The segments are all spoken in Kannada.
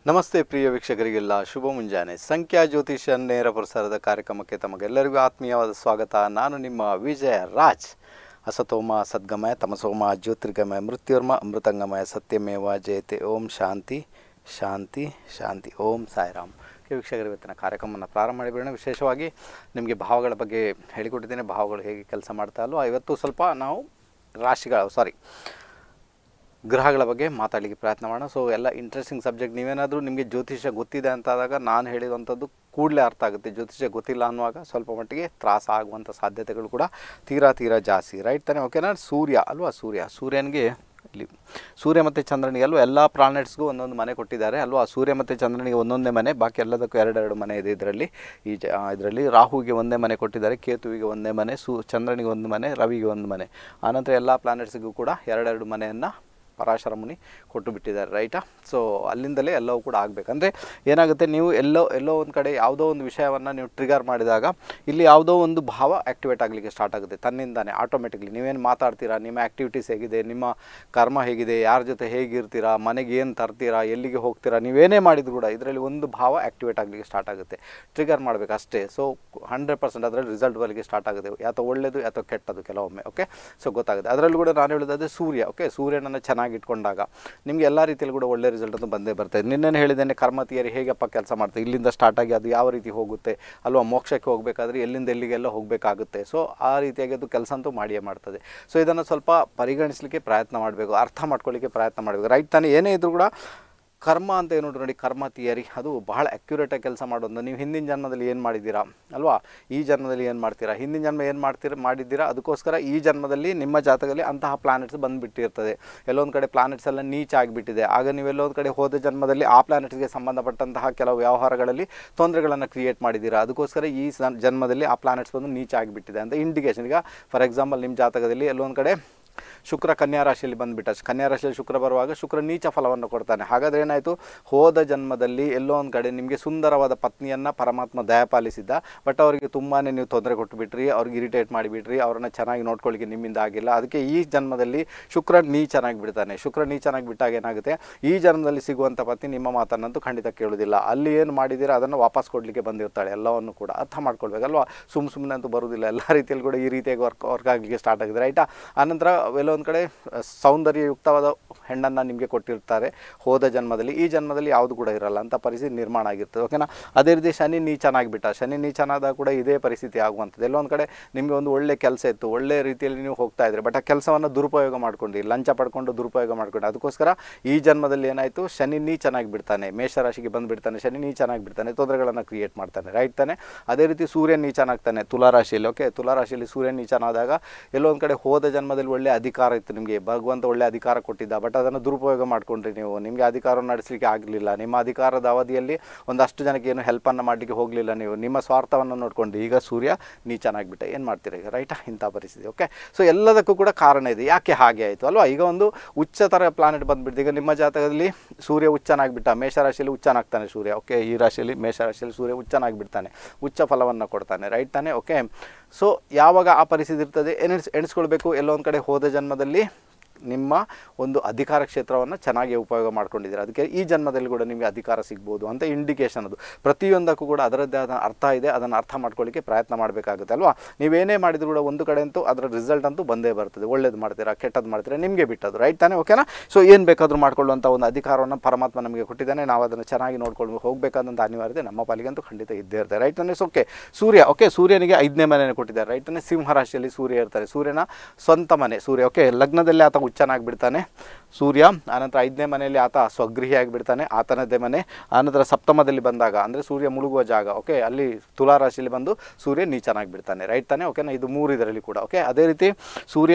ನಮಸ್ತೆ ಪ್ರಿಯ ವೀಕ್ಷಕರಿಗೆಲ್ಲ ಶುಭ ಮುಂಜಾನೆ ಸಂಖ್ಯಾ ಜ್ಯೋತಿಷ ನೇರ ಪ್ರಸಾರದ ಕಾರ್ಯಕ್ರಮಕ್ಕೆ ತಮಗೆಲ್ಲರಿಗೂ ಆತ್ಮೀಯವಾದ ಸ್ವಾಗತ ನಾನು ನಿಮ್ಮ ವಿಜಯ ರಾಜ್ ಅಸತೋಮ ಸದ್ಗಮಯ ತಮಸೋಮ ಜ್ಯೋತಿರ್ಗಮಯ ಮೃತ್ಯುರ್ಮ ಅಮೃತಂಗಮಯ ಸತ್ಯಮೇವ ಜಯತೆ ಓಂ ಶಾಂತಿ ಶಾಂತಿ ಶಾಂತಿ ಓಂ ಸಾಯಿರಾಮ್ ಓಕೆ ವೀಕ್ಷಕರು ಇವತ್ತಿನ ಕಾರ್ಯಕ್ರಮವನ್ನು ಪ್ರಾರಂಭ ಮಾಡಿಬಿಡೋಣ ವಿಶೇಷವಾಗಿ ನಿಮಗೆ ಭಾವಗಳ ಬಗ್ಗೆ ಹೇಳಿಕೊಟ್ಟಿದ್ದೇನೆ ಭಾವಗಳು ಹೇಗೆ ಕೆಲಸ ಮಾಡ್ತಾ ಅಲ್ವಾ ಇವತ್ತು ಸ್ವಲ್ಪ ನಾವು ರಾಶಿಗಳ ಸಾರಿ ಗ್ರಹಗಳ ಬಗ್ಗೆ ಮಾತಾಡಲಿಕ್ಕೆ ಪ್ರಯತ್ನ ಮಾಡೋಣ ಸೊ ಎಲ್ಲ ಇಂಟ್ರೆಸ್ಟಿಂಗ್ ಸಬ್ಜೆಕ್ಟ್ ನೀವೇನಾದರೂ ನಿಮಗೆ ಜ್ಯೋತಿಷ್ಯ ಗೊತ್ತಿದೆ ಅಂತಾದಾಗ ನಾನು ಹೇಳಿರುವಂಥದ್ದು ಕೂಡಲೇ ಅರ್ಥ ಆಗುತ್ತೆ ಜ್ಯೋತಿಷ್ಯ ಗೊತ್ತಿಲ್ಲ ಅನ್ನುವಾಗ ಸ್ವಲ್ಪ ಮಟ್ಟಿಗೆ ತ್ರಾಸ ಆಗುವಂಥ ಸಾಧ್ಯತೆಗಳು ಕೂಡ ತೀರಾ ತೀರಾ ಜಾಸ್ತಿ ರೈಟ್ ತಾನೇ ಓಕೆನಾ ಸೂರ್ಯ ಅಲ್ವಾ ಸೂರ್ಯ ಸೂರ್ಯನಿಗೆ ಇಲ್ಲಿ ಸೂರ್ಯ ಮತ್ತು ಚಂದ್ರನಿಗೆ ಅಲ್ವಾ ಎಲ್ಲ ಪ್ಲಾನೆಟ್ಸ್ಗೂ ಒಂದೊಂದು ಮನೆ ಕೊಟ್ಟಿದ್ದಾರೆ ಅಲ್ವಾ ಸೂರ್ಯ ಮತ್ತು ಚಂದ್ರನಿಗೆ ಒಂದೊಂದೇ ಮನೆ ಬಾಕಿ ಎಲ್ಲದಕ್ಕೂ ಎರಡೆರಡು ಮನೆ ಇದೆ ಇದರಲ್ಲಿ ಈ ಜ ಇದರಲ್ಲಿ ರಾಹುವಿಗೆ ಒಂದೇ ಮನೆ ಕೊಟ್ಟಿದ್ದಾರೆ ಕೇತುವಿಗೆ ಒಂದೇ ಮನೆ ಸೂ ಚಂದ್ರನಿಗೆ ಒಂದು ಮನೆ ರವಿಗೆ ಒಂದು ಮನೆ ಆನಂತರ ಎಲ್ಲ ಪ್ಲಾನೆಟ್ಸ್ಗೂ ಕೂಡ ಎರಡೆರಡು ಮನೆಯನ್ನು ಪರಾಶರ ಮುನಿ ಕೊಟ್ಟು ಬಿಟ್ಟಿದ್ದಾರೆ ರೈಟಾ ಸೊ ಅಲ್ಲಿಂದಲೇ ಎಲ್ಲವೂ ಕೂಡ ಆಗಬೇಕಂದ್ರೆ ಏನಾಗುತ್ತೆ ನೀವು ಎಲ್ಲೋ ಎಲ್ಲೋ ಒಂದು ಕಡೆ ಯಾವುದೋ ಒಂದು ವಿಷಯವನ್ನು ನೀವು ಟ್ರಿಗರ್ ಮಾಡಿದಾಗ ಇಲ್ಲಿ ಯಾವುದೋ ಒಂದು ಭಾವ ಆ್ಯಕ್ಟಿವೇಟ್ ಆಗಲಿಕ್ಕೆ ಸ್ಟಾರ್ಟ್ ಆಗುತ್ತೆ ತನ್ನಿಂದಾನೆ ಆಟೋಮೆಟಿಕ್ಲಿ ನೀವೇನು ಮಾತಾಡ್ತೀರಾ ನಿಮ್ಮ ಆ್ಯಕ್ಟಿವಿಟೀಸ್ ಹೇಗಿದೆ ನಿಮ್ಮ ಕರ್ಮ ಹೇಗಿದೆ ಯಾರ ಜೊತೆ ಹೇಗಿರ್ತೀರಾ ಮನೆಗೆ ಏನು ತರ್ತೀರಾ ಎಲ್ಲಿಗೆ ಹೋಗ್ತೀರಾ ನೀವೇನೇ ಮಾಡಿದ್ರು ಕೂಡ ಇದರಲ್ಲಿ ಒಂದು ಭಾವ ಆ್ಯಕ್ಟಿವೇಟ್ ಆಗಲಿಕ್ಕೆ ಸ್ಟಾರ್ಟ್ ಆಗುತ್ತೆ ಟ್ರಿಗರ್ ಮಾಡಬೇಕು ಅಷ್ಟೇ ಸೊ ಹಂಡ್ರೆಡ್ ಪರ್ಸೆಂಟ್ ಅದರಲ್ಲಿ ರಿಸಲ್ಟ್ ಬರಲಿಕ್ಕೆ ಸ್ಟಾರ್ಟ್ ಆಗುತ್ತೆ ಯಾತೋ ಒಳ್ಳೆಯದು ಯಾತೋ ಕೆಟ್ಟದು ಕೆಲವೊಮ್ಮೆ ಓಕೆ ಸೊ ಗೊತ್ತಾಗುತ್ತೆ ಅದರಲ್ಲೂ ಕೂಡ ನಾನು ಹೇಳೋದಾದ್ರೆ ಸೂರ್ಯ ಓಕೆ ಸೂರ್ಯನನ್ನು ಚೆನ್ನಾಗಿ ಇಟ್ಕೊಂಡಾಗ ನಿಮಗೆ ಎಲ್ಲ ರೀತಿಯಲ್ಲಿ ಕೂಡ ಒಳ್ಳೆ ರಿಸಲ್ಟ್ ಅಂತ ಬಂದೇ ಬರ್ತದೆ ನಿನ್ನೆ ಹೇಳಿದ್ದೇನೆ ಕರ್ಮ ತಿಯರಿ ಹೇಗಪ್ಪ ಕೆಲಸ ಮಾಡ್ತದೆ ಇಲ್ಲಿಂದ ಸ್ಟಾರ್ಟ್ ಆಗಿ ಅದು ಯಾವ ರೀತಿ ಹೋಗುತ್ತೆ ಅಲ್ವಾ ಮೋಕ್ಷಕ್ಕೆ ಹೋಗಬೇಕಾದ್ರೆ ಎಲ್ಲಿಂದ ಎಲ್ಲಿಗೆಲ್ಲ ಹೋಗಬೇಕಾಗುತ್ತೆ ಸೊ ಆ ರೀತಿಯಾಗಿ ಅದು ಕೆಲಸ ಅಂತೂ ಮಾಡಿಯೇ ಮಾಡ್ತದೆ ಸೊ ಇದನ್ನು ಸ್ವಲ್ಪ ಪರಿಗಣಿಸಲಿಕ್ಕೆ ಪ್ರಯತ್ನ ಮಾಡಬೇಕು ಅರ್ಥ ಮಾಡ್ಕೊಳ್ಳಿಕ್ಕೆ ಪ್ರಯತ್ನ ಮಾಡಬೇಕು ರೈಟ್ ತಾನೇ ಏನೇ ಇದ್ರೂ ಕೂಡ ಕರ್ಮ ಅಂತ ಏನು ನೋಡಿ ಕರ್ಮ ತಿಯರಿ ಅದು ಬಹಳ ಅಕ್ಯುರೇಟಾಗಿ ಕೆಲಸ ಮಾಡೋದು ನೀವು ಹಿಂದಿನ ಜನ್ಮದಲ್ಲಿ ಏನು ಮಾಡಿದ್ದೀರಾ ಅಲ್ವಾ ಈ ಜನ್ಮದಲ್ಲಿ ಏನು ಮಾಡ್ತೀರಾ ಹಿಂದಿನ ಜನ್ಮ ಏನು ಮಾಡ್ತೀರ ಮಾಡಿದ್ದೀರಾ ಅದಕ್ಕೋಸ್ಕರ ಈ ಜನ್ಮದಲ್ಲಿ ನಿಮ್ಮ ಜಾತಕದಲ್ಲಿ ಅಂತಹ ಪ್ಲಾನೆಟ್ಸ್ ಬಂದುಬಿಟ್ಟಿರ್ತದೆ ಎಲ್ಲೊಂದು ಕಡೆ ಪ್ಲಾನೆಟ್ಸ್ ಎಲ್ಲ ನೀಚ ಆಗಿಬಿಟ್ಟಿದೆ ಆಗ ನೀವೆಲ್ಲೊಂದು ಕಡೆ ಹೋದ ಜನ್ಮದಲ್ಲಿ ಆ ಪ್ಲಾನೆಟ್ಸ್ಗೆ ಸಂಬಂಧಪಟ್ಟಂತಹ ಕೆಲವು ವ್ಯವಹಾರಗಳಲ್ಲಿ ತೊಂದರೆಗಳನ್ನು ಕ್ರಿಯೇಟ್ ಮಾಡಿದ್ದೀರಾ ಅದಕ್ಕೋಸ್ಕರ ಈ ಸನ್- ಜನ್ಮದಲ್ಲಿ ಆ ಪ್ಲಾನೆಟ್ಸ್ ಬಂದು ನೀಚ ಆಗಿಬಿಟ್ಟಿದೆ ಅಂತ ಇಂಡಿಕೇಶನ್ ಈಗ ಫಾರ್ ಎಕ್ಸಾಂಪಲ್ ನಿಮ್ಮ ಜಾತಕದಲ್ಲಿ ಎಲ್ಲೊಂದು ಕಡೆ ಶುಕ್ರ ಕನ್ಯಾ ರಾಶಿಯಲ್ಲಿ ಬಂದುಬಿಟ್ಟ ಕನ್ಯಾ ರಾಶಿಯಲ್ಲಿ ಶುಕ್ರ ಬರುವಾಗ ಶುಕ್ರ ನೀಚ ಫಲವನ್ನು ಕೊಡ್ತಾನೆ ಹಾಗಾದರೆ ಏನಾಯಿತು ಹೋದ ಜನ್ಮದಲ್ಲಿ ಎಲ್ಲೋ ಒಂದು ಕಡೆ ನಿಮಗೆ ಸುಂದರವಾದ ಪತ್ನಿಯನ್ನು ಪರಮಾತ್ಮ ದಯಪಾಲಿಸಿದ್ದ ಬಟ್ ಅವರಿಗೆ ತುಂಬಾ ನೀವು ತೊಂದರೆ ಕೊಟ್ಟುಬಿಟ್ರಿ ಅವ್ರಿಗೆ ಇರಿಟೇಟ್ ಮಾಡಿಬಿಟ್ರಿ ಅವ್ರನ್ನ ಚೆನ್ನಾಗಿ ನೋಡ್ಕೊಳ್ಳಿಕ್ಕೆ ನಿಮ್ಮಿಂದ ಆಗಿಲ್ಲ ಅದಕ್ಕೆ ಈ ಜನ್ಮದಲ್ಲಿ ಶುಕ್ರ ನೀಚನಾಗಿ ಬಿಡ್ತಾನೆ ಶುಕ್ರ ನೀಚನಾಗಿ ಬಿಟ್ಟಾಗ ಏನಾಗುತ್ತೆ ಈ ಜನ್ಮದಲ್ಲಿ ಸಿಗುವಂಥ ಪತ್ನಿ ನಿಮ್ಮ ಮಾತನ್ನಂತೂ ಖಂಡಿತ ಕೇಳೋದಿಲ್ಲ ಅಲ್ಲಿ ಏನು ಮಾಡಿದ್ದೀರಾ ಅದನ್ನು ವಾಪಸ್ ಕೊಡಲಿಕ್ಕೆ ಬಂದಿರ್ತಾಳೆ ಎಲ್ಲವನ್ನು ಕೂಡ ಅರ್ಥ ಮಾಡ್ಕೊಳ್ಬೇಕಲ್ವಾ ಸುಮ್ಮ ಸುಮ್ಮನೆ ಅಂತೂ ಬರೋದಿಲ್ಲ ಎಲ್ಲ ರೀತಿಯಲ್ಲಿ ಕೂಡ ಈ ರೀತಿಯಾಗಿ ವರ್ಕ್ ವರ್ಕ್ ಆಗಲಿಕ್ಕೆ ಸ್ಟಾರ್ಟ್ ಆಗಿದೆ ರೈಟಾ ಆನಂತರ ಎಲ್ಲೊಂದು ಕಡೆ ಸೌಂದರ್ಯಯುಕ್ತವಾದ ಹೆಣ್ಣನ್ನು ನಿಮಗೆ ಕೊಟ್ಟಿರ್ತಾರೆ ಹೋದ ಜನ್ಮದಲ್ಲಿ ಈ ಜನ್ಮದಲ್ಲಿ ಯಾವುದು ಕೂಡ ಇರಲ್ಲ ಅಂತ ಪರಿಸ್ಥಿತಿ ನಿರ್ಮಾಣ ಆಗಿರ್ತದೆ ಓಕೆನಾ ಅದೇ ರೀತಿ ಶನಿ ನೀಚನಾಗಿಬಿಟ್ಟ ಶನಿ ನೀಚನಾದಾಗ ಕೂಡ ಇದೇ ಪರಿಸ್ಥಿತಿ ಆಗುವಂಥದ್ದು ಎಲ್ಲೊಂದು ಕಡೆ ನಿಮಗೆ ಒಂದು ಒಳ್ಳೆ ಕೆಲಸ ಇತ್ತು ಒಳ್ಳೆ ರೀತಿಯಲ್ಲಿ ನೀವು ಹೋಗ್ತಾ ಇದ್ರಿ ಬಟ್ ಆ ಕೆಲಸವನ್ನು ದುರುಪಯೋಗ ಮಾಡ್ಕೊಂಡು ಲಂಚ ಪಡ್ಕೊಂಡು ದುರುಪಯೋಗ ಮಾಡ್ಕೊಂಡು ಅದಕ್ಕೋಸ್ಕರ ಈ ಜನ್ಮದಲ್ಲಿ ಏನಾಯಿತು ಶನಿ ನೀಚನಾಗಿ ಬಿಡ್ತಾನೆ ಮೇಷರಾಶಿಗೆ ಬಂದುಬಿಡ್ತಾನೆ ಶನಿ ನೀಚನಾಗಿ ಬಿಡ್ತಾನೆ ತೊಂದರೆಗಳನ್ನು ಕ್ರಿಯೇಟ್ ಮಾಡ್ತಾನೆ ರೈಟ್ ತಾನೆ ಅದೇ ರೀತಿ ಸೂರ್ಯ ನೀಚನಾಗ್ತಾನೆ ತುಲಾರಾಶಿಯಲ್ಲಿ ಓಕೆ ತುಲಾರಾಶಿಯಲ್ಲಿ ಸೂರ್ಯ ನೀಚನಾದಾಗ ಎಲ್ಲೊಂದು ಕಡೆ ಹೋದ ಜನ್ಮದಲ್ಲಿ ಒಳ್ಳೆ ಅಧಿಕಾರ ಇತ್ತು ನಿಮಗೆ ಭಗವಂತ ಒಳ್ಳೆ ಅಧಿಕಾರ ಕೊಟ್ಟಿದ್ದ ಬಟ್ ಅದನ್ನು ದುರುಪಯೋಗ ಮಾಡ್ಕೊಂಡ್ರಿ ನೀವು ನಿಮಗೆ ಅಧಿಕಾರವನ್ನು ನಡೆಸಲಿಕ್ಕೆ ಆಗಲಿಲ್ಲ ನಿಮ್ಮ ಅಧಿಕಾರದ ಅವಧಿಯಲ್ಲಿ ಒಂದಷ್ಟು ಜನಕ್ಕೆ ಏನು ಹೆಲ್ಪನ್ನು ಮಾಡಲಿಕ್ಕೆ ಹೋಗಲಿಲ್ಲ ನೀವು ನಿಮ್ಮ ಸ್ವಾರ್ಥವನ್ನು ನೋಡ್ಕೊಂಡು ಈಗ ಸೂರ್ಯ ನೀಚನಾಗಿಬಿಟ್ಟ ಏನು ಮಾಡ್ತೀರಾ ಈಗ ರೈಟಾ ಇಂಥ ಪರಿಸ್ಥಿತಿ ಓಕೆ ಸೊ ಎಲ್ಲದಕ್ಕೂ ಕೂಡ ಕಾರಣ ಇದೆ ಯಾಕೆ ಹಾಗೆ ಆಯಿತು ಅಲ್ವಾ ಈಗ ಒಂದು ಉಚ್ಚತರ ಪ್ಲಾನೆಟ್ ಬಂದುಬಿಡ್ತು ಈಗ ನಿಮ್ಮ ಜಾತಕದಲ್ಲಿ ಸೂರ್ಯ ಉಚ್ಚನಾಗಿಬಿಟ್ಟ ಮೇಷರಾಶಿಯಲ್ಲಿ ಉಚ್ಚನಾಗ್ತಾನೆ ಸೂರ್ಯ ಓಕೆ ಈ ರಾಶಿಯಲ್ಲಿ ಮೇಷರಾಶಿಯಲ್ಲಿ ಸೂರ್ಯ ಉಚ್ಚನಾಗಿಬಿಡ್ತಾನೆ ಉಚ್ಚ ಫಲವನ್ನು ಕೊಡ್ತಾನೆ ರೈಟ್ ತಾನೆ ಓಕೆ ಸೊ ಯಾವಾಗ ಆ ಪರಿಸ್ಥಿತಿ ಇರ್ತದೆ ಎಣಿಸ್ ಎಣಿಸ್ಕೊಳ್ಬೇಕು ಎಲ್ಲೋ ಒಂದು ಕಡೆ ಹೋದ ಜನ್ಮದಲ್ಲಿ ನಿಮ್ಮ ಒಂದು ಅಧಿಕಾರ ಕ್ಷೇತ್ರವನ್ನು ಚೆನ್ನಾಗಿ ಉಪಯೋಗ ಮಾಡ್ಕೊಂಡಿದ್ದೀರಾ ಅದಕ್ಕೆ ಈ ಜನ್ಮದಲ್ಲಿ ಕೂಡ ನಿಮಗೆ ಅಧಿಕಾರ ಸಿಗ್ಬೋದು ಅಂತ ಇಂಡಿಕೇಶನ್ ಅದು ಪ್ರತಿಯೊಂದಕ್ಕೂ ಕೂಡ ಅದರದ್ದೇ ಆದ ಅರ್ಥ ಇದೆ ಅದನ್ನು ಅರ್ಥ ಮಾಡ್ಕೊಳ್ಳಿಕ್ಕೆ ಪ್ರಯತ್ನ ಮಾಡಬೇಕಾಗುತ್ತೆ ಅಲ್ವಾ ನೀವೇನೇ ಮಾಡಿದ್ರು ಕೂಡ ಒಂದು ಕಡೆ ಅಂತೂ ಅದರ ರಿಸಲ್ಟ್ ಅಂತೂ ಬಂದೇ ಬರ್ತದೆ ಒಳ್ಳೇದು ಮಾಡ್ತೀರಾ ಕೆಟ್ಟದ್ದು ಮಾಡ್ತೀರಾ ನಿಮಗೆ ಬಿಟ್ಟದು ರೈಟ್ ತಾನೇ ಓಕೆನಾ ಸೊ ಏನು ಬೇಕಾದರೂ ಮಾಡ್ಕೊಳ್ಳುವಂಥ ಒಂದು ಅಧಿಕಾರವನ್ನು ಪರಮಾತ್ಮ ನಮಗೆ ಕೊಟ್ಟಿದ್ದಾನೆ ನಾವು ಅದನ್ನು ಚೆನ್ನಾಗಿ ನೋಡ್ಕೊಂಡು ಹೋಗಬೇಕಾದಂಥ ಅನಿವಾರ್ಯತೆ ನಮ್ಮ ಪಾಲಿಗಂತೂ ಖಂಡಿತ ಇದ್ದೇ ಇರ್ತದೆ ರೈಟ್ ತಾನೇ ಓಕೆ ಸೂರ್ಯ ಓಕೆ ಸೂರ್ಯನಿಗೆ ಐದನೇ ಮನೆಯನ್ನು ಕೊಟ್ಟಿದ್ದಾರೆ ರೈಟ್ ತಾನೇ ಸಿಂಹರಾಶಿಯಲ್ಲಿ ಸೂರ್ಯ ಇರ್ತಾರೆ ಸೂರ್ಯನ ಸ್ವಂತ ಮನೆ ಸೂರ್ಯ ಓಕೆ ಲಗ್ನದಲ್ಲಿ ಆತ ಹುಚ್ಚನಾಗಿ ಬಿಡ್ತಾನೆ ಸೂರ್ಯ ಆನಂತರ ಐದನೇ ಮನೆಯಲ್ಲಿ ಆತ ಸ್ವಗೃಹಿಯಾಗಿ ಬಿಡ್ತಾನೆ ಆತನದ್ದೇ ಮನೆ ಆನಂತರ ಸಪ್ತಮದಲ್ಲಿ ಬಂದಾಗ ಅಂದರೆ ಸೂರ್ಯ ಮುಳುಗುವ ಜಾಗ ಓಕೆ ಅಲ್ಲಿ ತುಲಾರಾಶಿಯಲ್ಲಿ ಬಂದು ಸೂರ್ಯ ನೀಚನಾಗಿ ಬಿಡ್ತಾನೆ ರೈಟ್ ತಾನೆ ಓಕೆನಾ ಇದು ಮೂರು ಇದರಲ್ಲಿ ಕೂಡ ಓಕೆ ಅದೇ ರೀತಿ ಸೂರ್ಯ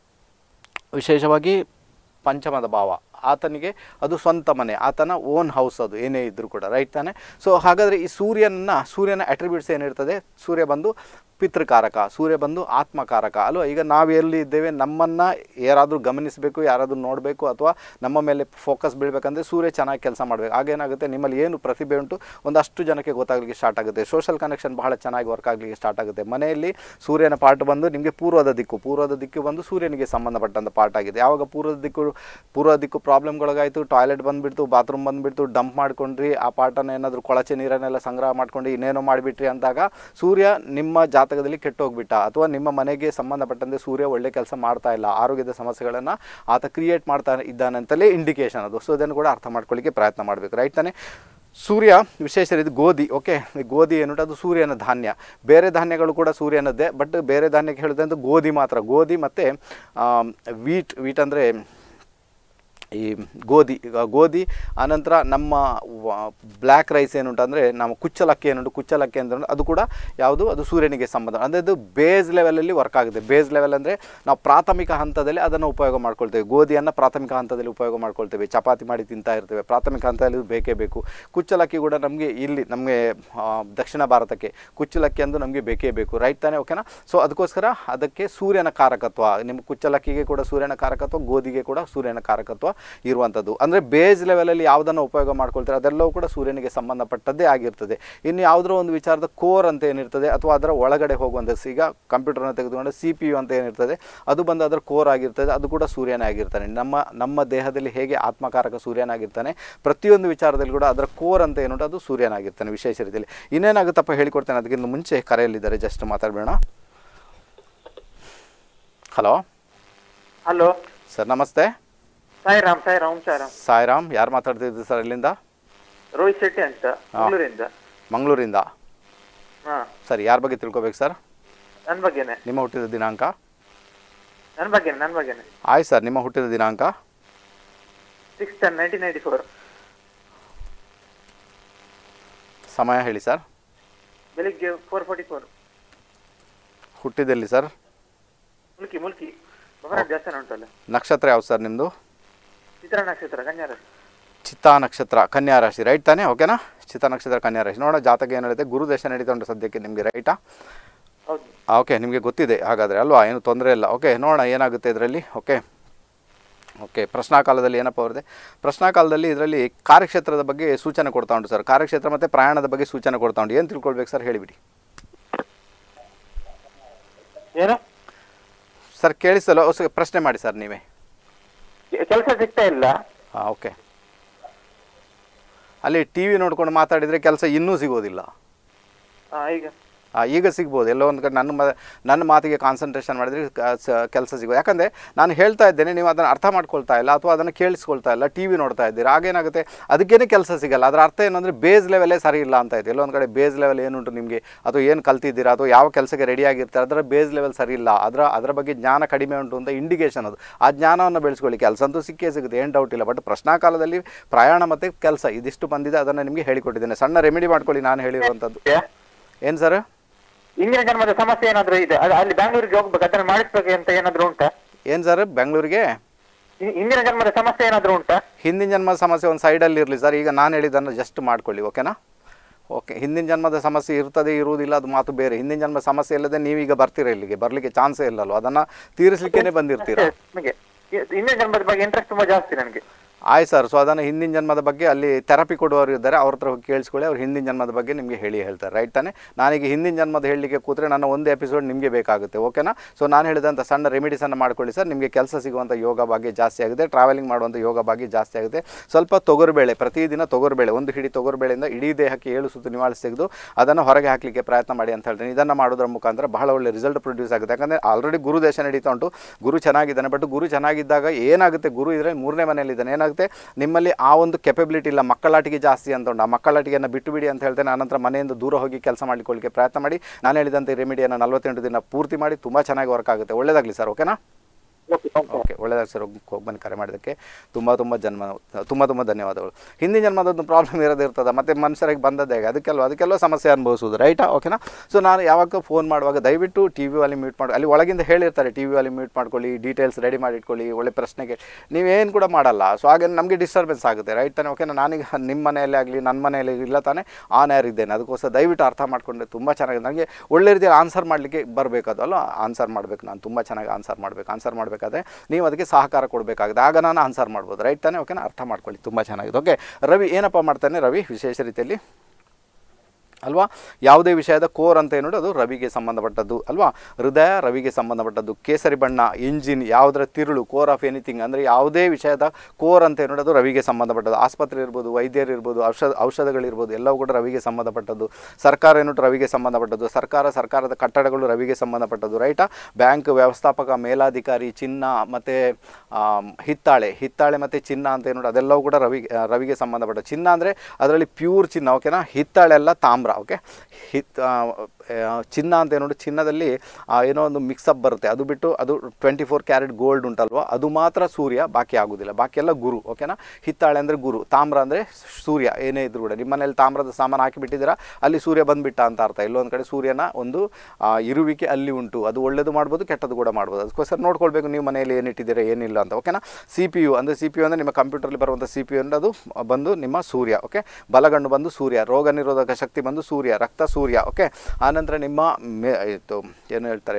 ವಿಶೇಷವಾಗಿ ಪಂಚಮದ ಭಾವ ಆತನಿಗೆ ಅದು ಸ್ವಂತ ಮನೆ ಆತನ ಓನ್ ಹೌಸ್ ಅದು ಏನೇ ಇದ್ದರೂ ಕೂಡ ರೈಟ್ ತಾನೆ ಸೊ ಹಾಗಾದರೆ ಈ ಸೂರ್ಯನ ಸೂರ್ಯನ ಅಟ್ರಿಬ್ಯೂಟ್ಸ್ ಏನಿರ್ತದೆ ಸೂರ್ಯ ಬಂದು ಪಿತೃಕಾರಕ ಸೂರ್ಯ ಬಂದು ಆತ್ಮಕಾರಕ ಅಲ್ವಾ ಈಗ ನಾವು ಎಲ್ಲಿ ಇದ್ದೇವೆ ನಮ್ಮನ್ನು ಯಾರಾದರೂ ಗಮನಿಸಬೇಕು ಯಾರಾದರೂ ನೋಡಬೇಕು ಅಥವಾ ನಮ್ಮ ಮೇಲೆ ಫೋಕಸ್ ಬೀಳಬೇಕಂದ್ರೆ ಸೂರ್ಯ ಚೆನ್ನಾಗಿ ಕೆಲಸ ಮಾಡಬೇಕು ಆಗೇನಾಗುತ್ತೆ ನಿಮ್ಮಲ್ಲಿ ಏನು ಪ್ರತಿಭೆ ಉಂಟು ಒಂದಷ್ಟು ಜನಕ್ಕೆ ಗೊತ್ತಾಗಲಿಕ್ಕೆ ಸ್ಟಾರ್ಟ್ ಆಗುತ್ತೆ ಸೋಷಲ್ ಕನೆಕ್ಷನ್ ಬಹಳ ಚೆನ್ನಾಗಿ ವರ್ಕ್ ಆಗಲಿಕ್ಕೆ ಸ್ಟಾರ್ಟ್ ಆಗುತ್ತೆ ಮನೆಯಲ್ಲಿ ಸೂರ್ಯನ ಪಾರ್ಟ್ ಬಂದು ನಿಮಗೆ ಪೂರ್ವದ ದಿಕ್ಕು ಪೂರ್ವದ ದಿಕ್ಕು ಬಂದು ಸೂರ್ಯನಿಗೆ ಸಂಬಂಧಪಟ್ಟಂಥ ಪಾರ್ಟ್ ಆಗಿದೆ ಯಾವಾಗ ಪೂರ್ವದ ದಿಕ್ಕು ಪೂರ್ವ ದಿಕ್ಕು ಪ್ರಾಬ್ಲಮ್ಗಳಾಗಾಯಿತು ಟಾಯ್ಲೆಟ್ ಬಂದುಬಿಡ್ತು ಬಾತ್ರೂಮ್ ಬಂದುಬಿಡ್ತು ಡಂಪ್ ಮಾಡ್ಕೊಂಡ್ರಿ ಆ ಪಾರ್ಟನ್ನು ಏನಾದರೂ ಕೊಳಚೆ ನೀರನ್ನೆಲ್ಲ ಸಂಗ್ರಹ ಮಾಡ್ಕೊಂಡು ಇನ್ನೇನೋ ಮಾಡಿಬಿಟ್ರಿ ಅಂದಾಗ ಸೂರ್ಯ ನಿಮ್ಮ ಜಾತಕದಲ್ಲಿ ಕೆಟ್ಟೋಗ್ಬಿಟ್ಟ ಅಥವಾ ನಿಮ್ಮ ಮನೆಗೆ ಸಂಬಂಧಪಟ್ಟಂತೆ ಸೂರ್ಯ ಒಳ್ಳೆ ಕೆಲಸ ಮಾಡ್ತಾ ಇಲ್ಲ ಆರೋಗ್ಯದ ಸಮಸ್ಯೆಗಳನ್ನು ಆತ ಕ್ರಿಯೇಟ್ ಮಾಡ್ತಾ ಇದ್ದಾನೆ ಅಂತಲೇ ಇಂಡಿಕೇಶನ್ ಅದು ಸೊ ಅದನ್ನು ಕೂಡ ಅರ್ಥ ಮಾಡ್ಕೊಳ್ಳಿಕ್ಕೆ ಪ್ರಯತ್ನ ಮಾಡಬೇಕು ರೈಟ್ ತಾನೆ ಸೂರ್ಯ ವಿಶೇಷ ಇದು ಗೋಧಿ ಓಕೆ ಗೋಧಿ ಏನುಂಟು ಅದು ಸೂರ್ಯನ ಧಾನ್ಯ ಬೇರೆ ಧಾನ್ಯಗಳು ಕೂಡ ಸೂರ್ಯನದ್ದೇ ಬಟ್ ಬೇರೆ ಧಾನ್ಯಕ್ಕೆ ಹೇಳಿದಂತ ಗೋಧಿ ಮಾತ್ರ ಗೋಧಿ ಮತ್ತು ವೀಟ್ ವೀಟ್ ಅಂದರೆ ಈ ಗೋಧಿ ಈಗ ಗೋಧಿ ಆನಂತರ ನಮ್ಮ ಬ್ಲ್ಯಾಕ್ ರೈಸ್ ಏನುಂಟು ಅಂದರೆ ನಮ್ಮ ಕುಚ್ಚಲಕ್ಕಿ ಏನುಂಟು ಕುಚ್ಚಲಕ್ಕಿ ಅಂತ ಅದು ಕೂಡ ಯಾವುದು ಅದು ಸೂರ್ಯನಿಗೆ ಸಂಬಂಧ ಅಂದರೆ ಅದು ಬೇಸ್ ಲೆವೆಲಲ್ಲಿ ವರ್ಕ್ ಆಗುತ್ತೆ ಬೇಸ್ ಲೆವೆಲ್ ಅಂದರೆ ನಾವು ಪ್ರಾಥಮಿಕ ಹಂತದಲ್ಲಿ ಅದನ್ನು ಉಪಯೋಗ ಮಾಡ್ಕೊಳ್ತೇವೆ ಗೋಧಿಯನ್ನು ಪ್ರಾಥಮಿಕ ಹಂತದಲ್ಲಿ ಉಪಯೋಗ ಮಾಡ್ಕೊಳ್ತೇವೆ ಚಪಾತಿ ಮಾಡಿ ತಿಂತಾ ಇರ್ತೇವೆ ಪ್ರಾಥಮಿಕ ಹಂತದಲ್ಲಿ ಇದು ಬೇಕೇ ಬೇಕು ಕುಚ್ಚಲಕ್ಕಿ ಕೂಡ ನಮಗೆ ಇಲ್ಲಿ ನಮಗೆ ಆ, ದಕ್ಷಿಣ ಭಾರತಕ್ಕೆ ಕುಚ್ಚಲಕ್ಕಿ ಅಂದು ನಮಗೆ ಬೇಕೇ ಬೇಕು ರೈಟ್ ತಾನೇ ಓಕೆನಾ ಸೊ ಅದಕ್ಕೋಸ್ಕರ ಅದಕ್ಕೆ ಸೂರ್ಯನ ಕಾರಕತ್ವ ನಿಮ್ಮ ಕುಚ್ಚಲಕ್ಕಿಗೆ ಕೂಡ ಸೂರ್ಯನ ಕಾರಕತ್ವ ಗೋಧಿಗೆ ಕೂಡ ಸೂರ್ಯನ ಕಾರಕತ್ವ ಇರುವಂಥದ್ದು ಅಂದರೆ ಬೇಸ್ ಲೆವೆಲಲ್ಲಿ ಯಾವುದನ್ನು ಉಪಯೋಗ ಮಾಡ್ಕೊಳ್ತಾರೆ ಅದೆಲ್ಲವೂ ಕೂಡ ಸೂರ್ಯನಿಗೆ ಸಂಬಂಧಪಟ್ಟದ್ದೇ ಆಗಿರ್ತದೆ ಇನ್ನು ಯಾವುದೋ ಒಂದು ವಿಚಾರದ ಕೋರ್ ಅಂತ ಏನಿರ್ತದೆ ಅಥವಾ ಅದರ ಒಳಗಡೆ ಹೋಗುವಂಥ ಈಗ ಕಂಪ್ಯೂಟರ್ನ ತೆಗೆದುಕೊಂಡ್ರೆ ಸಿ ಪಿ ಯು ಅಂತ ಏನಿರ್ತದೆ ಅದು ಬಂದು ಅದರ ಕೋರ್ ಆಗಿರ್ತದೆ ಅದು ಕೂಡ ಸೂರ್ಯನೇ ಆಗಿರ್ತಾನೆ ನಮ್ಮ ನಮ್ಮ ದೇಹದಲ್ಲಿ ಹೇಗೆ ಆತ್ಮಕಾರಕ ಸೂರ್ಯನಾಗಿರ್ತಾನೆ ಪ್ರತಿಯೊಂದು ವಿಚಾರದಲ್ಲಿ ಕೂಡ ಅದರ ಕೋರ್ ಅಂತ ಏನುಂಟು ಅದು ಸೂರ್ಯನಾಗಿರ್ತಾನೆ ವಿಶೇಷ ರೀತಿಯಲ್ಲಿ ಇನ್ನೇನಾಗುತ್ತಪ್ಪ ಹೇಳಿಕೊಡ್ತೇನೆ ಅದಕ್ಕಿಂತ ಮುಂಚೆ ಕರೆಯಲ್ಲಿದ್ದಾರೆ ಜಸ್ಟ್ ಮಾತಾಡಬೇಡ ಹಲೋ ಹಲೋ ಸರ್ ನಮಸ್ತೆ ಸಾಯಿರಾಮ್ ಸಾಯಿರಾಮ್ ಓಂ ಸಾಯಿರಾಮ್ ಸಾಯಿರಾಮ್ ಯಾರು ಮಾತಾಡ್ತಿದ್ದು ಸರ್ ಇಲ್ಲಿಂದ ರೋಹಿತ್ ಶೆಟ್ಟಿ ಅಂತ ಮಂಗಳೂರಿಂದ ಮಂಗಳೂರಿಂದ ಹಾ ಸರ್ ಯಾರ ಬಗ್ಗೆ ತಿಳ್ಕೊಬೇಕು ಸರ್ ನನ್ನ ಬಗ್ಗೆನೆ ನಿಮ್ಮ ಹುಟ್ಟಿದ ದಿನಾಂಕ ನನ್ನ ಬಗ್ಗೆನೆ ನನ್ನ ಬಗ್ಗೆನೆ ಆಯ್ತು ಸರ್ ನಿಮ್ಮ ಹುಟ್ಟಿದ ದಿನಾಂಕ six ten nineteen ninety four ಸಮಯ ಹೇಳಿ ಸರ್ ಬೆಳಿಗ್ಗೆ ಫೋರ್ ಫೋರ್ಟಿ ಫೋರ್ ಹುಟ್ಟಿದಲ್ಲಿ ಸರ್ ಮುಲ್ಕಿ ಮುಲ್ಕಿ ಬಹಳ ಜಾಸ್ತಿ ಉಂಟಲ್ಲ ನಕ್ಷತ್ರ ಯಾವ್ದು ಸರ್ ನಿಮ್ಮದು ಚಿತ್ರ ನಕ್ಷತ್ರ ಕನ್ಯಾರ ಚಿತ್ತಾ ನಕ್ಷತ್ರ ಕನ್ಯಾ ರಾಶಿ ರೈಟ್ ತಾನೇ ಓಕೆನಾ ಚಿತ್ತಾ ನಕ್ಷತ್ರ ಕನ್ಯಾ ರಾಶಿ ನೋಡೋಣ ಜಾತಕ ಏನು ನಡೀತೆ ಗುರು ದೇಶ ನಡೀತಾ ಉಂಟು ಸದ್ಯಕ್ಕೆ ನಿಮಗೆ ರೈಟಾ ಹೌದು ಓಕೆ ನಿಮಗೆ ಗೊತ್ತಿದೆ ಹಾಗಾದರೆ ಅಲ್ವಾ ಏನು ತೊಂದರೆ ಇಲ್ಲ ಓಕೆ ನೋಡೋಣ ಏನಾಗುತ್ತೆ ಇದರಲ್ಲಿ ಓಕೆ ಓಕೆ ಪ್ರಶ್ನಾಕಾಲದಲ್ಲಿ ಏನಪ್ಪ ಅವ್ರದ್ದು ಪ್ರಶ್ನಾಕಾಲದಲ್ಲಿ ಇದರಲ್ಲಿ ಕಾರ್ಯಕ್ಷೇತ್ರದ ಬಗ್ಗೆ ಸೂಚನೆ ಕೊಡ್ತಾ ಉಂಟು ಸರ್ ಕಾರ್ಯಕ್ಷೇತ್ರ ಮತ್ತು ಪ್ರಯಾಣದ ಬಗ್ಗೆ ಸೂಚನೆ ಕೊಡ್ತಾ ಉಂಟು ಏನು ತಿಳ್ಕೊಳ್ಬೇಕು ಸರ್ ಹೇಳಿಬಿಡಿ ಏನು ಸರ್ ಕೇಳಿಸಲ್ಲ ಹೊಸ ಪ್ರಶ್ನೆ ಮಾಡಿ ಸರ್ ನೀವೇ ಕೆಲಸ ಸಿಗ್ತಾ ಇಲ್ಲ ಹಾಂ ಓಕೆ ಅಲ್ಲಿ ಟಿ ವಿ ನೋಡ್ಕೊಂಡು ಮಾತಾಡಿದರೆ ಕೆಲಸ ಇನ್ನೂ ಸಿಗೋದಿಲ್ಲ ಹಾ ಈಗ ಆ, ಈಗ ಸಿಗ್ಬೋದು ಎಲ್ಲೋ ಒಂದು ಕಡೆ ನನ್ನ ಮ ನನ್ನ ಮಾತಿಗೆ ಕಾನ್ಸಂಟ್ರೇಷನ್ ಮಾಡಿದರೆ ಕೆಲಸ ಸಿಗೋದು ಯಾಕಂದರೆ ನಾನು ಹೇಳ್ತಾ ಇದ್ದೇನೆ ನೀವು ಅದನ್ನು ಅರ್ಥ ಮಾಡ್ಕೊಳ್ತಾ ಇಲ್ಲ ಅಥವಾ ಅದನ್ನು ಕೇಳಿಸ್ಕೊಳ್ತಾ ಇಲ್ಲ ಟಿ ವಿ ನೋಡ್ತಾ ಇದ್ದೀರಾ ಆಗೇನಾಗುತ್ತೆ ಅದಕ್ಕೇನೆ ಕೆಲಸ ಸಿಗಲ್ಲ ಅದರ ಅರ್ಥ ಏನಂದರೆ ಬೇಸ್ ಲೆವೆಲೇ ಸರಿ ಇಲ್ಲ ಅಂತ ಇದೆ ಎಲ್ಲೊಂದು ಕಡೆ ಬೇಸ್ ಲೆವೆಲ್ ಏನುಂಟು ನಿಮಗೆ ಅಥವಾ ಏನು ಕಲ್ತಿದ್ದೀರಾ ಅಥವಾ ಯಾವ ಕೆಲಸಕ್ಕೆ ರೆಡಿ ಆಗಿರ್ತಾರೆ ಅದರ ಬೇಸ್ ಲೆವೆಲ್ ಸರಿ ಇಲ್ಲ ಅದರ ಅದರ ಬಗ್ಗೆ ಜ್ಞಾನ ಕಡಿಮೆ ಉಂಟು ಅಂತ ಇಂಡಿಕೇಶನ್ ಅದು ಆ ಜ್ಞಾನವನ್ನು ಬೆಳೆಸ್ಕೊಳ್ಳಿ ಕೆಲಸ ಅಂತೂ ಸಿಕ್ಕೇ ಸಿಗುತ್ತೆ ಏನು ಡೌಟ್ ಇಲ್ಲ ಬಟ್ ಪ್ರಶ್ನಾಕಾಲದಲ್ಲಿ ಪ್ರಯಾಣ ಮತ್ತು ಕೆಲಸ ಇದಿಷ್ಟು ಬಂದಿದೆ ಅದನ್ನು ನಿಮಗೆ ಹೇಳಿಕೊಟ್ಟಿದ್ದೇನೆ ಸಣ್ಣ ರೆಮಿಡಿ ಮಾಡ್ಕೊಳ್ಳಿ ನಾನು ಹೇಳಿರುವಂಥದ್ದು ಏನು ಸರ್ ಇಂದಿನ ಜನ್ಮದ ಸಮಸ್ಯೆ ಏನಾದ್ರು ಇದೆ ಅದು ಅಲ್ಲಿ ಬ್ಯಾಂಗ್ಳೂರಿಗೆ ಹೋಗ್ಬೇಕು ಅದನ್ನ ಮಾಡಿಸ್ಬೇಕು ಅಂತ ಏನಾದ್ರು ಉಂಟಾ ಏನು ಸರ್ ಬೆಂಗಳೂರಿಗೆ ಇ- ಇಂದಿನ ಜನ್ಮದ ಸಮಸ್ಯೆ ಏನಾದ್ರು ಉಂಟಾ ಹಿಂದಿನ ಜನ್ಮದ ಸಮಸ್ಯೆ ಒಂದು ಸೈಡಲ್ಲಿ ಇರಲಿ ಸರ್ ಈಗ ನಾನು ಹೇಳಿದ್ದನ್ನು ಜಸ್ಟ್ ಮಾಡ್ಕೊಳ್ಳಿ ಓಕೆನಾ ಓಕೆ ಹಿಂದಿನ ಜನ್ಮದ ಸಮಸ್ಯೆ ಇರ್ತದೆ ಇರುವುದಿಲ್ಲ ಅದು ಮಾತು ಬೇರೆ ಹಿಂದಿನ ಜನ್ಮದ ಸಮಸ್ಯೆ ಇಲ್ಲದೆ ನೀವೀಗ ಬರ್ತೀರ ಇಲ್ಲಿಗೆ ಬರಲಿಕ್ಕೆ ಚಾನ್ಸೇ ಇಲ್ಲಲ್ವ ಅದನ್ನು ತೀರಿಸಲಿಕ್ಕೇ ಬಂದಿರ್ತೀರ ನಿಮಗೆ ಇಂದಿನ ಜನ್ಮದ ಬಗ್ಗೆ ಇಂಟ್ರೆಸ್ಟ್ ತುಂಬಾ ಜಾಸ್ತಿ ನನಗೆ ಆಯ್ತು ಸರ್ ಸೊ ಅದನ್ನು ಹಿಂದಿನ ಜನ್ಮದ ಬಗ್ಗೆ ಅಲ್ಲಿ ಥೆರಪಿ ಕೊಡುವವರು ಇದ್ದಾರೆ ಅವ್ರ ಹತ್ರ ಹೋಗಿ ಕೇಳಿಸ್ಕೊಳ್ಳಿ ಅವ್ರು ಹಿಂದಿನ ಜನ್ಮದ ಬಗ್ಗೆ ನಿಮಗೆ ಹೇಳಿ ಹೇಳ್ತಾರೆ ರೈಟ್ ತಾನೆ ನಾನೀಗ ಹಿಂದಿನ ಜನ್ಮದ ಹೇಳಲಿಕ್ಕೆ ಕೂತ್ರೆ ನನ್ನ ಒಂದು ಎಪಿಸೋಡ್ ನಿಮಗೆ ಬೇಕಾಗುತ್ತೆ ಓಕೆನಾ ಸೊ ನಾನು ಹೇಳಿದಂಥ ಸಣ್ಣ ರೆಮಿಡೀಸನ್ನು ಮಾಡ್ಕೊಳ್ಳಿ ಸರ್ ನಿಮಗೆ ಕೆಲಸ ಸಿಗುವಂಥ ಯೋಗ ಭಾಗ್ಯ ಜಾಸ್ತಿ ಆಗುತ್ತೆ ಟ್ರಾವೆಲಿಂಗ್ ಮಾಡುವಂಥ ಯೋಗ ಭಾಗ್ಯ ಜಾಸ್ತಿ ಆಗುತ್ತೆ ಸ್ವಲ್ಪ ತೊಗರುಬೇಳೆ ಪ್ರತಿದಿನ ತೊಗರುಬೇಳೆ ಒಂದು ಹಿಡಿ ತೊಗರುಬೇಳೆಯಿಂದ ಇಡೀ ದೇಹಕ್ಕೆ ಏಳು ಸುತ್ತು ನಿವಾಳಿಸಿ ತೆಗೆದು ಅದನ್ನು ಹೊರಗೆ ಹಾಕಲಿಕ್ಕೆ ಪ್ರಯತ್ನ ಮಾಡಿ ಅಂತ ಹೇಳ್ತೀನಿ ಇದನ್ನು ಮಾಡೋದ್ರ ಮುಖಾಂತರ ಬಹಳ ಒಳ್ಳೆ ರಿಸಲ್ಟ್ ಪ್ರೊಡ್ಯೂಸ್ ಆಗುತ್ತೆ ಯಾಕಂದರೆ ಆಲ್ರೆಡಿ ಗುರು ದೇಶ ನಡೀತಾ ಉಂಟು ಗುರು ಚೆನ್ನಾಗಿದ್ದಾನೆ ಬಟ್ ಗುರು ಚೆನ್ನಾಗಿದ್ದಾಗ ಏನಾಗುತ್ತೆ ಗುರು ಇದ್ರೆ ಮೂರನೇ ಮನೆಯಲ್ಲಿದ್ದಾನೆ ಏನಾಗುತ್ತೆ ನಿಮ್ಮಲ್ಲಿ ಆ ಒಂದು ಕೆಪಬಿಲಿಟಿ ಇಲ್ಲ ಮಕ್ಕಳಾಟಿಗೆ ಜಾಸ್ತಿ ಅಂತ ಉಂಟು ಆ ಮಕ್ಕಳಾಟಿಗೆಯನ್ನು ಬಿಟ್ಟು ಬಿಡಿ ಅಂತ ಹೇಳ್ತೇನೆ ಆನಂತರ ಮನೆಯಿಂದ ದೂರ ಹೋಗಿ ಕೆಲಸ ಮಾಡಿಕೊಳ್ಳಿಕ್ಕೆ ಪ್ರಯತ್ನ ಮಾಡಿ ನಾನು ಹೇಳಿದಂತೆ ರೆಮಿಡಿಯನ್ನು ನಲವತ್ತೆಂಟು ದಿನ ಪೂರ್ತಿ ಮಾಡಿ ತುಂಬ ಚೆನ್ನಾಗಿ ವರ್ಕ್ ಆಗುತ್ತೆ ಒಳ್ಳೆಯದಾಗಲಿ ಸರ್ ಓಕೆನಾ ಓಕೆ ಓಕೆ ಓಕೆ ಒಳ್ಳೆಯದಾಗಿ ಹೋಗಿ ಹೋಗಿ ಬನ್ನಿ ಕರೆ ಮಾಡಿದ್ದಕ್ಕೆ ತುಂಬ ತುಂಬ ಜನ್ಮ ತುಂಬ ತುಂಬ ಧನ್ಯವಾದಗಳು ಹಿಂದಿನ ಜನ್ಮದೊಂದು ಪ್ರಾಬ್ಲಮ್ ಇರೋದು ಇರ್ತದೆ ಮತ್ತು ಮನುಷ್ಯರಿಗೆ ಬಂದದ್ದು ಹೇಗೆ ಅದಕ್ಕೆಲ್ಲ ಅದಕ್ಕೆಲ್ಲ ಸಮಸ್ಯೆ ಅನುಭವಿಸೋದು ರೈಟಾ ಓಕೆನಾ ಸೊ ನಾನು ಯಾವಾಗ ಫೋನ್ ಮಾಡುವಾಗ ದಯವಿಟ್ಟು ಟಿ ವಿ ಅಲ್ಲಿ ಮ್ಯೂಟ್ ಮಾಡಿ ಅಲ್ಲಿ ಒಳಗಿಂದ ಹೇಳಿರ್ತಾರೆ ಟಿ ವಿ ಅಲ್ಲಿ ಮ್ಯೂಟ್ ಮಾಡ್ಕೊಳ್ಳಿ ಡೀಟೇಲ್ಸ್ ರೆಡಿ ಮಾಡಿ ಇಟ್ಕೊಳ್ಳಿ ಒಳ್ಳೆ ಪ್ರಶ್ನೆಗೆ ನೀವೇನು ಕೂಡ ಮಾಡಲ್ಲ ಸೊ ಹಾಗೆ ನಮಗೆ ಡಿಸ್ಟರ್ಬೆನ್ಸ್ ಆಗುತ್ತೆ ರೈಟ್ ತಾನೆ ಓಕೆನಾ ನಾನೀಗ ನಿಮ್ಮ ಮನೆಯಲ್ಲೇ ಆಗಲಿ ನನ್ನ ಮನೆಯಲ್ಲಿ ಇಲ್ಲ ತಾನೇ ಆನ್ ಏರ್ ಇದ್ದೇನೆ ಅದಕ್ಕೋಸ್ಕರ ದಯವಿಟ್ಟು ಅರ್ಥ ಮಾಡ್ಕೊಂಡ್ರೆ ತುಂಬ ಚೆನ್ನಾಗಿದೆ ನನಗೆ ಒಳ್ಳೆ ರೀತಿಯಲ್ಲಿ ಆನ್ಸರ್ ಮಾಡಲಿಕ್ಕೆ ಬರಬೇಕು ಅದು ಅಲ್ವಾ ಆನ್ಸರ್ ಮಾಡಬೇಕು ನಾನು ತುಂಬ ಚೆನ್ನಾಗಿ ಆನ್ಸರ್ ಮಾಡಬೇಕು ಆನ್ಸರ್ ಮಾಡಬೇಕಾದ್ರೆ ನೀವು ಅದಕ್ಕೆ ಸಹಕಾರ ಕೊಡಬೇಕಾಗಿದೆ ಆಗ ನಾನು ಆನ್ಸರ್ ಮಾಡ್ಬೋದು ರೈಟ್ ತಾನೇ ಓಕೆನಾ ಅರ್ಥ ಮಾಡ್ಕೊಳ್ಳಿ ತುಂಬ ಚೆನ್ನಾಗಿದೆ ಓಕೆ ರವಿ ಏನಪ್ಪ ಮಾಡ್ತಾನೆ ರವಿ ವಿಶೇಷ ರೀತಿಯಲ್ಲಿ ಅಲ್ವಾ ಯಾವುದೇ ವಿಷಯದ ಕೋರ್ ಅಂತ ಏನು ಅದು ರವಿಗೆ ಸಂಬಂಧಪಟ್ಟದ್ದು ಅಲ್ವಾ ಹೃದಯ ರವಿಗೆ ಸಂಬಂಧಪಟ್ಟದ್ದು ಕೇಸರಿ ಬಣ್ಣ ಇಂಜಿನ್ ಯಾವುದರ ತಿರುಳು ಕೋರ್ ಆಫ್ ಎನಿಥಿಂಗ್ ಅಂದರೆ ಯಾವುದೇ ವಿಷಯದ ಕೋರ್ ಅಂತ ಏನು ಅದು ರವಿಗೆ ಸಂಬಂಧಪಟ್ಟದ್ದು ಆಸ್ಪತ್ರೆ ಇರ್ಬೋದು ವೈದ್ಯರು ಇರ್ಬೋದು ಔಷಧ ಔಷಧಗಳಿರ್ಬೋದು ಎಲ್ಲವೂ ಕೂಡ ರವಿಗೆ ಸಂಬಂಧಪಟ್ಟದ್ದು ಸರ್ಕಾರ ಏನು ರವಿಗೆ ಸಂಬಂಧಪಟ್ಟದ್ದು ಸರ್ಕಾರ ಸರ್ಕಾರದ ಕಟ್ಟಡಗಳು ರವಿಗೆ ಸಂಬಂಧಪಟ್ಟದ್ದು ರೈಟಾ ಬ್ಯಾಂಕ್ ವ್ಯವಸ್ಥಾಪಕ ಮೇಲಾಧಿಕಾರಿ ಚಿನ್ನ ಮತ್ತು ಹಿತ್ತಾಳೆ ಹಿತ್ತಾಳೆ ಮತ್ತು ಚಿನ್ನ ಅಂತ ಏನು ಅದೆಲ್ಲವೂ ಕೂಡ ರವಿ ರವಿಗೆ ಸಂಬಂಧಪಟ್ಟ ಚಿನ್ನ ಅಂದರೆ ಅದರಲ್ಲಿ ಪ್ಯೂರ್ ಚಿನ್ನ ಓಕೆನಾ ಹಿತ್ತಾಳೆ ಎಲ್ಲ ತಾಮ್ರ ಓಕೆ ಹಿತ್ ಆ, ಆ, ಚಿನ್ನ ಅಂತ ಏನು ಚಿನ್ನದಲ್ಲಿ ಆ, ಏನೋ ಒಂದು ಮಿಕ್ಸಪ್ ಬರುತ್ತೆ ಅದು ಬಿಟ್ಟು ಅದು ಟ್ವೆಂಟಿ ಫೋರ್ ಕ್ಯಾರೆಟ್ ಗೋಲ್ಡ್ ಉಂಟಲ್ವ ಅದು ಮಾತ್ರ ಸೂರ್ಯ ಬಾಕಿ ಆಗೋದಿಲ್ಲ ಬಾಕಿ ಎಲ್ಲ ಗುರು ಓಕೆನಾ ಹಿತ್ತಾಳೆ ಅಂದರೆ ಗುರು ತಾಮ್ರ ಅಂದರೆ ಸೂರ್ಯ ಏನೇ ಇದ್ರು ಕೂಡ ನಿಮ್ಮ ಮನೇಲಿ ತಾಮ್ರದ ಸಾಮಾನು ಹಾಕಿಬಿಟ್ಟಿದ್ದೀರಾ ಅಲ್ಲಿ ಸೂರ್ಯ ಬಂದುಬಿಟ್ಟ ಅಂತ ಅರ್ಥ ಇಲ್ಲೊಂದು ಕಡೆ ಸೂರ್ಯನ ಒಂದು ಆ, ಇರುವಿಕೆ ಅಲ್ಲಿ ಉಂಟು ಅದು ಒಳ್ಳೇದು ಮಾಡ್ಬೋದು ಕೆಟ್ಟದ್ದು ಕೂಡ ಮಾಡ್ಬೋದು ಅದಕ್ಕೋಸ್ಕರ ನೋಡ್ಕೊಳ್ಬೇಕು ನೀವು ಮನೆಯಲ್ಲಿ ಏನಿಟ್ಟಿದ್ದೀರಾ ಏನಿಲ್ಲ ಅಂತ ಓಕೆನಾ ಸಿ ಪಿ ಯು ಅಂದರೆ ಸಿ ಪಿ ಯು ಅಂದರೆ ನಿಮ್ಮ ಕಂಪ್ಯೂಟರ್ಲಿ ಬರುವಂಥ ಸಿ ಪಿ ಯು ಅಂದರೆ ಅದು ಬಂದು ನಿಮ್ಮ ಸೂರ್ಯ ಓಕೆ ಬಲಗಣ್ಣು ಬಂದು ಸೂರ್ಯ ರೋಗ ನಿರೋಧಕ ಶಕ್ತಿ ಬಂದು ಸೂರ್ಯ ರಕ್ತ ಸೂರ್ಯ ಓಕೆ ಆನಂತರ ನಿಮ್ಮ ಮೇ ಇದು ಏನು ಹೇಳ್ತಾರೆ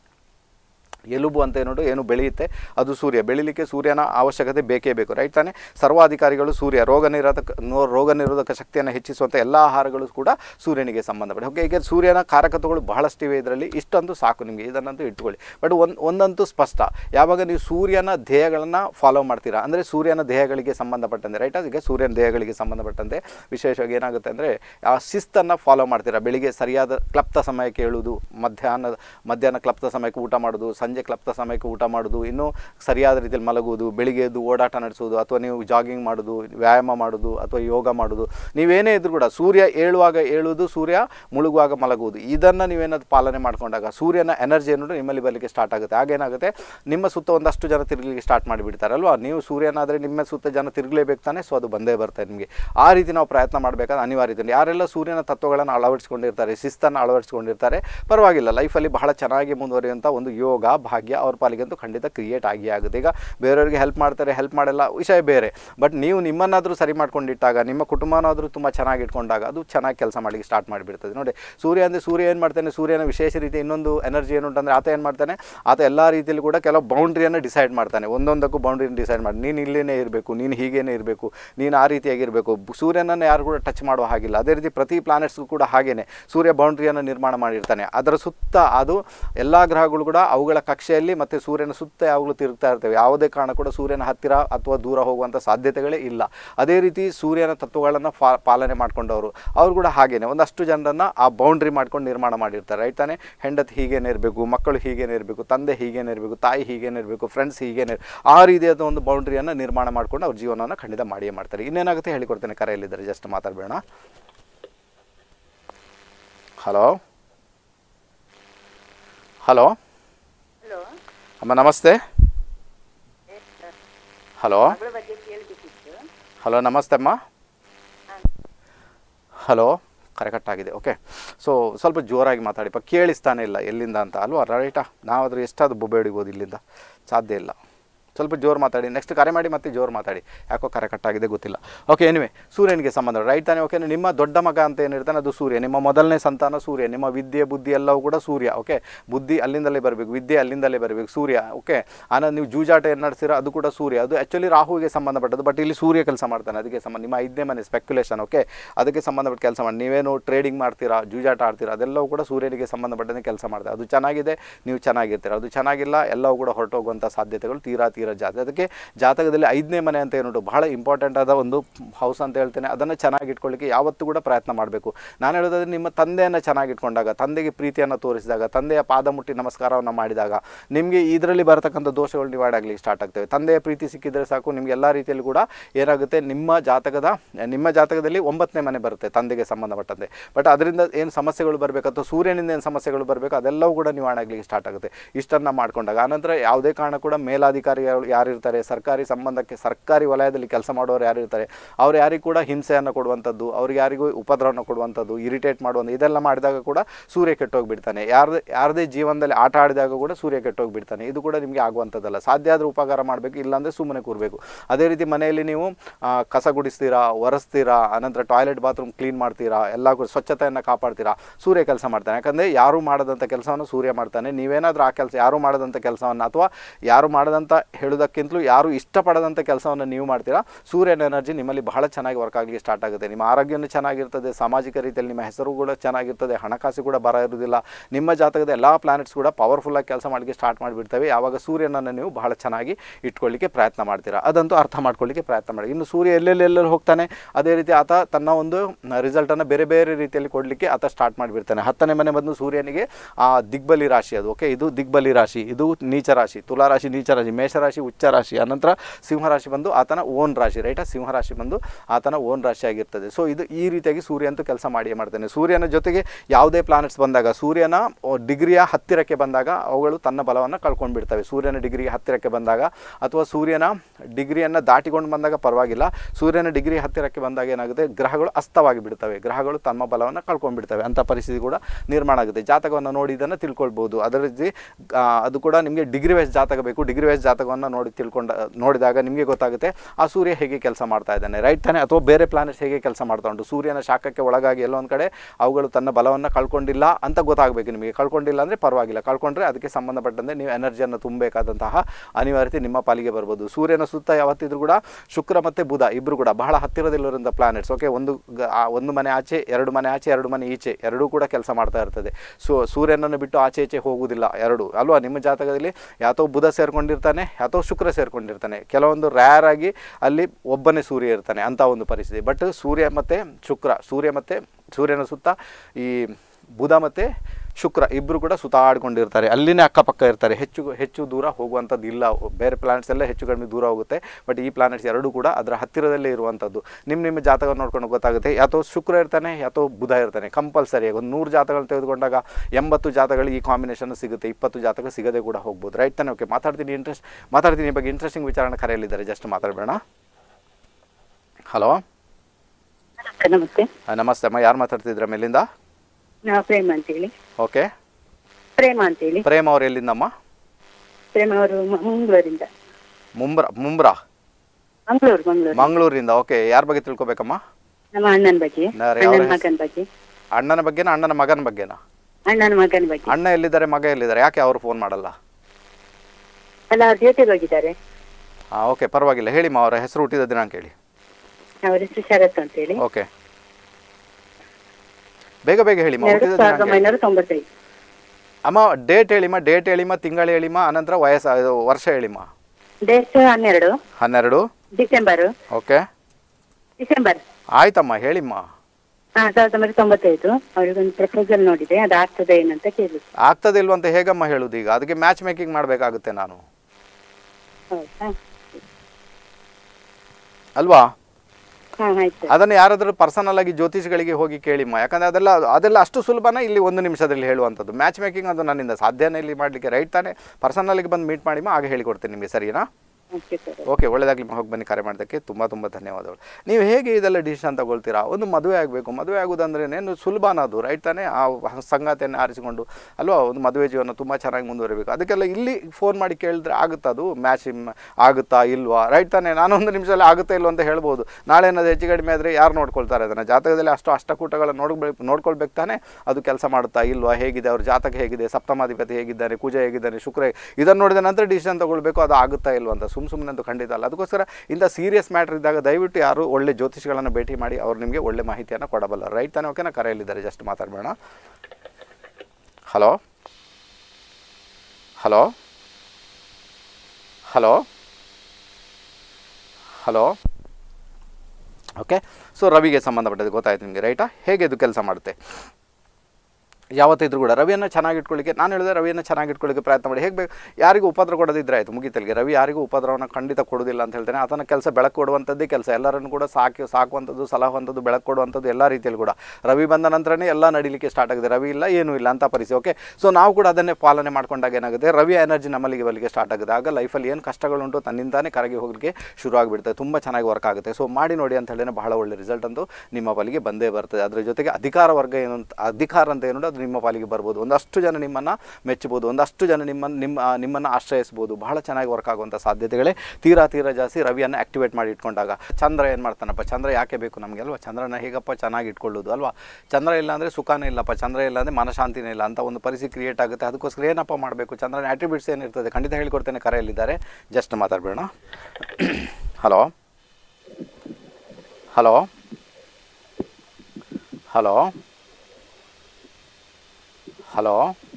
ಎಲುಬು ಅಂತ ಏನು ಏನು ಬೆಳೆಯುತ್ತೆ ಅದು ಸೂರ್ಯ ಬೆಳಿಲಿಕ್ಕೆ ಸೂರ್ಯನ ಅವಶ್ಯಕತೆ ಬೇಕೇ ಬೇಕು ರೈಟ್ ತಾನೆ ಸರ್ವಾಧಿಕಾರಿಗಳು ಸೂರ್ಯ ರೋಗ ನಿರೋಧಕ ನೋ- ರೋಗ ನಿರೋಧಕ ಶಕ್ತಿಯನ್ನು ಹೆಚ್ಚಿಸುವಂಥ ಎಲ್ಲ ಆಹಾರಗಳು ಕೂಡ ಸೂರ್ಯನಿಗೆ ಸಂಬಂಧಪಟ್ಟ ಓಕೆ ಈಗ ಸೂರ್ಯನ ಕಾರಕತ್ವಗಳು ಬಹಳಷ್ಟಿವೆ ಇದರಲ್ಲಿ ಇಷ್ಟಂತೂ ಸಾಕು ನಿಮಗೆ ಇದನ್ನಂತೂ ಇಟ್ಕೊಳ್ಳಿ ಬಟ್ ಒಂದು ಒಂದಂತೂ ಸ್ಪಷ್ಟ ಯಾವಾಗ ನೀವು ಸೂರ್ಯನ ಧ್ಯೇಯಗಳನ್ನು ಫಾಲೋ ಮಾಡ್ತೀರಾ ಅಂದರೆ ಸೂರ್ಯನ ದೇಹಗಳಿಗೆ ಸಂಬಂಧಪಟ್ಟಂತೆ ರೈಟ್ ಈಗ ಸೂರ್ಯನ ದೇಹಗಳಿಗೆ ಸಂಬಂಧಪಟ್ಟಂತೆ ವಿಶೇಷವಾಗಿ ಏನಾಗುತ್ತೆ ಅಂದರೆ ಆ ಶಿಸ್ತನ್ನು ಫಾಲೋ ಮಾಡ್ತೀರಾ ಬೆಳಿಗ್ಗೆ ಸರಿಯಾದ ಕ್ಲಪ್ತ ಸಮಯಕ್ಕೆ ಹೇಳುವುದು ಮಧ್ಯಾಹ್ನ ಮಧ್ಯಾಹ್ನ ಕ್ಲಪ್ತ ಸಮಯಕ್ಕೆ ಊಟ ಮಾಡೋದು ಸಂಜೆ ಕ್ಲಪ್ತ ಸಮಯಕ್ಕೆ ಊಟ ಮಾಡೋದು ಇನ್ನೂ ಸರಿಯಾದ ರೀತಿಯಲ್ಲಿ ಮಲಗುವುದು ಬೆಳಿಗ್ಗೆ ಎದ್ದು ಓಡಾಟ ನಡೆಸೋದು ಅಥವಾ ನೀವು ಜಾಗಿಂಗ್ ಮಾಡೋದು ವ್ಯಾಯಾಮ ಮಾಡೋದು ಅಥವಾ ಯೋಗ ಮಾಡೋದು ನೀವೇನೇ ಇದ್ರೂ ಕೂಡ ಸೂರ್ಯ ಏಳುವಾಗ ಏಳುವುದು ಸೂರ್ಯ ಮುಳುಗುವಾಗ ಮಲಗುವುದು ಇದನ್ನು ನೀವೇನಾದ್ರು ಪಾಲನೆ ಮಾಡ್ಕೊಂಡಾಗ ಸೂರ್ಯನ ಎನರ್ಜಿ ಅನ್ನೋದು ನಿಮ್ಮಲ್ಲಿ ಬರಲಿಕ್ಕೆ ಸ್ಟಾರ್ಟ್ ಆಗುತ್ತೆ ಆಗೇನಾಗುತ್ತೆ ನಿಮ್ಮ ಸುತ್ತ ಒಂದಷ್ಟು ಜನ ತಿರುಗಲಿಕ್ಕೆ ಸ್ಟಾರ್ಟ್ ಮಾಡಿಬಿಡ್ತಾರಲ್ವಾ ನೀವು ಸೂರ್ಯನಾದರೆ ನಿಮ್ಮ ಸುತ್ತ ಜನ ತಿರುಗಲೇಬೇಕು ತಾನೆ ಸೊ ಅದು ಬಂದೇ ಬರ್ತಾರೆ ನಿಮಗೆ ಆ ರೀತಿ ನಾವು ಪ್ರಯತ್ನ ಮಾಡಬೇಕಾದ ಅನಿವಾರ್ಯತೆ ಇದೆ. ಯಾರೆಲ್ಲ ಸೂರ್ಯನ ತತ್ವಗಳನ್ನು ಅಳವಡಿಸ್ಕೊಂಡಿರ್ತಾರೆ ಶಿಸ್ತನ್ನು ಅಳವಡಿಸ್ಕೊಂಡಿರ್ತಾರೆ ಪರವಾಗಿಲ್ಲ ಲೈಫಲ್ಲಿ ಬಹಳ ಚೆನ್ನಾಗಿ ಮುಂದುವರಿಯುವಂಥ ಒಂದು ಯೋಗ ಭಾಗ್ಯ ಅವ್ರ ಪಾಲಿಗಂತೂ ಖಂಡಿತ ಕ್ರಿಯೇಟ್ ಆಗಿ ಆಗುತ್ತೆ ಈಗ ಬೇರೆಯವರಿಗೆ ಹೆಲ್ಪ್ ಮಾಡ್ತಾರೆ ಹೆಲ್ಪ್ ಮಾಡಲ್ಲ ವಿಷಯ ಬೇರೆ ಬಟ್ ನೀವು ನಿಮ್ಮನ್ನಾದರೂ ಸರಿ ಮಾಡ್ಕೊಂಡಿಟ್ಟಾಗ ನಿಮ್ಮ ಕುಟುಂಬನಾದರೂ ತುಂಬ ಚೆನ್ನಾಗಿ ಇಟ್ಕೊಂಡಾಗ ಅದು ಚೆನ್ನಾಗಿ ಕೆಲಸ ಮಾಡಲಿಕ್ಕೆ ಸ್ಟಾರ್ಟ್ ಮಾಡಿಬಿಡ್ತದೆ ನೋಡಿ ಸೂರ್ಯ ಅಂದರೆ ಸೂರ್ಯ ಏನು ಮಾಡ್ತಾನೆ ಸೂರ್ಯನ ವಿಶೇಷ ರೀತಿ ಇನ್ನೊಂದು ಎನರ್ಜಿ ಏನು ಅಂತಂದರೆ ಆತ ಏನು ಮಾಡ್ತಾನೆ ಆತ ಎಲ್ಲ ರೀತಿಯಲ್ಲಿ ಕೂಡ ಕೆಲವು ಬೌಂಡ್ರಿಯನ್ನು ಡಿಸೈಡ್ ಮಾಡ್ತಾನೆ ಒಂದೊಂದಕ್ಕೂ ಬೌಂಡ್ರಿನ ಡಿಸೈಡ್ ಮಾಡಿ ನೀನು ಇಲ್ಲೇನೇ ಇರಬೇಕು ನೀನು ಹೀಗೇನೇ ಇರಬೇಕು ನೀನು ಆ ರೀತಿಯಾಗಿರಬೇಕು ಸೂರ್ಯನನ್ನು ಯಾರು ಕೂಡ ಟಚ್ ಮಾಡುವ ಹಾಗಿಲ್ಲ ಅದೇ ರೀತಿ ಪ್ರತಿ ಪ್ಲಾನೆಟ್ಸ್ಗೂ ಕೂಡ ಹಾಗೇನೆ ಸೂರ್ಯ ಬೌಂಡ್ರಿಯನ್ನು ನಿರ್ಮಾಣ ಮಾಡಿರ್ತಾನೆ ಅದರ ಸುತ್ತ ಅದು ಎಲ್ಲ ಗ್ರಹಗಳು ಕೂಡ ಅವುಗಳ ಕಕ್ಷೆಯಲ್ಲಿ ಮತ್ತು ಸೂರ್ಯನ ಸುತ್ತ ಯಾವಾಗಲೂ ತಿರುಗ್ತಾ ಇರ್ತವೆ ಯಾವುದೇ ಕಾರಣ ಕೂಡ ಸೂರ್ಯನ ಹತ್ತಿರ ಅಥವಾ ದೂರ ಹೋಗುವಂಥ ಸಾಧ್ಯತೆಗಳೇ ಇಲ್ಲ ಅದೇ ರೀತಿ ಸೂರ್ಯನ ತತ್ವಗಳನ್ನು ಫಾ ಪಾಲನೆ ಮಾಡ್ಕೊಂಡವರು ಅವರು ಕೂಡ ಹಾಗೇನೆ ಒಂದಷ್ಟು ಜನರನ್ನು ಆ ಬೌಂಡ್ರಿ ಮಾಡ್ಕೊಂಡು ನಿರ್ಮಾಣ ಮಾಡಿರ್ತಾರೆ ರೈಟ್ ತಾನೆ ಹೆಂಡತಿ ಹೀಗೇನೆ ಇರಬೇಕು ಮಕ್ಕಳು ಹೀಗೇನೆ ಇರಬೇಕು ತಂದೆ ಹೀಗೇನೆ ಇರಬೇಕು ತಾಯಿ ಹೀಗೇನೆ ಇರಬೇಕು ಫ್ರೆಂಡ್ಸ್ ಹೀಗೇನೆ ಇರ್- ಆ ರೀತಿಯಾದ ಒಂದು ಬೌಂಡ್ರಿಯನ್ನು ನಿರ್ಮಾಣ ಮಾಡ್ಕೊಂಡು ಅವ್ರ ಜೀವನವನ್ನು ಖಂಡಿತ ಮಾಡಿಯೇ ಮಾಡ್ತಾರೆ ಇನ್ನೇನಾಗುತ್ತೆ ಹೇಳಿಕೊಡ್ತೇನೆ ಕರೆಯಲ್ಲಿದ್ದಾರೆ ಜಸ್ಟ್ ಮಾತಾಡಬೇಡ ಹಲೋ ಹಲೋ ಹಲೋ ಅಮ್ಮ ನಮಸ್ತೆ ಹಲೋ ಮಗಳ ಬಗ್ಗೆ ಕೇಳಬೇಕಿತ್ತು ಹಲೋ ನಮಸ್ತೆ ಅಮ್ಮ ಹಲೋ ಕರೆಕ್ಟಾಗಿದೆ ಓಕೆ ಸೊ ಸ್ವಲ್ಪ ಜೋರಾಗಿ ಮಾತಾಡಿಪ್ಪ ಕೇಳಿಸ್ತಾನೆ ಇಲ್ಲ ಎಲ್ಲಿಂದ ಅಂತ ಅಲ್ವಾ ರೈಟಾ ನಾವಾದರೂ ಎಷ್ಟಾದರೂ ಬೊಬ್ಬೆ ಹೊಡಿಬೋದು ಇಲ್ಲಿಂದ ಸಾಧ್ಯ ಇಲ್ಲ ಸ್ವಲ್ಪ ಜೋರು ಮಾತಾಡಿ ನೆಕ್ಸ್ಟ್ ಕರೆ ಮಾಡಿ ಮತ್ತೆ ಜೋರು ಮಾತಾಡಿ ಯಾಕೋ ಕರೆ ಕಟ್ಟಾಗಿದೆ ಗೊತ್ತಿಲ್ಲ ಓಕೆ ಎನಿವೆ ಸೂರ್ಯನಿಗೆ ಸಂಬಂಧ ರೈಟ್ ತಾನೆ ಓಕೆ ನಿಮ್ಮ ದೊಡ್ಡ ಮಗ ಅಂತ ಏನಿರ್ತಾನೆ ಅದು ಸೂರ್ಯ ನಿಮ್ಮ ಮೊದಲನೇ ಸಂತಾನ ಸೂರ್ಯ ನಿಮ್ಮ ವಿದ್ಯೆ ಬುದ್ಧಿ ಎಲ್ಲವೂ ಕೂಡ ಸೂರ್ಯ ಓಕೆ ಬುದ್ಧಿ ಅಲ್ಲಿಂದಲೇ ಬರಬೇಕು ವಿದ್ಯೆ ಅಲ್ಲಿಂದಲೇ ಬರಬೇಕು ಸೂರ್ಯ ಓಕೆ ಆನಂದ್ ನೀವು ಜೂಜಾಟ ಏನು ನಡೆಸಿರೋ ಅದು ಕೂಡ ಸೂರ್ಯ ಅದು ಆ್ಯಕ್ಚುಲಿ ರಾಹುವಿಗೆ ಸಂಬಂಧಪಟ್ಟದ್ದು ಬಟ್ ಇಲ್ಲಿ ಸೂರ್ಯ ಕೆಲಸ ಮಾಡ್ತಾನೆ ಅದಕ್ಕೆ ಸಂಬಂಧ ನಿಮ್ಮ ಐದನೇ ಮನೆ ಸ್ಪೆಕ್ಯುಲೇಷನ್ ಓಕೆ ಅದಕ್ಕೆ ಸಂಬಂಧಪಟ್ಟ ಕೆಲಸ ಮಾಡಿ ನೀವೇನು ಟ್ರೇಡಿಂಗ್ ಮಾಡ್ತೀರಾ ಜೂಜಾಟ ಆಡ್ತೀರಾ ಅದೆಲ್ಲವೂ ಕೂಡ ಸೂರ್ಯನಿಗೆ ಸಂಬಂಧಪಟ್ಟಂತೆ ಕೆಲಸ ಮಾಡ್ತಾರೆ ಅದು ಚೆನ್ನಾಗಿದೆ ನೀವು ಚೆನ್ನಾಗಿರ್ತೀರ ಅದು ಚೆನ್ನಾಗಿಲ್ಲ ಎಲ್ಲವೂ ಕೂಡ ಹೊರಟೋಗುವಂಥ ಸಾಧ್ಯತೆಗಳು ತೀರಾ ತೀರಾ ಇರೋ ಜಾತ ಅದಕ್ಕೆ ಜಾತಕದಲ್ಲಿ ಐದನೇ ಮನೆ ಅಂತ ಏನುಂಟು ಬಹಳ ಇಂಪಾರ್ಟೆಂಟ್ ಆದ ಒಂದು ಹೌಸ್ ಅಂತ ಹೇಳ್ತೇನೆ ಅದನ್ನು ಚೆನ್ನಾಗಿ ಇಟ್ಕೊಳ್ಳಿಕ್ಕೆ ಯಾವತ್ತೂ ಕೂಡ ಪ್ರಯತ್ನ ಮಾಡಬೇಕು ನಾನು ಹೇಳೋದಾದ್ರೆ ನಿಮ್ಮ ತಂದೆಯನ್ನು ಚೆನ್ನಾಗಿ ಇಟ್ಕೊಂಡಾಗ ತಂದೆಗೆ ಪ್ರೀತಿಯನ್ನು ತೋರಿಸಿದಾಗ ತಂದೆಯ ಪಾದ ಮುಟ್ಟಿ ನಮಸ್ಕಾರವನ್ನು ಮಾಡಿದಾಗ ನಿಮಗೆ ಇದರಲ್ಲಿ ಬರತಕ್ಕಂಥ ದೋಷಗಳು ನಿವಾರಣೆ ಆಗಲಿಕ್ಕೆ ಸ್ಟಾರ್ಟ್ ಆಗ್ತವೆ ತಂದೆಯ ಪ್ರೀತಿ ಸಿಕ್ಕಿದ್ರೆ ಸಾಕು ನಿಮ್ಗೆ ಎಲ್ಲ ರೀತಿಯಲ್ಲಿ ಕೂಡ ಏನಾಗುತ್ತೆ ನಿಮ್ಮ ಜಾತಕದ ನಿಮ್ಮ ಜಾತಕದಲ್ಲಿ ಒಂಬತ್ತನೇ ಮನೆ ಬರುತ್ತೆ ತಂದೆಗೆ ಸಂಬಂಧಪಟ್ಟಂತೆ ಬಟ್ ಅದರಿಂದ ಏನು ಸಮಸ್ಯೆಗಳು ಬರಬೇಕು ಅಥವಾ ಸೂರ್ಯನಿಂದ ಏನು ಸಮಸ್ಯೆಗಳು ಬರಬೇಕು ಅದೆಲ್ಲವೂ ಕೂಡ ನಿವಾರಣೆ ಆಗಲಿಕ್ಕೆ ಸ್ಟಾರ್ಟ್ ಆಗುತ್ತೆ ಇಷ್ಟನ್ನು ಮಾಡ್ಕೊಂಡಾಗ ಆನಂತರ ಯಾವುದೇ ಕಾರಣ ಕೂಡ ಮೇಲಾಧಿಕಾರಿಗಳು ಯಾರಿರ್ತಾರೆ ಸರ್ಕಾರಿ ಸಂಬಂಧಕ್ಕೆ ಸರ್ಕಾರಿ ವಲಯದಲ್ಲಿ ಕೆಲಸ ಮಾಡೋರು ಯಾರು ಇರ್ತಾರೆ ಅವ್ರು ಯಾರಿಗೂ ಕೂಡ ಹಿಂಸೆಯನ್ನು ಕೊಡುವಂಥದ್ದು ಅವ್ರಿಗೆ ಯಾರಿಗೂ ಉಪದ್ರವವನ್ನು ಕೊಡುವಂಥದ್ದು ಇರಿಟೇಟ್ ಮಾಡುವಂಥ ಇದೆಲ್ಲ ಮಾಡಿದಾಗ ಕೂಡ ಸೂರ್ಯ ಕೆಟ್ಟೋಗ್ಬಿಡ್ತಾನೆ ಯಾರ್ದೇ ಯಾರದೇ ಜೀವನದಲ್ಲಿ ಆಟ ಆಡಿದಾಗ ಕೂಡ ಸೂರ್ಯ ಕೆಟ್ಟೋಗ್ಬಿಡ್ತಾನೆ ಇದು ಕೂಡ ನಿಮಗೆ ಆಗುವಂಥದ್ದಲ್ಲ ಸಾಧ್ಯ ಆದರೂ ಉಪಕಾರ ಮಾಡಬೇಕು ಇಲ್ಲಾಂದರೆ ಸುಮ್ಮನೆ ಕೂರಬೇಕು ಅದೇ ರೀತಿ ಮನೆಯಲ್ಲಿ ನೀವು ಆ, ಕಸ ಗುಡಿಸ್ತೀರಾ ಒರೆಸ್ತೀರಾ ಅನಂತರ ಟಾಯ್ಲೆಟ್ ಬಾತ್ರೂಮ್ ಕ್ಲೀನ್ ಮಾಡ್ತೀರಾ ಎಲ್ಲ ಕೂಡ ಸ್ವಚ್ಛತೆಯನ್ನು ಕಾಪಾಡ್ತೀರಾ ಸೂರ್ಯ ಕೆಲಸ ಮಾಡ್ತಾನೆ ಯಾಕಂದರೆ ಯಾರು ಮಾಡದಂಥ ಕೆಲಸವನ್ನು ಸೂರ್ಯ ಮಾಡ್ತಾನೆ ನೀವೇನಾದರೂ ಆ ಕೆಲಸ ಯಾರು ಮಾಡದಂಥ ಕೆಲಸವನ್ನು ಅಥವಾ ಯಾರು ಮಾಡದಂಥ ಹೇಳೋದಕ್ಕಿಂತಲೂ ಯಾರು ಇಷ್ಟಪಡದಂಥ ಕೆಲಸವನ್ನು ನೀವು ಮಾಡ್ತೀರಾ ಸೂರ್ಯನ ಎನರ್ಜಿ ನಿಮ್ಮಲ್ಲಿ ಬಹಳ ಚೆನ್ನಾಗಿ ವರ್ಕ್ ಆಗಲಿಕ್ಕೆ ಸ್ಟಾರ್ಟ್ ಆಗುತ್ತೆ ನಿಮ್ಮ ಆರೋಗ್ಯನೂ ಚೆನ್ನಾಗಿರ್ತದೆ ಸಾಮಾಜಿಕ ರೀತಿಯಲ್ಲಿ ನಿಮ್ಮ ಹೆಸರು ಕೂಡ ಚೆನ್ನಾಗಿರ್ತದೆ ಹಣಕಾಸು ಕೂಡ ಬರ ಇರೋದಿಲ್ಲ ನಿಮ್ಮ ಜಾತಕದ ಎಲ್ಲ ಪ್ಲಾನೆಟ್ಸ್ ಕೂಡ ಪವರ್ಫುಲ್ಲಾಗಿ ಕೆಲಸ ಮಾಡಲಿಕ್ಕೆ ಸ್ಟಾರ್ಟ್ ಮಾಡಿಬಿಡ್ತವೆ ಯಾವಾಗ ಸೂರ್ಯನನ್ನು ನೀವು ಬಹಳ ಚೆನ್ನಾಗಿ ಇಟ್ಕೊಳ್ಳಿಕ್ಕೆ ಪ್ರಯತ್ನ ಮಾಡ್ತೀರಾ ಅದಂತೂ ಅರ್ಥ ಮಾಡ್ಕೊಳ್ಳಿಕ್ಕೆ ಪ್ರಯತ್ನ ಮಾಡಿ ಇನ್ನು ಸೂರ್ಯ ಎಲ್ಲೆಲ್ಲೆಲ್ಲರೂ ಹೋಗ್ತಾನೆ ಅದೇ ರೀತಿ ಆತ ತನ್ನ ಒಂದು ರಿಸಲ್ಟನ್ನು ಬೇರೆ ಬೇರೆ ರೀತಿಯಲ್ಲಿ ಕೊಡಲಿಕ್ಕೆ ಆತ ಸ್ಟಾರ್ಟ್ ಮಾಡಿಬಿಡ್ತಾನೆ ಹತ್ತನೇ ಮನೆ ಬಂದು ಸೂರ್ಯನಿಗೆ ಆ ದಿಗ್ಬಲಿ ರಾಶಿ ಅದು ಓಕೆ ಇದು ದಿಗ್ಬಲಿ ರಾಶಿ ಇದು ನೀಚ ರಾಶಿ ತುಲಾ ರಾಶಿ ನೀಚ ರಾಶಿ ಮೇಷರಾಶಿ ಉಚ್ಚ ರಾಶಿ ಅನಂತರ ಸಿಂಹರಾಶಿ ಬಂದು ಆತನ ಓನ್ ರಾಶಿ ರೈಟಾ ಸಿಂಹರಾಶಿ ಬಂದು ಆತನ ಓನ್ ರಾಶಿ ಆಗಿರ್ತದೆ ಸೊ ಇದು ಈ ರೀತಿಯಾಗಿ ಸೂರ್ಯ ಅಂತೂ ಕೆಲಸ ಮಾಡಿಯೇ ಮಾಡ್ತಾನೆ ಸೂರ್ಯನ ಜೊತೆಗೆ ಯಾವುದೇ ಪ್ಲಾನೆಟ್ಸ್ ಬಂದಾಗ ಸೂರ್ಯನ ಓ, ಡಿಗ್ರಿಯ ಹತ್ತಿರಕ್ಕೆ ಬಂದಾಗ ಅವುಗಳು ತನ್ನ ಬಲವನ್ನು ಕಳ್ಕೊಂಡು ಬಿಡ್ತವೆ ಸೂರ್ಯನ ಡಿಗ್ರಿಗೆ ಹತ್ತಿರಕ್ಕೆ ಬಂದಾಗ ಅಥವಾ ಸೂರ್ಯನ ಡಿಗ್ರಿಯನ್ನು ದಾಟಿಕೊಂಡು ಬಂದಾಗ ಪರವಾಗಿಲ್ಲ ಸೂರ್ಯನ ಡಿಗ್ರಿ ಹತ್ತಿರಕ್ಕೆ ಬಂದಾಗ ಏನಾಗುತ್ತೆ ಗ್ರಹಗಳು ಅಸ್ತವಾಗಿ ಬಿಡ್ತವೆ ಗ್ರಹಗಳು ತಮ್ಮ ಬಲವನ್ನು ಕಳ್ಕೊಂಡು ಬಿಡ್ತವೆ ಅಂಥ ಪರಿಸ್ಥಿತಿ ಕೂಡ ನಿರ್ಮಾಣ ಆಗುತ್ತೆ ಜಾತಕವನ್ನು ನೋಡಿ ಇದನ್ನು ತಿಳ್ಕೊಳ್ಬೋದು ಅದರ ಜೊತೆ ಆ, ಅದು ಕೂಡ ನಿಮಗೆ ಡಿಗ್ರಿ ವೈಸ್ ಜಾತಕ ಬೇಕು ಡಿಗ್ರಿ ವೈಸ್ ಜಾತಕವನ್ನು ನೋಡಿ ತಿಳ್ಕೊಂಡ ನೋಡಿದಾಗ ನಿಮಗೆ ಗೊತ್ತಾಗುತ್ತೆ ಆ ಸೂರ್ಯ ಹೇಗೆ ಕೆಲಸ ಮಾಡ್ತಾ ಇದ್ದಾನೆ ರೈಟ್ ತಾನೆ ಅಥವಾ ಬೇರೆ ಪ್ಲಾನೆಟ್ಸ್ ಹೇಗೆ ಕೆಲಸ ಮಾಡ್ತಾ ಉಂಟು ಸೂರ್ಯನ ಶಾಖಕ್ಕೆ ಒಳಗಾಗಿ ಎಲ್ಲೊಂದು ಕಡೆ ಅವುಗಳು ತನ್ನ ಬಲವನ್ನು ಕಳ್ಕೊಂಡಿಲ್ಲ ಅಂತ ಗೊತ್ತಾಗಬೇಕು ನಿಮಗೆ ಕಳ್ಕೊಂಡಿಲ್ಲ ಅಂದರೆ ಪರವಾಗಿಲ್ಲ ಕಳ್ಕೊಂಡ್ರೆ ಅದಕ್ಕೆ ಸಂಬಂಧಪಟ್ಟಂತೆ ನೀವು ಎನರ್ಜಿಯನ್ನು ತುಂಬಬೇಕಾದಂತಹ ಅನಿವಾರ್ಯತೆ ನಿಮ್ಮ ಪಾಲಿಗೆ ಬರ್ಬೋದು ಸೂರ್ಯನ ಸುತ್ತ ಯಾವತ್ತಿದ್ರೂ ಕೂಡ ಶುಕ್ರ ಮತ್ತು ಬುಧ ಇಬ್ಬರು ಕೂಡ ಬಹಳ ಹತ್ತಿರದಲ್ಲಿರುವಂಥ ಪ್ಲಾನೆಟ್ಸ್ ಓಕೆ ಒಂದು ಗ- ಆ ಒಂದು ಮನೆ ಆಚೆ ಎರಡು ಮನೆ ಆಚೆ ಎರಡು ಮನೆ ಈಚೆ ಎರಡೂ ಕೂಡ ಕೆಲಸ ಮಾಡ್ತಾ ಇರ್ತದೆ ಸೊ ಸೂರ್ಯನನ್ನು ಬಿಟ್ಟು ಆಚೆ ಈಚೆ ಹೋಗುವುದಿಲ್ಲ ಎರಡು ಅಲ್ವಾ ನಿಮ್ಮ ಜಾತಕದಲ್ಲಿ ಯಾತೋ ಬುಧ ಸೇರ್ಕೊಂಡಿರ್ತಾನೆ ಯಾತೋ ಶುಕ್ರ ಸೇರ್ಕೊಂಡಿರ್ತಾನೆ ಕೆಲವೊಂದು ರ್ಯಾರ್ ಆಗಿ ಅಲ್ಲಿ ಒಬ್ಬನೇ ಸೂರ್ಯ ಇರ್ತಾನೆ ಅಂತ ಒಂದು ಪರಿಸ್ಥಿತಿ ಬಟ್ ಸೂರ್ಯ ಮತ್ತು ಶುಕ್ರ ಸೂರ್ಯ ಮತ್ತು ಸೂರ್ಯನ ಸುತ್ತ ಈ ಬುಧ ಮತ್ತು ಶುಕ್ರ ಇಬ್ಬರು ಕೂಡ ಸುತ್ತಾಡ್ಕೊಂಡಿರ್ತಾರೆ ಅಲ್ಲಿನೇ ಅಕ್ಕಪಕ್ಕ ಇರ್ತಾರೆ ಹೆಚ್ಚು ಹೆಚ್ಚು ದೂರ ಹೋಗುವಂಥದ್ದು ಇಲ್ಲ ಬೇರೆ ಪ್ಲಾನೆಟ್ಸ್ ಎಲ್ಲ ಹೆಚ್ಚು ಕಡಿಮೆ ದೂರ ಹೋಗುತ್ತೆ ಬಟ್ ಈ ಪ್ಲಾನೆಟ್ಸ್ ಎರಡೂ ಕೂಡ ಅದರ ಹತ್ತಿರದಲ್ಲೇ ಇರುವಂಥದ್ದು ನಿಮ್ಮ ನಿಮ್ಮ ಜಾತಕ ನೋಡ್ಕೊಂಡು ಗೊತ್ತಾಗುತ್ತೆ ಯಾತೋ ಶುಕ್ರ ಇರ್ತಾನೆ ಯಾತೋ ಬುಧ ಇರ್ತಾನೆ ಕಂಪಲ್ಸರಿ ಒಂದು ನೂರು ಜಾತಕಗಳು ತೆಗೆದುಕೊಂಡಾಗ ಎಂಬತ್ತು ಜಾತಕಗಳು ಈ ಕಾಂಬಿನೇಷನ್ ಸಿಗುತ್ತೆ ಇಪ್ಪತ್ತು ಜಾತಕ ಸಿಗದೆ ಕೂಡ ಹೋಗ್ಬೋದು ರೈಟ್ ತಾನೆ ಓಕೆ ಮಾತಾಡ್ತೀನಿ ಇಂಟ್ರೆಸ್ಟ್ ಮಾತಾಡ್ತೀನಿ ಈ ಬಗ್ಗೆ ಇಂಟ್ರೆಸ್ಟಿಂಗ್ ವಿಚಾರಣ ಕರೆಯಲ್ಲಿದ್ದಾರೆ ಜಸ್ಟ್ ಮಾತಾಡಬೇಡ ಹಲೋ ನಮಸ್ತೆ ನಮಸ್ತೆ ಅಮ್ಮ ಯಾರು ಮಾತಾಡ್ತಿದ್ರ ಮೇಲಿಂದ ನಾ ಪ್ರೇಮ ಅಂತೇಳಿ ಓಕೆ ಪ್ರೇಮ ಅಂತೇಳಿ ಪ್ರೇಮ್ ಅವ್ರು ಎಲ್ಲಿಂದಮ್ಮ ಪ್ರೇಮ ಅವರು ಮಂಗಳೂರಿಂದ ಮುಂಬ್ರ ಮುಂಬ್ರಾ ಮಂಗಳೂರು ಮಂಗಳೂರು ಮಂಗಳೂರಿಂದ ಓಕೆ ಯಾರ ಬಗ್ಗೆ ತಿಳ್ಕೊಬೇಕಮ್ಮ ನಮ್ಮ ಅಣ್ಣನ ಬಗ್ಗೆ ಯಾರು- ಯಾವ ಅಣ್ಣನ ಹೆಸರು? ಮಗನ ಬಗ್ಗೆ ಅಣ್ಣನ ಬಗ್ಗೆನಾ ಅಣ್ಣನ ಮಗನ ಬಗ್ಗೆನಾ ಅಣ್ಣನ ಮಗನ ಬಗ್ಗೆ ಅಣ್ಣ ಎಲ್ಲಿದ್ದಾರೆ ಮಗ ಎಲ್ಲಿದ್ದಾರೆ ಯಾಕೆ ಅವರು ಫೋನ್ ಮಾಡಲ್ಲ ಅಲ್ಲ ಅವ್ರ ಜೊತೆಗೆ ಹೋಗಿದ್ದಾರೆ ಹಾಂ ಓಕೆ ಪರವಾಗಿಲ್ಲ ಹೇಳಿಮ್ಮ ಅವರ ಹೆಸರು ಹುಟ್ಟಿದ ದಿನಾಂಕ ಹೇಳಿ ಅವರ ಹೆಸರು ಶರತ್ ಅಂತೇಳಿ ಓಕೆ ಬೇಗ ಬೇಗ ಹೇಳಿಮ್ಮ ಎರಡು ಹುಟ್ಟಿದ ಸಾವಿರದ ದಿನಾಂಕ ಹೇಳಿ. ಒಂಬೈನೂರ ತೊಂಬತ್ತೈದು ಅಮ್ಮ ಡೇಟ್ ಹೇಳಿಮ್ಮ ಡೇಟ್ ಹೇಳಿಮ್ಮ ತಿಂಗಳು ಹೇಳಿಮ್ಮ ಅನಂತರ ವಯಸ್ಸು ಇದು ವರ್ಷ ಹೇಳಿಮ್ಮ ಡೇಟ್ ಹನ್ನೆರಡು ಹನ್ನೆರಡು ಡಿಸೆಂಬರ್ ಓಕೆ ಡಿಸೆಂಬರ್ ಆಯ್ತಮ್ಮ ಹೇಳಿಮ್ಮ ಹಾ ಸಾವಿರದ ಒಂಬೈನೂರ ತೊಂಬತ್ತೈದು ಅವ್ರಿಗೊಂದು ಪ್ರಪೋಸಲ್ ನೋಡಿದೆ ಅದು ಆಗ್ತದೆ ಏನಂತ ಕೇಳಿದ್ರು ಆಗ್ತದೆ ಇಲ್ವಂತ ಹೇಗಮ್ಮ ಹೇಳುದು ಈಗ ಅದಕ್ಕೆ ಮ್ಯಾಚ್ ಮೇಕಿಂಗ್ ಮಾಡಬೇಕಾಗುತ್ತೆ ನಾನು ಹೌದಾ ಅಲ್ವಾ ಹಾ ಆಯ್ತು ಅದನ್ನು ಯಾರಾದರೂ ಪರ್ಸನಲ್ ಆಗಿ ಜ್ಯೋತಿಷಿಗಳಿಗೆ ಹೋಗಿ ಕೇಳಿಮ್ಮ ಯಾಕಂದ್ರೆ ಅದೆಲ್ಲ ಅದೆಲ್ಲ ಅಷ್ಟು ಸುಲಭನ ಇಲ್ಲಿ ಒಂದು ನಿಮಿಷದಲ್ಲಿ ಹೇಳುವಂಥದ್ದು ಮ್ಯಾಚ್ ಮೇಕಿಂಗ್ ಅದು ನನ್ನಿಂದ ಸಾಧ್ಯನೇ ಇಲ್ಲಿ ಮಾಡಲಿಕ್ಕೆ ರೈಟ್ ತಾನೇ ಪರ್ಸನಲ್ಗೆ ಬಂದು ಮೀಟ್ ಮಾಡಿಮ್ಮ ಆಗ ಹೇಳಿಕೊಡ್ತೀನಿ ನಿಮಗೆ ಸರಿನಾ ಓಕೆ ಸರ್ ಓಕೆ ಒಳ್ಳೆದಾಗಲಿ ಹೋಗಿ ಬನ್ನಿ ಕರೆ ಮಾಡೋದಕ್ಕೆ ತುಂಬ ತುಂಬ ಧನ್ಯವಾದಗಳು ನೀವು ಹೇಗೆ ಇದೆಲ್ಲ ಡಿಸಿಷನ್ ತಗೊಳ್ತೀರಾ ಒಂದು ಮದುವೆ ಆಗಬೇಕು ಮದುವೆ ಆಗೋದಂದ್ರೇನು ಸುಲಭನ ಅದು ರೈಟ್ ತಾನೇ ಆ ಸಂಗಾತಿಯನ್ನು ಆರಿಸಿಕೊಂಡು ಅಲ್ವಾ ಒಂದು ಮದುವೆ ಜೀವನ ತುಂಬ ಚೆನ್ನಾಗಿ ಮುಂದುವರಿಬೇಕು ಅದಕ್ಕೆಲ್ಲ ಇಲ್ಲಿ ಫೋನ್ ಮಾಡಿ ಕೇಳಿದ್ರೆ ಆಗುತ್ತಾ ಅದು ಮ್ಯಾಚ್ ಆಗುತ್ತಾ ಇಲ್ವಾ ರೈಟ್ ತಾನೇ ನಾನೊಂದು ನಿಮಿಷದಲ್ಲಿ ಆಗುತ್ತಾ ಇಲ್ವಾ ಅಂತ ಹೇಳ್ಬೋದು ನಾಳೆ ಏನಾದ್ರು ಹೆಚ್ಚು ಕಡಿಮೆ ಆದರೆ ಯಾರು ನೋಡ್ಕೊಳ್ತಾರೆ ಅದನ್ನು ಜಾತಕದಲ್ಲಿ ಅಷ್ಟು ಅಷ್ಟಕೂಟಗಳನ್ನು ನೋಡ್ಬೇಕು ನೋಡ್ಕೊಳ್ಬೇಕು ತಾನೇ ಅದು ಕೆಲಸ ಮಾಡುತ್ತಾ ಇಲ್ವಾ ಹೇಗಿದೆ ಅವ್ರ ಜಾತಕ ಹೇಗಿದೆ ಸಪ್ತಮಾಧಿಪತಿ ಹೇಗಿದ್ದಾನೆ ಕುಜ ಹೇಗಿದ್ದಾನೆ ಶುಕ್ರ ಇದನ್ನು ನೋಡಿದ ನಂತರ ಡಿಸಿಷನ್ ತಗೊಳ್ಬೇಕು ಅದು ಆಗುತ್ತಾ ಇಲ್ವಾ ಅಂತ ಸುಮ್ಮ ಸುಮ್ಮನೆ ಅಂತೂ ಖಂಡಿತ ಅಲ್ಲ ಅದಕ್ಕೋಸ್ಕರ ಇಂಥ ಸೀರಿಯಸ್ ಮ್ಯಾಟ್ರ್ ಇದ್ದಾಗ ದಯವಿಟ್ಟು ಯಾರು ಒಳ್ಳೆ ಜ್ಯೋತಿಷಿಗಳನ್ನು ಭೇಟಿ ಮಾಡಿ ಅವ್ರು ನಿಮಗೆ ಒಳ್ಳೆ ಮಾಹಿತಿಯನ್ನು ಕೊಡಬಲ್ಲ ರೈಟ್ ತಾನೇ ಓಕೆನಾ ಕರೆಯಲ್ಲಿದ್ದಾರೆ ಜಸ್ಟ್ ಮಾತಾಡಬೇಡ hello hello hello hello okay so ರವಿಗೆ ಸಂಬಂಧಪಟ್ಟದ್ದು ಗೊತ್ತಾಯ್ತು ನಿಮಗೆ ರೈಟಾ ಹೇಗೆ ಇದು ಕೆಲಸ ಮಾಡುತ್ತೆ ಯಾವತ್ತಿದ್ರು ಕೂಡ ರವಿಯನ್ನು ಚೆನ್ನಾಗಿ ಇಟ್ಕೊಳ್ಳಿಕ್ಕೆ ನಾನು ಹೇಳಿದೆ ರವಿಯನ್ನು ಚೆನ್ನಾಗಿ ಇಟ್ಕೊಳ್ಳಿಕ್ಕೆ ಪ್ರಯತ್ನ ಮಾಡಿ ಹೇಗೆ ಬೇಕು ಯಾರಿಗೂ ಉಪದ್ರ ಕೊಡೋದಿದ್ರೆ ಆಯಿತು ಮುಗಿತಲ್ಲಿಗೆ ರವಿ ಯಾರಿಗೂ ಉಪದ್ರವವನ್ನು ಖಂಡಿತ ಕೊಡೋದಿಲ್ಲ ಅಂತ ಹೇಳ್ತೇನೆ ಆತನ ಕೆಲಸ ಬೆಳಕು ಕೊಡುವಂಥದ್ದೇ ಕೆಲಸ ಎಲ್ಲರನ್ನು ಕೂಡ ಸಾಕಿ ಸಾಕುವಂಥದ್ದು ಸಲಹುವಂಥದ್ದು ಬೆಳಕು ಕೊಡುವಂಥದ್ದು ಎಲ್ಲ ರೀತಿಯಲ್ಲಿ ಕೂಡ ರವಿ ಬಂದ ನಂತರನೇ ಎಲ್ಲ ನಡೀಲಿಕ್ಕೆ ಸ್ಟಾರ್ಟ್ ಆಗಿದೆ ರವಿ ಇಲ್ಲ ಏನೂ ಇಲ್ಲ ಅಂತ ಪರಿಸ್ಥಿತಿ ಓಕೆ ಸೊ ನಾವು ಕೂಡ ಅದನ್ನೇ ಪಾಲನೆ ಮಾಡ್ಕೊಂಡಾಗ ಏನಾಗುತ್ತೆ ರವಿ ಎನರ್ಜಿ ನಮ್ಮಲ್ಲಿಗೆ ಬಲ್ಲಿಗೆ ಸ್ಟಾರ್ಟ್ ಆಗುತ್ತೆ ಆಗ ಲೈಫಲ್ಲಿ ಏನು ಕಷ್ಟಗಳುಂಟು ತನ್ನಿಂದಾನೇ ಕರಗಿ ಹೋಗಲಿಕ್ಕೆ ಶುರು ಆಗಿಬಿಡುತ್ತೆ ತುಂಬ ಚೆನ್ನಾಗಿ ವರ್ಕ್ ಆಗುತ್ತೆ ಸೊ ಮಾಡಿ ನೋಡಿ ಅಂತ ಹೇಳಿದ್ರೆ ಬಹಳ ಒಳ್ಳೆ ರಿಸಲ್ಟ್ ಅಂತೂ ನಿಮ್ಮ ಪಾಲಿಗೆ ಬಂದೇ ಬರ್ತದೆ ಅದರ ಜೊತೆಗೆ ಅಧಿಕಾರ ವರ್ಗ ಏನು ಅಂತ ಅಧಿಕಾರ ಅಂತ ಏನು ಅದು ನಿಮ್ಮ ಪಾಲಿಗೆ ಬರ್ಬೋದು ಒಂದಷ್ಟು ಜನ ನಿಮ್ಮನ್ನು ಮೆಚ್ಚಬೋದು ಒಂದಷ್ಟು ಜನ ನಿಮ್ಮನ್ನು ನಿಮ್ಮ ನಿಮ್ಮನ್ನು ಆಶ್ರಯಿಸ್ಬೋದು ಬಹಳ ಚೆನ್ನಾಗಿ ವರ್ಕ್ ಆಗುವಂಥ ಸಾಧ್ಯತೆಗಳೇ ತೀರಾ ತೀರಾ ಜಾಸ್ತಿ ರವಿಯನ್ನು ಆಕ್ಟಿವೇಟ್ ಮಾಡಿ ಇಟ್ಕೊಂಡಾಗ ಚಂದ್ರ ಏನು ಮಾಡ್ತಾನಪ್ಪ ಚಂದ್ರ ಯಾಕೆ ಬೇಕು ನಮಗೆ ಅಲ್ವಾ ಚಂದ್ರನ ಹೇಗಪ್ಪ ಚೆನ್ನಾಗಿ ಇಟ್ಕೊಳ್ಳೋದು ಅಲ್ವಾ ಚಂದ್ರ ಇಲ್ಲ ಅಂದರೆ ಸುಖನೇ ಇಲ್ಲಪ್ಪ ಚಂದ್ರ ಇಲ್ಲ ಅಂದರೆ ಮನಶಾಂತಿನೇ ಇಲ್ಲ ಅಂತ ಒಂದು ಪರಿಸ್ಥಿತಿ ಕ್ರಿಯೇಟ್ ಆಗುತ್ತೆ ಅದಕ್ಕೋಸ್ಕರ ಏನಪ್ಪ ಮಾಡಬೇಕು ಚಂದ್ರನ ಆಟ್ರಿಬ್ಯೂಟ್ಸ್ ಏನಿರ್ತದೆ ಖಂಡಿತ ಹೇಳ್ಕೊಡ್ತೇನೆ ಕರೆಯಲ್ಲಿದ್ದಾರೆ ಜಸ್ಟ್ ಮಾತಾಡಬೇಡ hello hello hello hello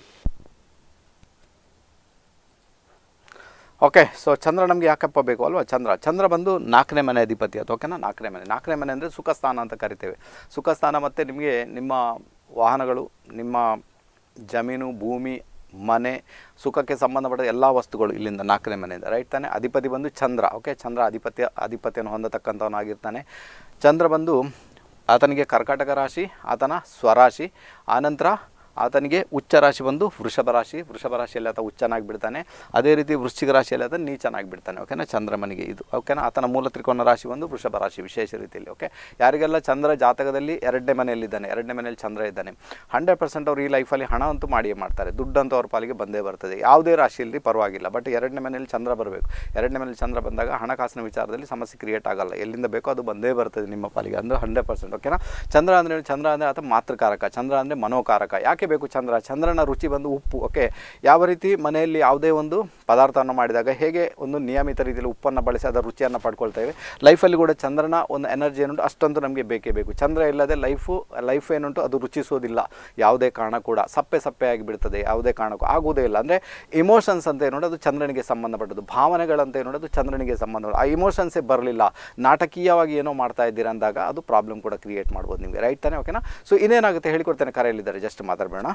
okay so Chandra ನಮಗೆ ಯಾಕಪ್ಪ ಬೇಕು ಅಲ್ವಾ ಚಂದ್ರ ಚಂದ್ರ ಬಂದು ನಾಲ್ಕನೇ ಮನೆ ಅಧಿಪತಿ ಅದು ಓಕೆನಾ ನಾಲ್ಕನೇ ಮನೆ ನಾಲ್ಕನೇ ಮನೆ ಅಂದರೆ ಸುಖ ಸ್ಥಾನ ಅಂತ ಕರಿತೇವೆ ಸುಖ ಸ್ಥಾನ ಮತ್ತು ನಿಮಗೆ ನಿಮ್ಮ ವಾಹನಗಳು ನಿಮ್ಮ ಜಮೀನು ಭೂಮಿ ಮನೆ ಸುಖಕ್ಕೆ ಸಂಬಂಧಪಟ್ಟ ಎಲ್ಲ ವಸ್ತುಗಳು ಇಲ್ಲಿಂದ ನಾಲ್ಕನೇ ಮನೆಯಿಂದ ರೈಟ್ ತಾನೆ ಅಧಿಪತಿ ಬಂದು ಚಂದ್ರ ಓಕೆ ಚಂದ್ರ ಅಧಿಪತ್ಯ ಅಧಿಪತಿಯನ್ನು ಹೊಂದತಕ್ಕಂಥವನಾಗಿರ್ತಾನೆ ಚಂದ್ರ ಬಂದು ಆತನಿಗೆ ಕರ್ಕಾಟಕ ರಾಶಿ ಆತನ ಸ್ವರಾಶಿ ಆನಂತರ ಆತನಿಗೆ ಉಚ್ಚ ರಾಶಿ ಬಂದು ವೃಷಭ ರಾಶಿ ವೃಷಭ ರಾಶಿಯಲ್ಲಿ ಆತ ಉಚ್ಚನಾಗಿ ಬಿಡ್ತಾನೆ ಅದೇ ರೀತಿ ವೃಶ್ಚಿಕ ರಾಶಿಯಲ್ಲಿ ಆತ ನೀಚನಾಗಿ ಬಿಡ್ತಾನೆ ಓಕೆನಾ ಚಂದ್ರಮನಿಗೆ ಇದು ಓಕೆನಾ ಆತನ ಮೂಲ ತ್ರಿಕೋನ ರಾಶಿ ಬಂದು ವೃಷಭ ರಾಶಿ ವಿಶೇಷ ರೀತಿಯಲ್ಲಿ ಓಕೆ ಯಾರಿಗೆಲ್ಲ ಚಂದ್ರ ಜಾತಕದಲ್ಲಿ ಎರಡನೇ ಮನೆಯಲ್ಲಿದ್ದಾನೆ ಎರಡನೇ ಮನೆಯಲ್ಲಿ ಚಂದ್ರ ಇದ್ದಾನೆ ಹಂಡ್ರೆಡ್ ಪರ್ಸೆಂಟ್ ಅವ್ರು ಈ ಲೈಫಲ್ಲಿ ಹಣ ಅಂತೂ ಮಾಡಿಯೇ ಮಾಡ್ತಾರೆ ದುಡ್ಡಂತೂ ಅವ್ರ ಪಾಲಿಗೆ ಬಂದೇ ಬರ್ತದೆ ಯಾವುದೇ ರಾಶಿಯಲ್ಲಿ ಪರವಾಗಿಲ್ಲ ಬಟ್ ಎರಡನೇ ಮನೆಯಲ್ಲಿ ಚಂದ್ರ ಬರಬೇಕು ಎರಡನೇ ಮನೆಯಲ್ಲಿ ಚಂದ್ರ ಬಂದಾಗ ಹಣಕಾಸಿನ ವಿಚಾರದಲ್ಲಿ ಸಮಸ್ಯೆ ಕ್ರಿಯೇಟ್ ಆಗಲ್ಲ ಎಲ್ಲಿಂದ ಬೇಕೋ ಅದು ಬಂದೇ ಬರ್ತದೆ ನಿಮ್ಮ ಪಾಲಿಗೆ ಅಂದರೆ ಹಂಡ್ರೆಡ್ ಪರ್ಸೆಂಟ್ ಓಕೆನಾ ಚಂದ್ರ ಅಂದರೆ ಚಂದ್ರ ಅಂದರೆ ಆತ ಮಾತೃಕಾರಕ ಚಂದ್ರ ಅಂದರೆ ಮನೋಕಾರಕ ಯಾಕೆ ಬೇಕು ಚಂದ್ರ ಚಂದ್ರನ ರುಚಿ ಬಂದು ಉಪ್ಪು ಓಕೆ ಯಾವ ರೀತಿ ಮನೆಯಲ್ಲಿ ಯಾವುದೇ ಒಂದು ಪದಾರ್ಥವನ್ನು ಮಾಡಿದಾಗ ಹೇಗೆ ಒಂದು ನಿಯಮಿತ ರೀತಿಯಲ್ಲಿ ಉಪ್ಪನ್ನು ಬಳಸಿ ಅದರ ರುಚಿಯನ್ನು ಪಡ್ಕೊಳ್ತೇವೆ ಲೈಫಲ್ಲಿ ಕೂಡ ಚಂದ್ರನ ಒಂದು ಎನರ್ಜಿ ಏನುಂಟು ಅಷ್ಟೊಂದು ನಮಗೆ ಬೇಕೇ ಬೇಕು ಚಂದ್ರ ಇಲ್ಲದೆ ಲೈಫು ಲೈಫ್ ಏನುಂಟು ಅದು ರುಚಿಸೋದಿಲ್ಲ ಯಾವುದೇ ಕಾರಣ ಕೂಡ ಸಪ್ಪೆ ಸಪ್ಪೆ ಆಗಿಬಿಡ್ತದೆ ಯಾವುದೇ ಕಾರಣಕ್ಕೂ ಆಗುವುದೇ ಇಲ್ಲ ಅಂದರೆ ಇಮೋಷನ್ಸ್ ಅಂತ ಏನು ಅದು ಚಂದ್ರನಿಗೆ ಸಂಬಂಧಪಟ್ಟದ್ದು ಭಾವನೆಗಳಂತ ಏನು ಅದು ಚಂದ್ರನಿಗೆ ಸಂಬಂಧ ಆ ಇಮೋಷನ್ಸೇ ಬರಲಿಲ್ಲ ನಾಟಕೀಯವಾಗಿ ಏನೋ ಮಾಡ್ತಾ ಇದ್ದೀರಾ ಅಂದಾಗ ಅದು ಪ್ರಾಬ್ಲಮ್ ಕೂಡ ಕ್ರಿಯೇಟ್ ಮಾಡ್ಬೋದು ನಿಮಗೆ ರೈಟ್ ತಾನೇ ಓಕೆನಾ ಸೊ ಇನ್ನೇನಾಗುತ್ತೆ ಹೇಳಿಕೊಡ್ತೇನೆ ಕರೆಯಲ್ಲಿದ್ದಾರೆ ಜಸ್ಟ್ ಮಾತಾಡಬೇಡ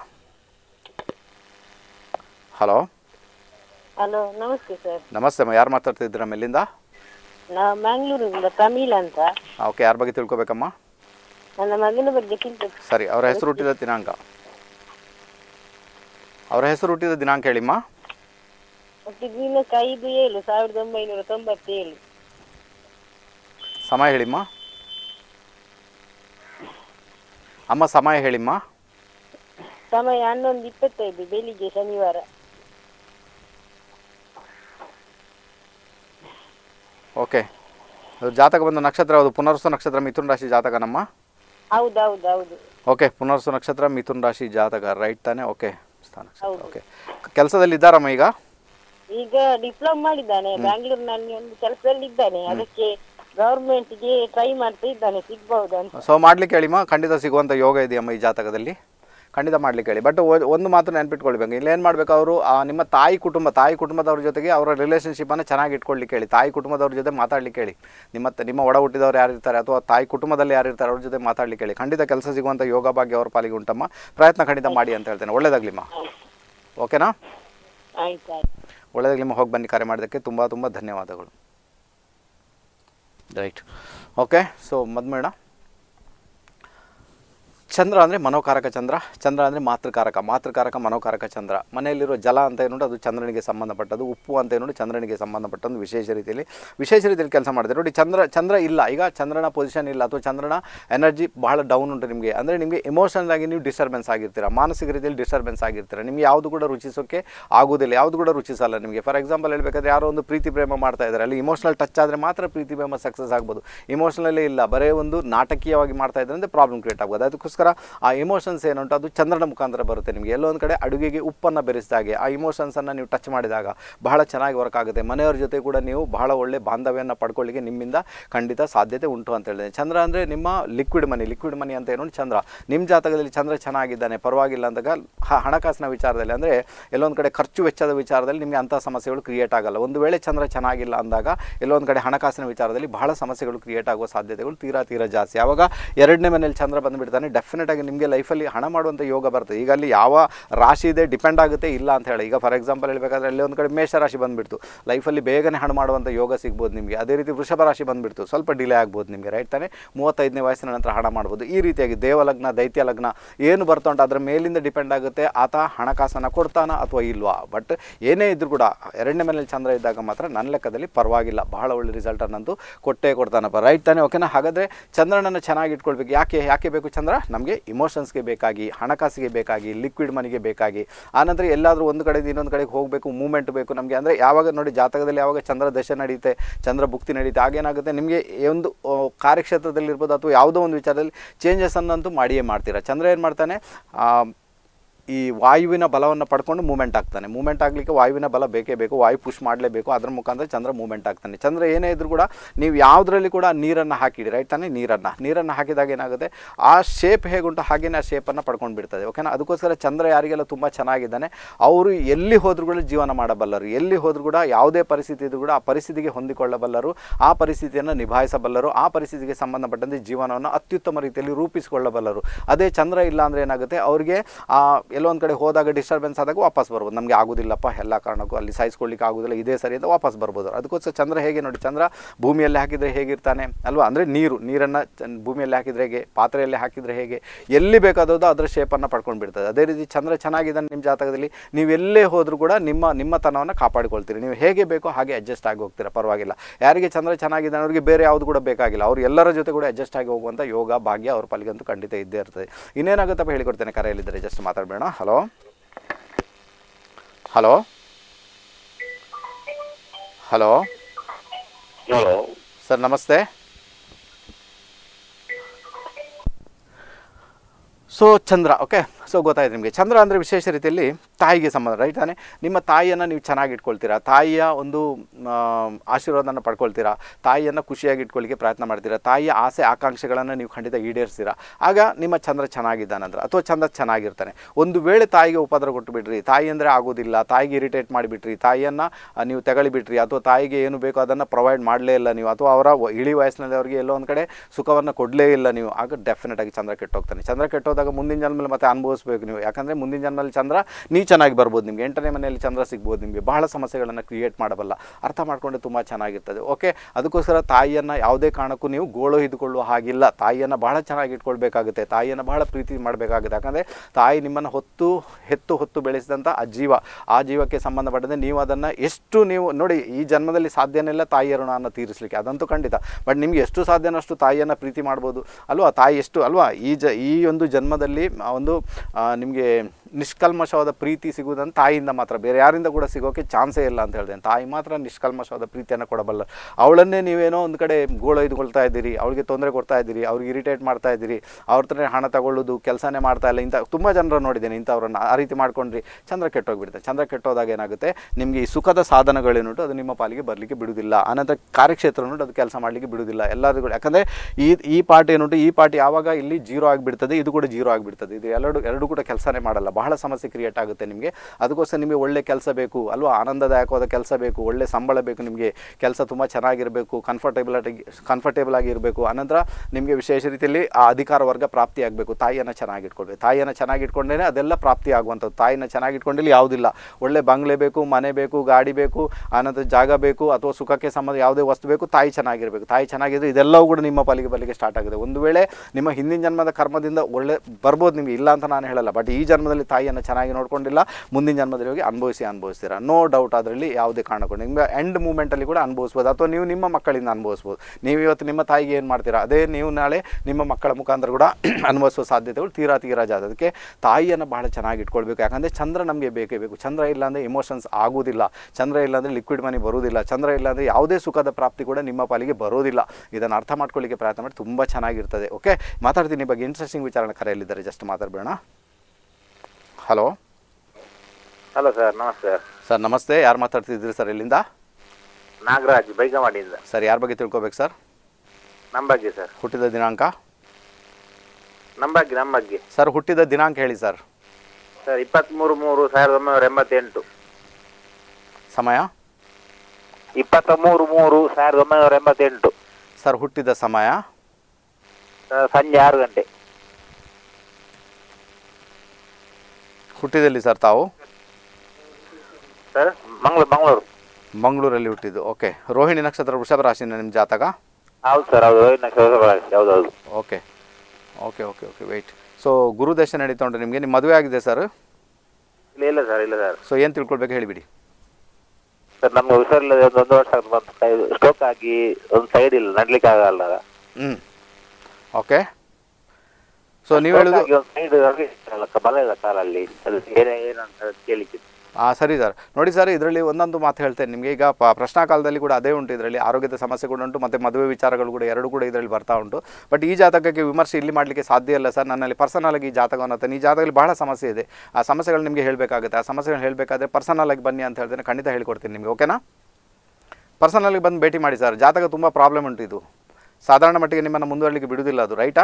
ಹಲೋ ಹಲೋ ನಮಸ್ತೆ ಸರ್ ನಮಸ್ತೆ ಅಮ್ಮ ಯಾರು ಮಾತಾಡ್ತಿದ್ದೀರಾ ಮೇಲಿಂದ ನಾ ಮ್ಯಾಂಗ್ಳೂರಿಂದ ಪ್ರಮೀಳ್ ಅಂತ ಓಕೆ ಯಾರ ಬಗ್ಗೆ ತಿಳ್ಕೊಬೇಕಮ್ಮ ನನ್ನ ಮಗನ ಬಗ್ಗೆ ತಿಳ್ಕ ಸರಿ ಅವರ ಹೆಸರು ಹುಟ್ಟಿದ ದಿನಾಂಕ ಅವರ ಹೆಸರು ಹುಟ್ಟಿದ ದಿನಾಂಕ ಹೇಳಿಮ್ಮ ಮತ್ತೆ ದಿನಾಂಕ ಐದು ಏಳು ಸಾವಿರದ ಒಂಬೈನೂರ ತೊಂಬತ್ತೇಳು ಸಮಯ ಹೇಳಿಮ್ಮ ಅಮ್ಮ ಸಮಯ ಹೇಳಿಮ್ಮ ಸಮಯ ಹನ್ನೊಂದು ಇಪ್ಪತ್ತೈದು ಬೆಳಿಗ್ಗೆ ಶನಿವಾರ ಓಕೆ ಅದು ಜಾತಕ ಬಂದ ನಕ್ಷತ್ರ ಯಾವುದು ಪುನರ್ಸು ನಕ್ಷತ್ರ ಮಿಥುನ್ ರಾಶಿ ಜಾತಕ ನಮ್ಮ ಹೌದು ಹೌದು ಹೌದು ಓಕೆ ಪುನರ್ಸು ನಕ್ಷತ್ರ ಮಿಥುನ್ ರಾಶಿ ಜಾತಕ ರೈಟ್ ತಾನೆ ಓಕೆ ಸ್ಥಾನ ಹೌದು. ಓಕೆ ಕೆಲಸದಲ್ಲಿ ಇದ್ದಾರಮ್ಮ ಈಗ ಈಗ ಡಿಪ್ಲೊಮಾ ಮಾಡಿದ್ದಾನೆ ಬ್ಯಾಂಗ್ಳೂರಿನಲ್ಲಿ ಒಂದು ಕೆಲಸದಲ್ಲಿ ಇದ್ದಾನೆ ಅದಕ್ಕೆ ಗವರ್ಮೆಂಟ್ಗೆ ಟ್ರೈ ಮಾಡ್ತಾ ಇದ್ದಾನೆ ಸಿಗ್ಬಹುದು ಅಂತ ಸೊ ಮಾಡ್ಲಿಕ್ಕೆ ಹೇಳಿಮ್ಮ ಖಂಡಿತ ಸಿಗುವಂಥ ಯೋಗ ಇದೆಯಮ್ಮ ಈ ಜಾತಕದಲ್ಲಿ ಖಂಡಿತ ಮಾಡ್ಲಿಕ್ಕೆ ಹೇಳಿ ಬಟ್ ಒಂದು ಮಾತು ನೆನ್ಪಿಟ್ಕೊಳ್ಬೇಕು ಇಲ್ಲಿ ಏನು ಮಾಡಬೇಕು ಅವರು ನಿಮ್ಮ ತಾಯಿ ಕುಟುಂಬ ತಾಯಿ ಕುಟುಂಬದವ್ರ ಜೊತೆಗೆ ಅವರ ರಿಲೇಷನ್ಶಿಪ್ಪನ್ನು ಚೆನ್ನಾಗಿ ಇಟ್ಕೊಳ್ಲಿಕ್ಕೆ ಹೇಳಿ ತಾಯಿ ಕುಟುಂಬದವ್ರ ಜೊತೆ ಮಾತಾಡ್ಲಿಕ್ಕೆ ಹೇಳಿ ನಿಮ್ಮ ತ- ನಿಮ್ಮ ಒಡ ಹುಟ್ಟಿದವ್ರು ಯಾರು ಇರ್ತಾರೆ ಅಥವಾ ತಾಯಿ ಕುಟುಂಬದಲ್ಲಿ ಯಾರು ಇರ್ತಾರೆ ಅವ್ರ ಜೊತೆ ಮಾತಾಡ್ಲಿಕ್ಕೆ ಹೇಳಿ ಖಂಡಿತ ಕೆಲಸ ಸಿಗುವಂಥ ಯೋಗ ಭಾಗ್ಯ ಅವ್ರ ಪಾಲಿಗೆ ಉಂಟಮ್ಮ ಪ್ರಯತ್ನ ಖಂಡಿತ ಮಾಡಿ ಅಂತ ಹೇಳ್ತೇನೆ ಒಳ್ಳೇದಾಗ್ಲಿಮ್ಮ ಓಕೆನಾ ಆಯ್ತು ಆಯ್ತು ಒಳ್ಳೆಯದಾಗಲಿ ಹೋಗಿ ಬನ್ನಿ ಕರೆ ಮಾಡೋದಕ್ಕೆ ತುಂಬ ತುಂಬ ಧನ್ಯವಾದಗಳು ರೈಟ್ ಓಕೆ ಸೊ ಮದ್ಮೇಡ ಚಂದ್ರ ಅಂದರೆ ಮನೋಕಾರಕ ಚಂದ್ರ ಚಂದ್ರ ಅಂದರೆ ಮಾತೃಕಾರಕ ಮಾತೃಕಾರಕ ಮನೋಕಾರಕ ಚಂದ್ರ ಮನೆಯಲ್ಲಿರೋ ಜಲ ಅಂತ ಏನು ಅದು ಚಂದ್ರನಿಗೆ ಸಂಬಂಧಪಟ್ಟದ್ದು ಉಪ್ಪು ಅಂತ ಏನು ಚಂದ್ರನಿಗೆ ಸಂಬಂಧಪಟ್ಟದ್ದು ವಿಶೇಷ ರೀತಿಯಲ್ಲಿ ವಿಶೇಷ ರೀತಿಯಲ್ಲಿ ಕೆಲಸ ಮಾಡಿದೆ ನೋಡಿ ಚಂದ್ರ ಚಂದ್ರ ಇಲ್ಲ ಈಗ ಚಂದ್ರನ ಪೊಸಿಷನ್ ಇಲ್ಲ ಅಥವಾ ಚಂದ್ರನ ಎನರ್ಜಿ ಬಹಳ ಡೌನ್ ಉಂಟು ನಿಮಗೆ ಅಂದರೆ ನಿಮಗೆ ಎಮೋಷನಲ್ ಆಗಿ ನೀವು ಡಿಸ್ಟರ್ಬೆನ್ಸ್ ಆಗಿರ್ತೀರ ಮಾನಸಿಕ ರೀತಿಯಲ್ಲಿ ಡಿಸ್ಟರ್ಬೆನ್ಸ್ ಆಗಿರ್ತೀರ ನಿಮಗೆ ಯಾವುದು ಕೂಡ ರುಚಿಸೋಕ್ಕೆ ಆಗೋದಿಲ್ಲ ಯಾವುದು ಕೂಡ ರುಚಿಸಲ್ಲ ನಿಮಗೆ ಫಾರ್ ಎಕ್ಸಾಂಪಲ್ ಹೇಳ್ಬೇಕಾದ್ರೆ ಯಾರೋ ಒಂದು ಪ್ರೀತಿ ಪ್ರೇಮ ಮಾಡ್ತಾ ಇದ್ದಾರೆ ಅಲ್ಲಿ ಇಮೋಷನಲ್ ಟಚ್ ಆದರೆ ಮಾತ್ರ ಪ್ರೀತಿ ಪ್ರೇಮ ಸಕ್ಸಸ್ ಆಗ್ಬೋದು ಇಮೋಷನಲ್ಲೇ ಇಲ್ಲ ಬರೇ ಒಂದು ನಾಟಕೀಯವಾಗಿ ಮಾಡ್ತಾ ಇದ್ದಾರೆ ಅಂದರೆ ಪ್ರಾಬ್ಲಮ್ ಕ್ರಿಯೇಟ್ ಆಗ್ಬೋದು ಅದಕ್ಕೋಸ್ಕರ ಅದಕ್ಕೋಸ್ಕರ ಆ ಎಮೋಷನ್ಸ್ ಏನುಂಟು ಅದು ಚಂದ್ರನ ಮುಖಾಂತರ ಬರುತ್ತೆ ನಿಮಗೆ ಎಲ್ಲೋ ಒಂದು ಕಡೆ ಅಡುಗೆಗೆ ಉಪ್ಪನ್ನು ಬೆರೆಸಿದಾಗೆ ಆ ಇಮೋಷನ್ಸನ್ನು ನೀವು ಟಚ್ ಮಾಡಿದಾಗ ಬಹಳ ಚೆನ್ನಾಗಿ ವರ್ಕ್ ಆಗುತ್ತೆ ಮನೆಯವ್ರ ಜೊತೆ ಕೂಡ ನೀವು ಬಹಳ ಒಳ್ಳೆ ಬಾಂಧವ್ಯವನ್ನು ಪಡ್ಕೊಳ್ಳಿಕ್ಕೆ ನಿಮ್ಮಿಂದ ಖಂಡಿತ ಸಾಧ್ಯತೆ ಉಂಟು ಅಂತ ಹೇಳಿದೆ ಚಂದ್ರ ಅಂದರೆ ನಿಮ್ಮ ಲಿಕ್ವಿಡ್ ಮನಿ ಲಿಕ್ವಿಡ್ ಮನಿ ಅಂತ ಏನು ಚಂದ್ರ ನಿಮ್ಮ ಜಾತಕದಲ್ಲಿ ಚಂದ್ರ ಚೆನ್ನಾಗಿದ್ದಾನೆ ಪರವಾಗಿಲ್ಲ ಅಂದಾಗ ಹ- ಹಣಕಾಸಿನ ವಿಚಾರದಲ್ಲಿ ಅಂದರೆ ಎಲ್ಲೊಂದು ಕಡೆ ಖರ್ಚು ವೆಚ್ಚದ ವಿಚಾರದಲ್ಲಿ ನಿಮಗೆ ಅಂಥ ಸಮಸ್ಯೆಗಳು ಕ್ರಿಯೇಟ್ ಆಗಲ್ಲ ಒಂದು ವೇಳೆ ಚಂದ್ರ ಚೆನ್ನಾಗಿಲ್ಲ ಅಂದಾಗ ಎಲ್ಲೊಂದು ಕಡೆ ಹಣಕಾಸಿನ ವಿಚಾರದಲ್ಲಿ ಬಹಳ ಸಮಸ್ಯೆಗಳು ಕ್ರಿಯೇಟ್ ಆಗುವ ಸಾಧ್ಯತೆಗಳು ತೀರಾ ತೀರಾ ಜಾಸ್ತಿ ಯಾವಾಗ ಎರಡನೇ ಮನೇಲಿ ಚಂದ್ರ ಬಂದುಬಿಡ್ತಾನೆ ಡೆಫಿನೆಟ್ ಆಗಿ ನಿಮಗೆ ಲೈಫಲ್ಲಿ ಹಣ ಮಾಡುವಂಥ ಯೋಗ ಬರ್ತದೆ ಈಗ ಅಲ್ಲಿ ಯಾವ ರಾಶಿ ಇದೆ ಡಿಪೆಂಡ್ ಆಗುತ್ತೆ ಇಲ್ಲ ಅಂತ ಹೇಳಿ ಈಗ ಫಾರ್ ಎಕ್ಸಾಂಪಲ್ ಹೇಳಬೇಕಾದ್ರೆ ಅಲ್ಲಿ ಒಂದು ಕಡೆ ಮೇಷ ರಾಶಿ ಬಂದುಬಿಡ್ತು ಲೈಫಲ್ಲಿ ಬೇಗನೆ ಹಣ ಮಾಡುವಂಥ ಯೋಗ ಸಿಗ್ಬೋದು ನಿಮಗೆ ಅದೇ ರೀತಿ ವೃಷಭ ರಾಶಿ ಬಂದುಬಿಡ್ತು ಸ್ವಲ್ಪ ಡಿಲೇ ಆಗ್ಬೋದು ನಿಮಗೆ ರೈಟ್ ತಾನೇ ಮೂವತ್ತೈದನೇ ವಯಸ್ಸಿನ ನಂತರ ಹಣ ಮಾಡ್ಬೋದು ಈ ರೀತಿಯಾಗಿ ದೇವಲಗ್ನ ದೈತ್ಯ ಲಗ್ನ ಏನು ಬರ್ತಾ ಉಂಟು ಅದರ ಮೇಲಿಂದ ಡಿಪೆಂಡ್ ಆಗುತ್ತೆ ಆತ ಹಣಕಾಸನ್ನು ಕೊಡ್ತಾನ ಅಥವಾ ಇಲ್ವಾ ಬಟ್ ಏನೇ ಇದ್ರೂ ಕೂಡ ಎರಡನೇ ಮನೇಲಿ ಚಂದ್ರ ಇದ್ದಾಗ ಮಾತ್ರ ನನ್ನ ಲೆಕ್ಕದಲ್ಲಿ ಪರವಾಗಿಲ್ಲ ಬಹಳ ಒಳ್ಳೆ ರಿಸಲ್ಟನ್ನಂತೂ ಕೊಟ್ಟೇ ಕೊಡ್ತಾನಪ್ಪ ರೈಟ್ ತಾನೇ ಓಕೆನಾ ಹಾಗಾದರೆ ಚಂದ್ರನನ್ನು ಚೆನ್ನಾಗಿ ಇಟ್ಕೊಳ್ಬೇಕು ಯಾಕೆ ಯಾಕೆ ಬೇಕು ಚಂದ್ರ ನಮಗೆ ಇಮೋಷನ್ಸ್ಗೆ ಬೇಕಾಗಿ ಹಣಕಾಸಿಗೆ ಬೇಕಾಗಿ ಲಿಕ್ವಿಡ್ ಮನಿಗೆ ಬೇಕಾಗಿ ಆನಂತರ ಎಲ್ಲಾದರೂ ಒಂದು ಕಡೆಯಿಂದ ಇನ್ನೊಂದು ಕಡೆಗೆ ಹೋಗಬೇಕು ಮೂಮೆಂಟ್ ಬೇಕು ನಮಗೆ ಅಂದರೆ ಯಾವಾಗ ನೋಡಿ ಜಾತಕದಲ್ಲಿ ಯಾವಾಗ ಚಂದ್ರ ದಶೆ ನಡೀತೆ ಚಂದ್ರ ಭುಕ್ತಿ ನಡೀತೆ ಆಗೇನಾಗುತ್ತೆ ನಿಮಗೆ ಈ ಒಂದು ಆ, ಕಾರ್ಯಕ್ಷೇತ್ರದಲ್ಲಿರ್ಬೋದು ಅಥವಾ ಯಾವುದೋ ಒಂದು ವಿಚಾರದಲ್ಲಿ ಚೇಂಜಸನ್ನಂತೂ ಮಾಡಿಯೇ ಮಾಡ್ತೀರಾ ಚಂದ್ರ ಏನು ಮಾಡ್ತಾನೆ ಆ, ಈ ವಾಯುವಿನ ಬಲವನ್ನು ಪಡ್ಕೊಂಡು ಮೂಮೆಂಟ್ ಆಗ್ತಾನೆ ಮೂಮೆಂಟ್ ಆಗಲಿಕ್ಕೆ ವಾಯುವಿನ ಬಲ ಬೇಕೇ ಬೇಕು ವಾಯು ಪುಷ್ ಮಾಡಲೇಬೇಕು ಅದರ ಮುಖಾಂತರ ಚಂದ್ರ ಮೂಮೆಂಟ್ ಆಗ್ತಾನೆ ಚಂದ್ರ ಏನೇ ಇದ್ರೂ ಕೂಡ ನೀವು ಯಾವುದರಲ್ಲಿ ಕೂಡ ನೀರನ್ನು ಹಾಕಿಡಿ ರೈಟ್ ತಾನೇ ನೀರನ್ನು ನೀರನ್ನು ಹಾಕಿದಾಗ ಏನಾಗುತ್ತೆ ಆ ಶೇಪ್ ಹೇಗುಂಟು ಹಾಗೇನೆ ಆ ಶೇಪನ್ನು ಪಡ್ಕೊಂಡು ಬಿಡ್ತದೆ ಓಕೆನಾ ಅದಕ್ಕೋಸ್ಕರ ಚಂದ್ರ ಯಾರಿಗೆಲ್ಲ ತುಂಬ ಚೆನ್ನಾಗಿದ್ದಾನೆ ಅವರು ಎಲ್ಲಿ ಹೋದ್ರೂ ಕೂಡ ಜೀವನ ಮಾಡಬಲ್ಲರು ಎಲ್ಲಿ ಹೋದ್ರೂ ಕೂಡ ಯಾವುದೇ ಪರಿಸ್ಥಿತಿ ಇದ್ರೂ ಕೂಡ ಆ ಪರಿಸ್ಥಿತಿಗೆ ಹೊಂದಿಕೊಳ್ಳಬಲ್ಲರು ಆ ಪರಿಸ್ಥಿತಿಯನ್ನು ನಿಭಾಯಿಸಬಲ್ಲರು ಆ ಪರಿಸ್ಥಿತಿಗೆ ಸಂಬಂಧಪಟ್ಟಂತೆ ಜೀವನವನ್ನು ಅತ್ಯುತ್ತಮ ರೀತಿಯಲ್ಲಿ ರೂಪಿಸಿಕೊಳ್ಳಬಲ್ಲರು ಅದೇ ಚಂದ್ರ ಇಲ್ಲ ಅಂದರೆ ಏನಾಗುತ್ತೆ ಅವರಿಗೆ ಆ ಎಲ್ಲೋ ಒಂದು ಕಡೆ ಹೋದಾಗ ಡಿಸ್ಟರ್ಬೆನ್ಸ್ ಆದಾಗ ವಾಪಸ್ ಬರ್ಬೋದು ನಮಗೆ ಆಗೋದಿಲ್ಲಪ್ಪ ಎಲ್ಲ ಕಾರಣಕ್ಕೂ ಅಲ್ಲಿ ಸಾಯಿಸ್ಕೊಳ್ಳಿಕ್ಕೆ ಆಗೋದಿಲ್ಲ ಇದೇ ಸರಿ ಅಂತ ವಾಪಸ್ ಬರ್ಬೋದು ಅದಕ್ಕೋಸ್ಕರ ಚಂದ್ರ ಹೇಗೆ ನೋಡಿ ಚಂದ್ರ ಭೂಮಿಯಲ್ಲಿ ಹಾಕಿದರೆ ಹೇಗಿರ್ತಾನೆ ಅಲ್ವಾ ಅಂದರೆ ನೀರು ನೀರನ್ನು ಭೂಮಿಯಲ್ಲಿ ಹಾಕಿದರೆ ಹೇಗೆ ಪಾತ್ರೆಯಲ್ಲಿ ಹಾಕಿದರೆ ಹೇಗೆ ಎಲ್ಲಿ ಬೇಕಾದದ್ದು ಅದರ ಶೇಪನ್ನು ಪಡ್ಕೊಂಡು ಬಿಡ್ತದೆ ಅದೇ ರೀತಿ ಚಂದ್ರ ಚೆನ್ನಾಗಿದ್ದಾನೆ ನಿಮ್ಮ ಜಾತಕದಲ್ಲಿ ನೀವು ಎಲ್ಲೇ ಹೋದರೂ ಕೂಡ ನಿಮ್ಮ ನಿಮ್ಮತನವನ್ನು ಕಾಪಾಡಿಕೊಳ್ತೀರಿ ನೀವು ಹೇಗೆ ಬೇಕೋ ಹಾಗೆ ಅಡ್ಜಸ್ಟ್ ಆಗಿ ಹೋಗ್ತೀರಾ ಪರವಾಗಿಲ್ಲ ಯಾರಿಗೆ ಚಂದ್ರ ಚೆನ್ನಾಗಿದ್ದಾನೆ ಅವರಿಗೆ ಬೇರೆ ಯಾವುದು ಕೂಡ ಬೇಕಾಗಿಲ್ಲ ಅವ್ರು ಎಲ್ಲರ ಜೊತೆ ಕೂಡ ಅಡ್ಜಸ್ಟ್ ಆಗಿ ಹೋಗುವಂಥ ಯೋಗ ಭಾಗ್ಯ ಅವ್ರ ಪಾಲಿಗಂತೂ ಖಂಡಿತ ಇದ್ದೇ ಇರ್ತದೆ ಇನ್ನೇನಾಗುತ್ತಪ್ಪ ಹೇಳಿಕೊಡ್ತೇನೆ ಕರೆಯಲ್ಲಿದ್ದರೆ ಜಸ್ಟ್ ಮಾತಾಡಬೇಡ hello hello hello hello sir ನಮಸ್ತೆ ಸೊ ಚಂದ್ರ ಓಕೆ ಸೊ ಗೊತ್ತಾಯ್ತು ನಿಮಗೆ ಚಂದ್ರ ಅಂದರೆ ವಿಶೇಷ ರೀತಿಯಲ್ಲಿ ತಾಯಿಗೆ ಸಂಬಂಧ ರೈಟ್ ತಾನೆ ನಿಮ್ಮ ತಾಯಿಯನ್ನು ನೀವು ಚೆನ್ನಾಗಿ ಇಟ್ಕೊಳ್ತೀರಾ ತಾಯಿಯ ಒಂದು ಆ, ಆಶೀರ್ವಾದನ ಪಡ್ಕೊಳ್ತೀರಾ ತಾಯಿಯನ್ನು ಖುಷಿಯಾಗಿ ಇಟ್ಕೊಳ್ಳಿಕ್ಕೆ ಪ್ರಯತ್ನ ಮಾಡ್ತೀರಾ ತಾಯಿಯ ಆಸೆ ಆಕಾಂಕ್ಷೆಗಳನ್ನು ನೀವು ಖಂಡಿತ ಈಡೇರಿಸ್ತೀರಾ ಆಗ ನಿಮ್ಮ ಚಂದ್ರ ಚೆನ್ನಾಗಿದ್ದಾನಂದ್ರೆ ಅಥವಾ ಚಂದ್ರ ಚೆನ್ನಾಗಿರ್ತಾನೆ ಒಂದು ವೇಳೆ ತಾಯಿಗೆ ಉಪದ್ರ ಕೊಟ್ಟು ಬಿಡ್ರಿ ತಾಯಿ ಅಂದರೆ ಆಗೋದಿಲ್ಲ ತಾಯಿಗೆ ಇರಿಟೇಟ್ ಮಾಡಿಬಿಟ್ರಿ ತಾಯಿಯನ್ನು ನೀವು ತೆಗಳಿಬಿಟ್ರಿ ಅಥವಾ ತಾಯಿಗೆ ಏನು ಬೇಕೋ ಅದನ್ನು ಪ್ರೊವೈಡ್ ಮಾಡಲೇ ಇಲ್ಲ ನೀವು ಅಥವಾ ಅವರ ವ- ಇಳಿ ವಯಸ್ಸಿನಲ್ಲಿ ಅವರಿಗೆ ಎಲ್ಲೋ ಒಂದು ಕಡೆ ಸುಖವನ್ನು ಕೊಡಲೇ ಇಲ್ಲ ನೀವು ಆಗ ಡೆಫಿನೆಟ್ ಆಗಿ ಚಂದ್ರ ಕೆಟ್ಟೋಗ್ತಾನೆ ಚಂದ್ರ ಕೆಟ್ಟೋದಾಗ ಮುಂದಿನ ಜನ್ಮದಲ್ಲಿ ಮತ್ತೆ ಅನುಭವಿಸ್ಬೇಕು ನೀವು ಯಾಕಂದರೆ ಮುಂದಿನ ಜನ್ಮದಲ್ಲಿ ಚಂದ್ರ ನೀ ಚೆನ್ನಾಗಿ ಬರ್ಬೋದು ನಿಮಗೆ ಎಂಟನೇ ಮನೆಯಲ್ಲಿ ಚಂದ್ರ ಸಿಗ್ಬೋದು ನಿಮಗೆ ಬಹಳ ಸಮಸ್ಯೆಗಳನ್ನು ಕ್ರಿಯೇಟ್ ಮಾಡಬಲ್ಲ ಅರ್ಥ ಮಾಡ್ಕೊಂಡ್ರೆ ತುಂಬ ಚೆನ್ನಾಗಿರ್ತದೆ ಓಕೆ ಅದಕ್ಕೋಸ್ಕರ ತಾಯಿಯನ್ನು ಯಾವುದೇ ಕಾರಣಕ್ಕೂ ನೀವು ಗೋಳು ಹಿಡ್ಕೊಳ್ಳುವ ಹಾಗಿಲ್ಲ ತಾಯಿಯನ್ನು ಬಹಳ ಚೆನ್ನಾಗಿ ಇಟ್ಕೊಳ್ಬೇಕಾಗುತ್ತೆ ತಾಯಿಯನ್ನು ಬಹಳ ಪ್ರೀತಿ ಮಾಡಬೇಕಾಗುತ್ತೆ ಯಾಕಂದರೆ ತಾಯಿ ನಿಮ್ಮನ್ನು ಹೊತ್ತು ಹೆತ್ತು ಹೊತ್ತು ಬೆಳೆಸಿದಂಥ ಆ ಜೀವ ಆ ಜೀವಕ್ಕೆ ಸಂಬಂಧಪಟ್ಟಂತೆ ನೀವು ಅದನ್ನು ಎಷ್ಟು ನೀವು ನೋಡಿ ಈ ಜನ್ಮದಲ್ಲಿ ಸಾಧ್ಯನೇ ಇಲ್ಲ ತಾಯಿಯ ಋಣವನ್ನು ತೀರಿಸಲಿಕ್ಕೆ ಅದಂತೂ ಖಂಡಿತ ಬಟ್ ನಿಮಗೆ ಎಷ್ಟು ಸಾಧ್ಯನೋ ಅಷ್ಟು ತಾಯಿಯನ್ನು ಪ್ರೀತಿ ಮಾಡ್ಬೋದು ಅಲ್ವಾ ತಾಯಿ ಎಷ್ಟು ಅಲ್ವಾ ಈ ಜ ಈ ಒಂದು ಜನ್ಮದಲ್ಲಿ ಆ ಒಂದು ನಿಮಗೆ ನಿಷ್ಕಲ್ಮಶವಾದ ಪ್ರೀತಿ ಸಿಗುವುದಂತ ತಾಯಿಯಿಂದ ಮಾತ್ರ ಬೇರೆ ಯಾರಿಂದ ಕೂಡ ಸಿಗೋಕ್ಕೆ ಚಾನ್ಸೇ ಇಲ್ಲ ಅಂತ ಹೇಳಿದೆ ತಾಯಿ ಮಾತ್ರ ನಿಷ್ಕಲ್ಮಶವಾದ ಪ್ರೀತಿಯನ್ನು ಕೊಡಬಲ್ಲ ಅವಳನ್ನೇ ನೀವೇನೋ ಒಂದು ಕಡೆ ಗೋಳೊಯ್ದುಕೊಳ್ತಾ ಇದ್ದೀರಿ ಅವಳಿಗೆ ತೊಂದರೆ ಕೊಡ್ತಾ ಇದ್ದೀರಿ ಅವ್ರಿಗೆ ಇರಿಟೇಟ್ ಮಾಡ್ತಾ ಇದ್ದೀರಿ ಅವ್ರ ಹತ್ರ ಹಣ ತಗೊಳ್ಳೋದು ಕೆಲಸನೇ ಮಾಡ್ತಾ ಇಲ್ಲ ಇಂಥ ತುಂಬ ಜನರ ನೋಡಿದ್ದೇನೆ ಇಂಥವ್ರನ್ನ ಆ ರೀತಿ ಮಾಡ್ಕೊಂಡ್ರಿ ಚಂದ್ರ ಕೆಟ್ಟೋಗ್ಬಿಡುತ್ತೆ ಚಂದ್ರ ಕೆಟ್ಟೋದಾಗ ಏನಾಗುತ್ತೆ ನಿಮಗೆ ಈ ಸುಖದ ಸಾಧನಗಳೇನುಂಟು ಅದು ನಿಮ್ಮ ಪಾಲಿಗೆ ಬರಲಿಕ್ಕೆ ಬಿಡುವುದಿಲ್ಲ ಆನಂತರ ಕಾರ್ಯಕ್ಷೇತ್ರ ಉಂಟು ಅದು ಕೆಲಸ ಮಾಡಲಿಕ್ಕೆ ಬಿಡುವುದಿಲ್ಲ ಎಲ್ಲರಿಗೂ ಯಾಕಂದರೆ ಈ ಈ ಪಾರ್ಟ್ ಏನುಂಟು ಈ ಪಾರ್ಟ್ ಯಾವಾಗ ಇಲ್ಲಿ ಜೀರೋ ಆಗಿಬಿಡ್ತದೆ ಇದು ಕೂಡ ಜೀರೋ ಆಗಿಬಿಡ್ತದೆ ಇದು ಎರಡು ಎರಡು ಕೂಡ ಕೆಲಸನೇ ಮಾಡಲ್ಲ ಬಹಳ ಸಮಸ್ಯೆ ಕ್ರಿಯೇಟ್ ಆಗುತ್ತೆ ನಿಮಗೆ ಅದಕ್ಕೋಸ್ಕರ ನಿಮಗೆ ಒಳ್ಳೆ ಕೆಲಸ ಬೇಕು ಅಲ್ವಾ ಆನಂದದಾಯಕವಾದ ಕೆಲಸ ಬೇಕು ಒಳ್ಳೆ ಸಂಬಳ ಬೇಕು ನಿಮಗೆ ಕೆಲಸ ತುಂಬ ಚೆನ್ನಾಗಿರಬೇಕು ಕಂಫರ್ಟೇಬಲ್ ಆಗಿ ಕಂಫರ್ಟೇಬಲ್ ಆಗಿ ಇರಬೇಕು ಅನಂತರ ನಿಮಗೆ ವಿಶೇಷ ರೀತಿಯಲ್ಲಿ ಆ ಅಧಿಕಾರ ವರ್ಗ ಪ್ರಾಪ್ತಿಯಾಗಬೇಕು ತಾಯಿಯನ್ನು ಚೆನ್ನಾಗಿ ಇಟ್ಕೊಳ್ಬೇಕು ತಾಯಿಯನ್ನು ಚೆನ್ನಾಗಿ ಇಟ್ಕೊಂಡೇ ಅದೆಲ್ಲ ಪ್ರಾಪ್ತಿ ಆಗುವಂಥದ್ದು ತಾಯಿನ ಚೆನ್ನಾಗಿ ಇಟ್ಕೊಂಡಿಲ್ಲ ಯಾವುದಿಲ್ಲ ಒಳ್ಳೆ ಬಂಗ್ಲೆ ಬೇಕು ಮನೆ ಬೇಕು ಗಾಡಿ ಬೇಕು ಆನಂತರ ಜಾಗ ಬೇಕು ಅಥವಾ ಸುಖಕ್ಕೆ ಸಂಬಂಧ ಯಾವುದೇ ವಸ್ತು ಬೇಕು ತಾಯಿ ಚೆನ್ನಾಗಿರಬೇಕು ತಾಯಿ ಚೆನ್ನಾಗಿದ್ರೆ ಇದೆಲ್ಲವೂ ಕೂಡ ನಿಮ್ಮ ಪಾಲಿಗೆ ಬರಲಿಕ್ಕೆ ಸ್ಟಾರ್ಟ್ ಆಗಿದೆ ಒಂದು ವೇಳೆ ನಿಮ್ಮ ಹಿಂದಿನ ಜನ್ಮದ ಕರ್ಮದಿಂದ ಒಳ್ಳೆ ಬರ್ಬೋದು ನಿಮಗೆ ಇಲ್ಲ ಅಂತ ನಾನು ಹೇಳಲ್ಲ ಬಟ್ ಈ ಜನ್ಮದಲ್ಲಿ ತಾಯಿಯನ್ನು ಚೆನ್ನಾಗಿ ನೋಡ್ಕೊಂಡಿಲ್ಲ ಮುಂದಿನ ಜನ್ಮದಲ್ಲಿ ಹೋಗಿ ಅನುಭವಿಸಿ ಅನುಭವಿಸ್ತೀರಾ ನೋ ಡೌಟ್ ಅದರಲ್ಲಿ ಯಾವುದೇ ಕಾರಣಕ್ಕೂ ನಿಮಗೆ ಎಂಡ್ ಮೂಮೆಂಟಲ್ಲಿ ಕೂಡ ಅನುಭವಿಸ್ಬೋದು ಅಥವಾ ನೀವು ನಿಮ್ಮ ಮಕ್ಕಳಿಂದ ಅನುಭವಿಸ್ಬೋದು ನೀವು ಇವತ್ತು ನಿಮ್ಮ ತಾಯಿಗೆ ಏನು ಮಾಡ್ತೀರಾ ಅದೇ ನೀವು ನಾಳೆ ನಿಮ್ಮ ಮಕ್ಕಳ ಮುಖಾಂತರ ಕೂಡ ಅನುಭವಿಸುವ ಸಾಧ್ಯತೆಗಳು ತೀರಾ ತೀರಾ ಜಾಸ್ತಿ ಅದಕ್ಕೆ ತಾಯಿಯನ್ನು ಬಹಳ ಚೆನ್ನಾಗಿ ಇಟ್ಕೊಳ್ಬೇಕು ಯಾಕಂದರೆ ಚಂದ್ರ ನಮಗೆ ಬೇಕೇ ಬೇಕು ಚಂದ್ರ ಇಲ್ಲಾಂದರೆ ಇಮೋಷನ್ಸ್ ಆಗೋದಿಲ್ಲ ಚಂದ್ರ ಇಲ್ಲಾಂದರೆ ಲಿಕ್ವಿಡ್ ಮನಿ ಬರೋದಿಲ್ಲ ಚಂದ್ರ ಇಲ್ಲಾಂದರೆ ಯಾವುದೇ ಸುಖದ ಪ್ರಾಪ್ತಿ ಕೂಡ ನಿಮ್ಮ ಪಾಲಿಗೆ ಬರೋದಿಲ್ಲ ಇದನ್ನು ಅರ್ಥ ಮಾಡ್ಕೊಳ್ಳಿಕ್ಕೆ ಪ್ರಯತ್ನ ಮಾಡಿ ತುಂಬ ಚೆನ್ನಾಗಿರ್ತದೆ ಓಕೆ ಮಾತಾಡ್ತೀನಿ ಈ ಬಗ್ಗೆ ಇಂಟ್ರೆಸ್ಟಿಂಗ್ ವಿಚಾರನ ಕರೆಯಲ್ಲಿದ್ದಾರೆ ಜಸ್ಟ್ ಮಾತಾಡಬೇಡ ಹಲೋ ಹಲೋ ಸರ್ ನಮಸ್ತೆ ಸರ್ ನಮಸ್ತೆ ಯಾರು ಮಾತಾಡ್ತಿದ್ರಿ ಸರ್ ಇಲ್ಲಿಂದ ನಾಗರಾಜ್ ಬೈಗಮಾಡಿಯಿಂದ ಸರ್ ಯಾರ ಬಗ್ಗೆ ತಿಳ್ಕೊಬೇಕು ಸರ್ ನಮ್ಮ ಬಗ್ಗೆ ಸರ್ ಹುಟ್ಟಿದ ದಿನಾಂಕ ನಮ್ಮ ಬಗ್ಗೆ ನಮ್ಮ ಬಗ್ಗೆ ಸರ್ ಹುಟ್ಟಿದ ದಿನಾಂಕ ಹೇಳಿ ಸರ್ ಸರ್ ಇಪ್ಪತ್ತ್ಮೂರು ಮೂರು ಸಾವಿರದ ಒಂಬೈನೂರ ಎಂಬತ್ತೆಂಟು ಸಮಯ ಇಪ್ಪತ್ತ ಮೂರು ಮೂರು ಸಾವಿರದ ಒಂಬೈನೂರ ಎಂಬತ್ತೆಂಟು ಸರ್ ಹುಟ್ಟಿದ ಸಮಯ ಆ, ಸಂಜೆ ಆರು ಗಂಟೆ ಹುಟ್ಟಿದಲ್ಲಿ ಸರ್ ತಾವು ಸರ್ ಮಂಗಳೂರು ಮಂಗಳೂರು ಮಂಗಳೂರಲ್ಲಿ ಹುಟ್ಟಿದ್ದು ಓಕೆ ರೋಹಿಣಿ ನಕ್ಷತ್ರ ವೃಷಭ ರಾಶಿನ ನಿಮ್ಮ ಜಾತಕ ಹೌದು ಸರ್ ಹೌದು ಹೌದು ಹೌದು okay okay okay okay wait so ಗುರುದಶ ನಡೀತಾ ಉಂಟು ನಿಮಗೆ ನಿಮ್ಮ ಮದುವೆ ಆಗಿದೆ ಸರ್ ಇಲ್ಲ ಇಲ್ಲ ಸರ್ ಇಲ್ಲ ಸರ್ ಸೊ ಏನು ತಿಳ್ಕೊಳ್ಬೇಕು ಹೇಳಿಬಿಡಿ ಸರ್ ನಮ್ಗೆ ಹುಷಾರಿಲ್ಲದೆ ಒಂದು ಒಂದು ವರ್ಷ ಆಗ್ತದೆ ಬಂತು ಕೈ ಸ್ಟ್ರೋಕ್ ಆಗಿ ಒಂದು ಸೈಡ್ ಇಲ್ಲ ನಡ್ಲಿಕ್ಕೆ ಆಗಲ್ಲ ಹ್ಞೂ ಓಕೆ ಸೊ ನೀವು ಹೇಳೋದು ಒಂದು ಸೈಡ್ ಬಲ ಇಲ್ಲ ಕಾಲಲ್ಲಿ ಅದು ಏನೇ ಏನಂತ ಕೇಳಿಕ್ಕೆ ಹಾಂ ಸರಿ ಸರ್ ನೋಡಿ ಸರ್ ಇದರಲ್ಲಿ ಒಂದೊಂದು ಮಾತು ಹೇಳ್ತೇನೆ ನಿಮಗೆ ಈಗ ಪ ಪ್ರಶ್ನಾ ಕಾಲದಲ್ಲಿ ಕೂಡ ಅದೇ ಉಂಟು ಇದರಲ್ಲಿ ಆರೋಗ್ಯದ ಸಮಸ್ಯೆ ಕೂಡ ಉಂಟು ಮತ್ತು ಮದುವೆ ವಿಚಾರಗಳು ಕೂಡ ಎರಡು ಕೂಡ ಇದರಲ್ಲಿ ಬರ್ತಾ ಉಂಟು ಬಟ್ ಈ ಜಾತಕಕ್ಕೆ ವಿಮರ್ಶೆ ಇಲ್ಲಿ ಮಾಡಲಿಕ್ಕೆ ಸಾಧ್ಯ ಇಲ್ಲ ಸರ್ ನನ್ನಲ್ಲಿ ಪರ್ಸನಲ್ ಆಗಿ ಈ ಜಾತಕವನ್ನು ಅಂತ ಈ ಜಾತಕದಲ್ಲಿ ಬಹಳ ಸಮಸ್ಯೆ ಇದೆ ಆ ಸಮಸ್ಯೆಗಳು ನಿಮಗೆ ಹೇಳಬೇಕಾಗುತ್ತೆ ಆ ಸಮಸ್ಯೆಗಳು ಹೇಳಬೇಕಾದ್ರೆ ಪರ್ಸನಲ್ ಆಗಿ ಬನ್ನಿ ಅಂತ ಹೇಳ್ತೇನೆ ಖಂಡಿತ ಹೇಳ್ಕೊಡ್ತೀನಿ ನಿಮಗೆ ಓಕೆನಾ ಪರ್ಸನಲಾಗಿ ಬಂದು ಭೇಟಿ ಮಾಡಿ ಸರ್ ಜಾತಕ ತುಂಬ ಪ್ರಾಬ್ಲಮ್ ಉಂಟು ಇದು ಸಾಧಾರಣ ಮಟ್ಟಿಗೆ ನಿಮ್ಮನ್ನು ಮುಂದುವರಲಿಕ್ಕೆ ಬಿಡುವುದಿಲ್ಲ ಅದು ರೈಟಾ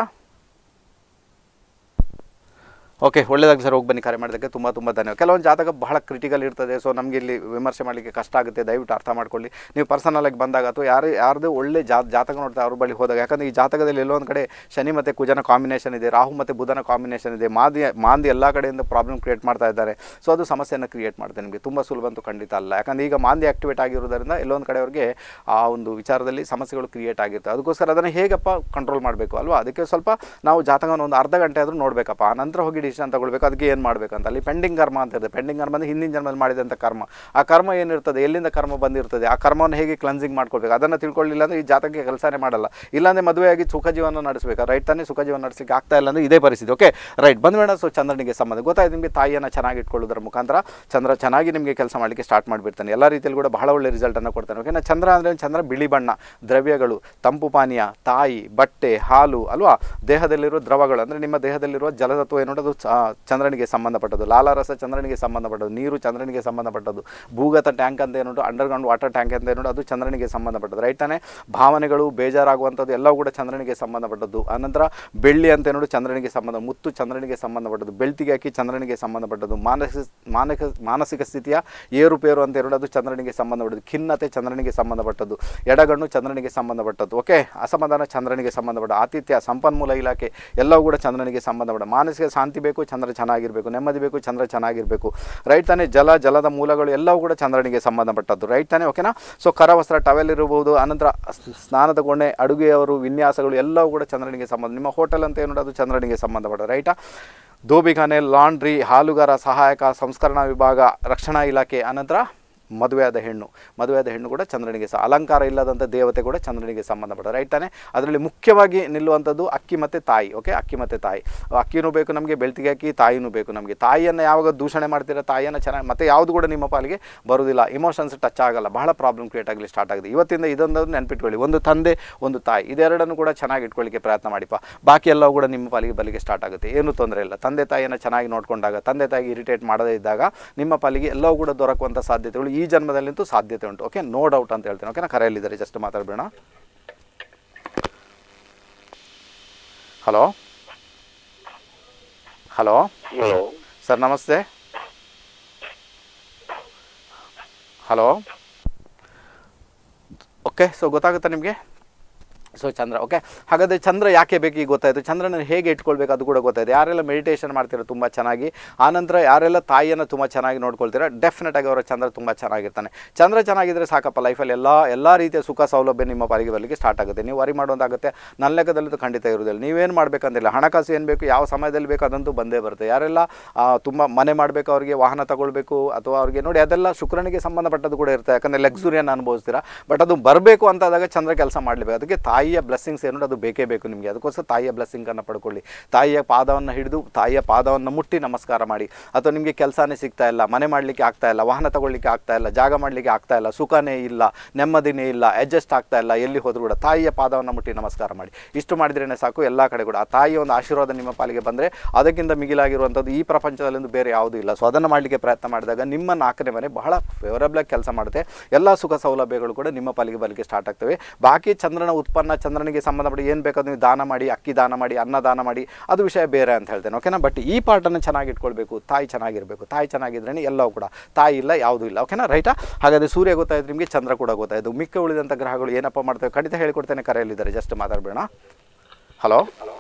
ಓಕೆ ಒಳ್ಳೆಯದಾಗಿ ಸರ್ ಹೋಗಿ ಬನ್ನಿ ಕರೆ ಮಾಡೋದಕ್ಕೆ ತುಂಬ ತುಂಬ ಧನ್ಯವಾದ ಕೆಲವೊಂದು ಜಾತಕ ಬಹಳ ಕ್ರಿಟಿಕಲ್ ಇರ್ತದೆ ಸೊ ನಮಗೆ ಇಲ್ಲಿ ವಿಮರ್ಶೆ ಮಾಡಲಿಕ್ಕೆ ಕಷ್ಟ ಆಗುತ್ತೆ ದಯವಿಟ್ಟು ಅರ್ಥ ಮಾಡ್ಕೊಳ್ಳಿ ನೀವು ಪರ್ಸನಲಾಗಿ ಬಂದಾಗ ಅಥವಾ ಯಾರು ಯಾರ್ದು ಒಳ್ಳೆ ಜಾ ಜಾತಕ ನೋಡ್ತಾ ಅವ್ರ ಬಳಿ ಹೋದಾಗ ಯಾಕಂದರೆ ಈ ಜಾತಕದಲ್ಲಿ ಎಲ್ಲೋ ಒಂದು ಕಡೆ ಶನಿ ಮತ್ತು ಕುಜನ ಕಾಂಬಿನೇಷನ್ ಇದೆ ರಾಹು ಮತ್ತು ಬುಧನ ಕಾಂಬಿನೇಷನ್ ಇದೆ ಮಾದಿ ಮಾಂದಿ ಎಲ್ಲ ಕಡೆಯಿಂದ ಪ್ರಾಬ್ಲಮ್ ಕ್ರಿಯೇಟ್ ಮಾಡ್ತಾ ಇದ್ದಾರೆ ಸೊ ಅದು ಸಮಸ್ಯೆಯನ್ನು ಕ್ರಿಯೇಟ್ ಮಾಡುತ್ತೆ ನಿಮಗೆ ತುಂಬ ಸುಲಭ ಅಂತೂ ಖಂಡಿತ ಅಲ್ಲ ಯಾಕಂದರೆ ಈಗ ಮಾಂದಿ ಆಕ್ಟಿವೇಟ್ ಆಗಿರೋದ್ರಿಂದ ಎಲ್ಲೊಂದು ಕಡೆಯವ್ರಿಗೆ ಆ ಒಂದು ವಿಚಾರದಲ್ಲಿ ಸಮಸ್ಯೆಗಳು ಕ್ರಿಯೇಟ್ ಆಗಿರ್ತವೆ ಅದಕ್ಕೋಸ್ಕರ ಅದನ್ನು ಹೇಗಪ್ಪ ಕಂಟ್ರೋಲ್ ಮಾಡಬೇಕು ಅಲ್ವಾ ಅದಕ್ಕೆ ಸ್ವಲ್ಪ ನಾವು ಜಾತಕನ ಒಂದು ಅರ್ಧ ಗಂಟೆ ಆದರೂ ನೋಡಬೇಕಪ್ಪ ಆ ನಂತರ ಹೋಗಿ ಡಿಸಿಷನ್ ತಗೊಳ್ಬೇಕು ಅದಕ್ಕೆ ಏನು ಮಾಡಬೇಕಂತ ಅಲ್ಲಿ ಪೆಂಡಿಂಗ್ ಕರ್ಮ ಅಂತ ಇರುತ್ತೆ ಪೆಂಡಿಂಗ್ ಕರ್ಮ ಅಂದರೆ ಹಿಂದಿನ ಜನ್ಮದಲ್ಲಿ ಮಾಡಿದಂಥ ಕರ್ಮ ಆ ಕರ್ಮ ಏನಿರ್ತದೆ ಎಲ್ಲಿಂದ ಕರ್ಮ ಬಂದಿರ್ತದೆ ಆ ಕರ್ಮವನ್ನು ಹೇಗೆ ಕ್ಲನ್ಸಿಂಗ್ ಮಾಡ್ಕೊಳ್ಬೇಕು ಅದನ್ನು ತಿಳ್ಕೊಳ್ಳಿಲ್ಲ ಅಂದರೆ ಈ ಜಾತಕಕ್ಕೆ ಕೆಲಸನೇ ಮಾಡಲ್ಲ ಇಲ್ಲಾಂದರೆ ಮದುವೆಯಾಗಿ ಸುಖ ಜೀವನ ನಡೆಸಬೇಕು ರೈಟ್ ತಾನೇ ಸುಖ ಜೀವನ ನಡೆಸಲಿಕ್ಕೆ ಆಗ್ತಾ ಇಲ್ಲ ಅಂದರೆ ಇದೇ ಪರಿಸ್ಥಿತಿ ಓಕೆ ರೈಟ್ ಬಂದ್ಬೇಡ ಸೊ ಚಂದ್ರನಿಗೆ ಸಂಬಂಧ ಗೊತ್ತಾಯ್ತು ನಿಮಗೆ ತಾಯಿಯನ್ನು ಚೆನ್ನಾಗಿ ಇಟ್ಕೊಳ್ಳೋದ್ರ ಮುಖಾಂತರ ಚಂದ್ರ ಚೆನ್ನಾಗಿ ನಿಮಗೆ ಕೆಲಸ ಮಾಡಲಿಕ್ಕೆ ಸ್ಟಾರ್ಟ್ ಮಾಡಿಬಿಡ್ತಾನೆ ಎಲ್ಲ ರೀತಿಯಲ್ಲಿ ಕೂಡ ಬಹಳ ಒಳ್ಳೆ ರಿಸಲ್ಟನ್ನು ಕೊಡ್ತಾನೆ ಓಕೆನಾ ಚಂದ್ರ ಅಂದರೆ ಚಂದ್ರ ಬಿಳಿ ಬಣ್ಣ ದ್ರವ್ಯಗಳು ತಂಪು ಪಾನೀಯ ತಾಯಿ ಬಟ್ಟೆ ಹಾಲು ಅಲ್ವಾ ದೇಹದಲ್ಲಿರುವ ದ್ರವಗಳು ಅಂದರೆ ನಿಮ್ಮ ದೇಹದಲ್ಲಿರುವ ಜಲತತ್ವ ಏನು ಅದು ಚ- ಚಂದ್ರನಿಗೆ ಸಂಬಂಧಪಟ್ಟದ್ದು ಲಾಲಾರಸ ಚಂದ್ರನಿಗೆ ಸಂಬಂಧಪಟ್ಟದ್ದು ನೀರು ಚಂದ್ರನಿಗೆ ಸಂಬಂಧಪಟ್ಟದ್ದು ಭೂಗತ ಟ್ಯಾಂಕ್ ಅಂತ ಏನು ಅಂಡರ್ಗ್ರೌಂಡ್ ವಾಟರ್ ಟ್ಯಾಂಕ್ ಅಂತ ಏನು ಅದು ಚಂದ್ರನಿಗೆ ಸಂಬಂಧಪಟ್ಟದ್ದು ರೈಟ್ ತಾನೇ ಭಾವನೆಗಳು ಬೇಜಾರಾಗುವಂಥದ್ದು ಎಲ್ಲವೂ ಕೂಡ ಚಂದ್ರನಿಗೆ ಸಂಬಂಧಪಟ್ಟದ್ದು ಆನಂತರ ಬೆಳ್ಳಿ ಅಂತ ಏನೋಡು ಚಂದ್ರನಿಗೆ ಸಂಬಂಧ ಮುತ್ತು ಚಂದ್ರನಿಗೆ ಸಂಬಂಧಪಟ್ಟದ್ದು ಬೆಳ್ತಿಗೆ ಹಾಕಿ ಚಂದ್ರನಿಗೆ ಸಂಬಂಧಪಟ್ಟದ್ದು ಮಾನಸಿಕ ಮಾನಸಿಕ ಮಾನಸಿಕ ಸ್ಥಿತಿಯ ಏರುಪೇರು ಅಂತ ಏನೋಡು ಅದು ಚಂದ್ರನಿಗೆ ಸಂಬಂಧಪಟ್ಟದ್ದು ಖಿನ್ನತೆ ಚಂದ್ರನಿಗೆ ಸಂಬಂಧಪಟ್ಟದ್ದು ಎಡಗಣ್ಣು ಚಂದ್ರನಿಗೆ ಸಂಬಂಧಪಟ್ಟದ್ದು ಓಕೆ ಅಸಮಾಧಾನ ಚಂದ್ರನಿಗೆ ಸಂಬಂಧಪಟ್ಟ ಆತಿಥ್ಯ ಸಂಪನ್ಮೂಲ ಇಲಾಖೆ ಎಲ್ಲವೂ ಕೂಡ ಚಂದ್ರನಿಗೆ ಸಂಬಂಧಪಟ್ಟ ಮಾನಸಿಕ ಶಾಂತಿ ಬೇಕು ಚಂದ್ರ ಚೆನ್ನಾಗಿರಬೇಕು ನೆಮ್ಮದಿ ಬೇಕು ಚಂದ್ರ ಚೆನ್ನಾಗಿರಬೇಕು ರೈಟ್ ತಾನೇ ಜಲ ಜಲದ ಮೂಲಗಳು ಎಲ್ಲವೂ ಕೂಡ ಚಂದ್ರನಿಗೆ ಸಂಬಂಧಪಟ್ಟದ್ದು ರೈಟ್ ತಾನೇ ಓಕೆನಾ ಸೊ ಕರವಸ್ತ್ರ ಟವೆಲ್ ಇರಬಹುದು ಅನಂತರ ಸ್- ಸ್ನಾನದ ಕೋಣೆ ಅಡುಗೆಯವರು ವಿನ್ಯಾಸಗಳು ಎಲ್ಲವೂ ಕೂಡ ಚಂದ್ರನಿಗೆ ಸಂಬಂಧ ನಿಮ್ಮ ಹೋಟೆಲ್ ಅಂತ ಏನು ಅದು ಚಂದ್ರನಿಗೆ ಸಂಬಂಧಪಟ್ಟ ರೈಟಾ ದೋಬಿಖಾನೆ ಲಾಂಡ್ರಿ ಹಾಲುಗಾರ ಸಹಾಯಕ ಸಂಸ್ಕರಣಾ ವಿಭಾಗ ರಕ್ಷಣಾ ಇಲಾಖೆ ಅನಂತರ ಮದುವೆಯಾದ ಹೆಣ್ಣು ಮದುವೆಯಾದ ಹೆಣ್ಣು ಕೂಡ ಚಂದ್ರನಿಗೆ ಸಹ ಅಲಂಕಾರ ಇಲ್ಲದಂಥ ದೇವತೆ ಕೂಡ ಚಂದ್ರನಿಗೆ ಸಂಬಂಧಪಟ್ಟ ರೈಟ್ ತಾನೆ ಅದರಲ್ಲಿ ಮುಖ್ಯವಾಗಿ ನಿಲ್ಲುವಂಥದ್ದು ಅಕ್ಕಿ ಮತ್ತು ತಾಯಿ ಓಕೆ ಅಕ್ಕಿ ಮತ್ತು ತಾಯಿ ಅಕ್ಕಿನೂ ಬೇಕು ನಮಗೆ ಬೆಳ್ತಿಗೆ ಅಕ್ಕಿ ತಾಯಿನೂ ಬೇಕು ನಮಗೆ ತಾಯಿಯನ್ನು ಯಾವಾಗ ದೂಷಣೆ ಮಾಡ್ತೀರಾ ತಾಯಿಯನ್ನು ಚೆನ್ನಾಗಿ ಮತ್ತೆ ಯಾವುದು ಕೂಡ ನಿಮ್ಮ ಪಾಲಿಗೆ ಬರುವುದಿಲ್ಲ ಇಮೋಷನ್ಸ್ ಟಚ್ ಆಗಲ್ಲ ಬಹಳ ಪ್ರಾಬ್ಲಮ್ ಕ್ರಿಯೇಟ್ ಆಗಲಿ ಸ್ಟಾರ್ಟ್ ಆಗಿದೆ ಇವತ್ತಿಂದ ಇದೊಂದು ನೆನ್ಪಿಟ್ಕೊಳ್ಳಿ ಒಂದು ತಂದೆ ಒಂದು ತಾಯಿ ಇದೆರಡನ್ನು ಕೂಡ ಚೆನ್ನಾಗಿ ಇಟ್ಕೊಳ್ಳಿಕ್ಕೆ ಪ್ರಯತ್ನ ಮಾಡಿಪ್ಪ ಬಾಕಿ ಎಲ್ಲವೂ ಕೂಡ ನಿಮ್ಮ ಪಾಲಿಗೆ ಬಲಿಗೆ ಸ್ಟಾರ್ಟ್ ಆಗುತ್ತೆ ಏನೂ ತೊಂದರೆ ಇಲ್ಲ ತಂದೆ ತಾಯಿಯನ್ನು ಚೆನ್ನಾಗಿ ನೋಡಿಕೊಂಡಾಗ ತಂದೆ ತಾಯಿಗೆ ಇರಿಟೇಟ್ ಮಾಡದೇ ಇದ್ದಾಗ ನಿಮ್ಮ ಪಾಲಿಗೆ ಎಲ್ಲವೂ ಕೂಡ ದೊರಕುವಂಥ ಸಾಧ್ಯತೆಗಳು ಈ ಜನ್ಮದಲ್ಲಂತೂ ಸಾಧ್ಯತೆ ಉಂಟು ಓಕೆ ನೋ ಡೌಟ್ ಅಂತ ಹೇಳ್ತೇನೆ ಓಕೆನಾ ಕರೆಯಲ್ಲಿದ್ದಾರೆ ಜಸ್ಟ್ ಮಾತಾಡಬೇಡ ಹಲೋ ಹಲೋ ಹಲೋ ಸರ್ ನಮಸ್ತೆ ಹಲೋ ಓಕೆ ಸೊ ಗೊತ್ತಾಗುತ್ತಾ ನಿಮಗೆ ಸೊ ಚಂದ್ರ ಓಕೆ ಹಾಗಾದರೆ ಚಂದ್ರ ಯಾಕೆ ಬೇಕು ಈಗ ಗೊತ್ತಾಯಿತು ಚಂದ್ರನ ಹೇಗೆ ಇಟ್ಕೊಳ್ಬೇಕು ಅದು ಕೂಡ ಗೊತ್ತಾಯಿತು ಯಾರೆಲ್ಲ ಮೆಡಿಟೇಷನ್ ಮಾಡ್ತೀರೋ ತುಂಬ ಚೆನ್ನಾಗಿ ಆನಂತರ ಯಾರೆಲ್ಲ ತಾಯಿಯನ್ನು ತುಂಬ ಚೆನ್ನಾಗಿ ನೋಡ್ಕೊಳ್ತೀರಾ ಡೆಫಿನೆಟ್ ಆಗಿ ಅವರ ಚಂದ್ರ ತುಂಬ ಚೆನ್ನಾಗಿರ್ತಾನೆ ಚಂದ್ರ ಚೆನ್ನಾಗಿದ್ದರೆ ಸಾಕಪ್ಪ ಲೈಫಲ್ಲಿ ಎಲ್ಲ ಎಲ್ಲ ರೀತಿಯ ಸುಖ ಸೌಲಭ್ಯ ನಿಮ್ಮ ಪಾಲಿಗೆ ಬರಲಿಕ್ಕೆ ಸ್ಟಾರ್ಟ್ ಆಗುತ್ತೆ ನೀವು ವರಿ ಮಾಡುವಂತಾಗುತ್ತೆ ನನ್ನ ಲೆಕ್ಕದಲ್ಲೂ ಖಂಡಿತ ಇರುವುದಿಲ್ಲ ನೀವೇನು ಮಾಡಬೇಕಂತಿಲ್ಲ ಹಣಕಾಸು ಏನು ಬೇಕು ಯಾವ ಸಮಯದಲ್ಲಿ ಬೇಕು ಅದಂತೂ ಬಂದೇ ಬರುತ್ತೆ ಯಾರೆಲ್ಲ ತುಂಬ ಮನೆ ಮಾಡಬೇಕು ಅವರಿಗೆ ವಾಹನ ತಗೊಳ್ಬೇಕು ಅಥವಾ ಅವ್ರಿಗೆ ನೋಡಿ ಅದೆಲ್ಲ ಶುಕ್ರನಿಗೆ ಸಂಬಂಧಪಟ್ಟದ್ದು ಕೂಡ ಇರುತ್ತೆ ಯಾಕಂದರೆ ಲಕ್ಸುರಿಯನ್ನು ಅನುಭವಿಸ್ತೀರಾ ಬಟ್ ಅದು ಬರಬೇಕು ಅಂತಾದಾಗ ಚಂದ್ರ ಕೆಲಸ ಮಾಡಲೇಬೇಕು ಅದಕ್ಕೆ ತಾಯಿಯ ಬ್ಲೆಸ್ಸಿಂಗ್ಸ್ ಏನು ಅದು ಬೇಕೇ ಬೇಕು ನಿಮಗೆ ಅದಕ್ಕೋಸ್ಕರ ತಾಯಿಯ ಬ್ಲೆಸ್ಸಿಂಗನ್ನು ಪಡ್ಕೊಳ್ಳಿ ತಾಯಿಯ ಪಾದವನ್ನು ಹಿಡಿದು ತಾಯಿಯ ಪಾದವನ್ನು ಮುಟ್ಟಿ ನಮಸ್ಕಾರ ಮಾಡಿ ಅಥವಾ ನಿಮಗೆ ಕೆಲಸನೇ ಸಿಗ್ತಾ ಇಲ್ಲ ಮನೆ ಮಾಡಲಿಕ್ಕೆ ಆಗ್ತಾ ಇಲ್ಲ ವಾಹನ ತಗೊಳ್ಳಿಕ್ಕೆ ಆಗ್ತಾ ಇಲ್ಲ ಜಾಗ ಮಾಡಲಿಕ್ಕೆ ಆಗ್ತಾ ಇಲ್ಲ ಸುಖನೇ ಇಲ್ಲ ನೆಮ್ಮದಿನೇ ಇಲ್ಲ ಅಡ್ಜಸ್ಟ್ ಆಗ್ತಾ ಇಲ್ಲ ಎಲ್ಲಿ ಹೋದರೂ ಕೂಡ ತಾಯಿಯ ಪಾದವನ್ನು ಮುಟ್ಟಿ ನಮಸ್ಕಾರ ಮಾಡಿ ಇಷ್ಟು ಮಾಡಿದ್ರೇ ಸಾಕು ಎಲ್ಲ ಕಡೆ ಕೂಡ ಆ ತಾಯಿಯ ಒಂದು ಆಶೀರ್ವಾದ ನಿಮ್ಮ ಪಾಲಿಗೆ ಬಂದರೆ ಅದಕ್ಕಿಂತ ಮಿಗಿಲಾಗಿರುವಂಥದ್ದು ಈ ಪ್ರಪಂಚದಲ್ಲೊಂದು ಬೇರೆ ಯಾವುದೂ ಇಲ್ಲ ಸೊ ಅದನ್ನು ಮಾಡಲಿಕ್ಕೆ ಪ್ರಯತ್ನ ಮಾಡಿದಾಗ ನಿಮ್ಮ ನಾಲ್ಕನೇ ಮನೆ ಬಹಳ ಫೇವರಬಲಾಗಿ ಕೆಲಸ ಮಾಡುತ್ತೆ ಎಲ್ಲ ಸುಖ ಸೌಲಭ್ಯಗಳು ಕೂಡ ನಿಮ್ಮ ಪಾಲಿಗೆ ಬರಲಿಕ್ಕೆ ಸ್ಟಾರ್ಟ್ ಆಗ್ತವೆ ಬಾಕಿ ಚಂದ್ರನ ಉತ್ಪನ್ನ ಚಂದ್ರನಿಗೆ ಸಂಬಂಧಪಟ್ಟ ಏನು ಬೇಕಾದ್ರೂ ನೀವು ದಾನ ಮಾಡಿ ಅಕ್ಕಿ ದಾನ ಮಾಡಿ ಅನ್ನ ದಾನ ಮಾಡಿ ಅದು ವಿಷಯ ಬೇರೆ ಅಂತ ಹೇಳ್ತೇನೆ ಓಕೆನಾ ಬಟ್ ಈ ಪಾರ್ಟನ್ನು ಚೆನ್ನಾಗಿ ಇಟ್ಕೊಳ್ಬೇಕು ತಾಯಿ ಚೆನ್ನಾಗಿರಬೇಕು ತಾಯಿ ಚೆನ್ನಾಗಿದ್ರೇ ಎಲ್ಲವೂ ಕೂಡ ತಾಯಿ ಇಲ್ಲ ಯಾವುದೂ ಇಲ್ಲ ಓಕೆನಾ ರೈಟಾ ಹಾಗಾದರೆ ಸೂರ್ಯ ಗೊತ್ತಾಯ್ತು ನಿಮಗೆ ಚಂದ್ರ ಕೂಡ ಗೊತ್ತಾಯಿತು ಮಿಕ್ಕ ಉಳಿದಂಥ ಗ್ರಹಗಳು ಏನಪ್ಪ ಮಾಡ್ತವೆ ಖಂಡಿತ ಹೇಳಿಕೊಡ್ತೇನೆ ಕರೆಯಲ್ಲಿದ್ದಾರೆ ಜಸ್ಟ್ ಮಾತಾಡಬೇಡ ಹಲೋ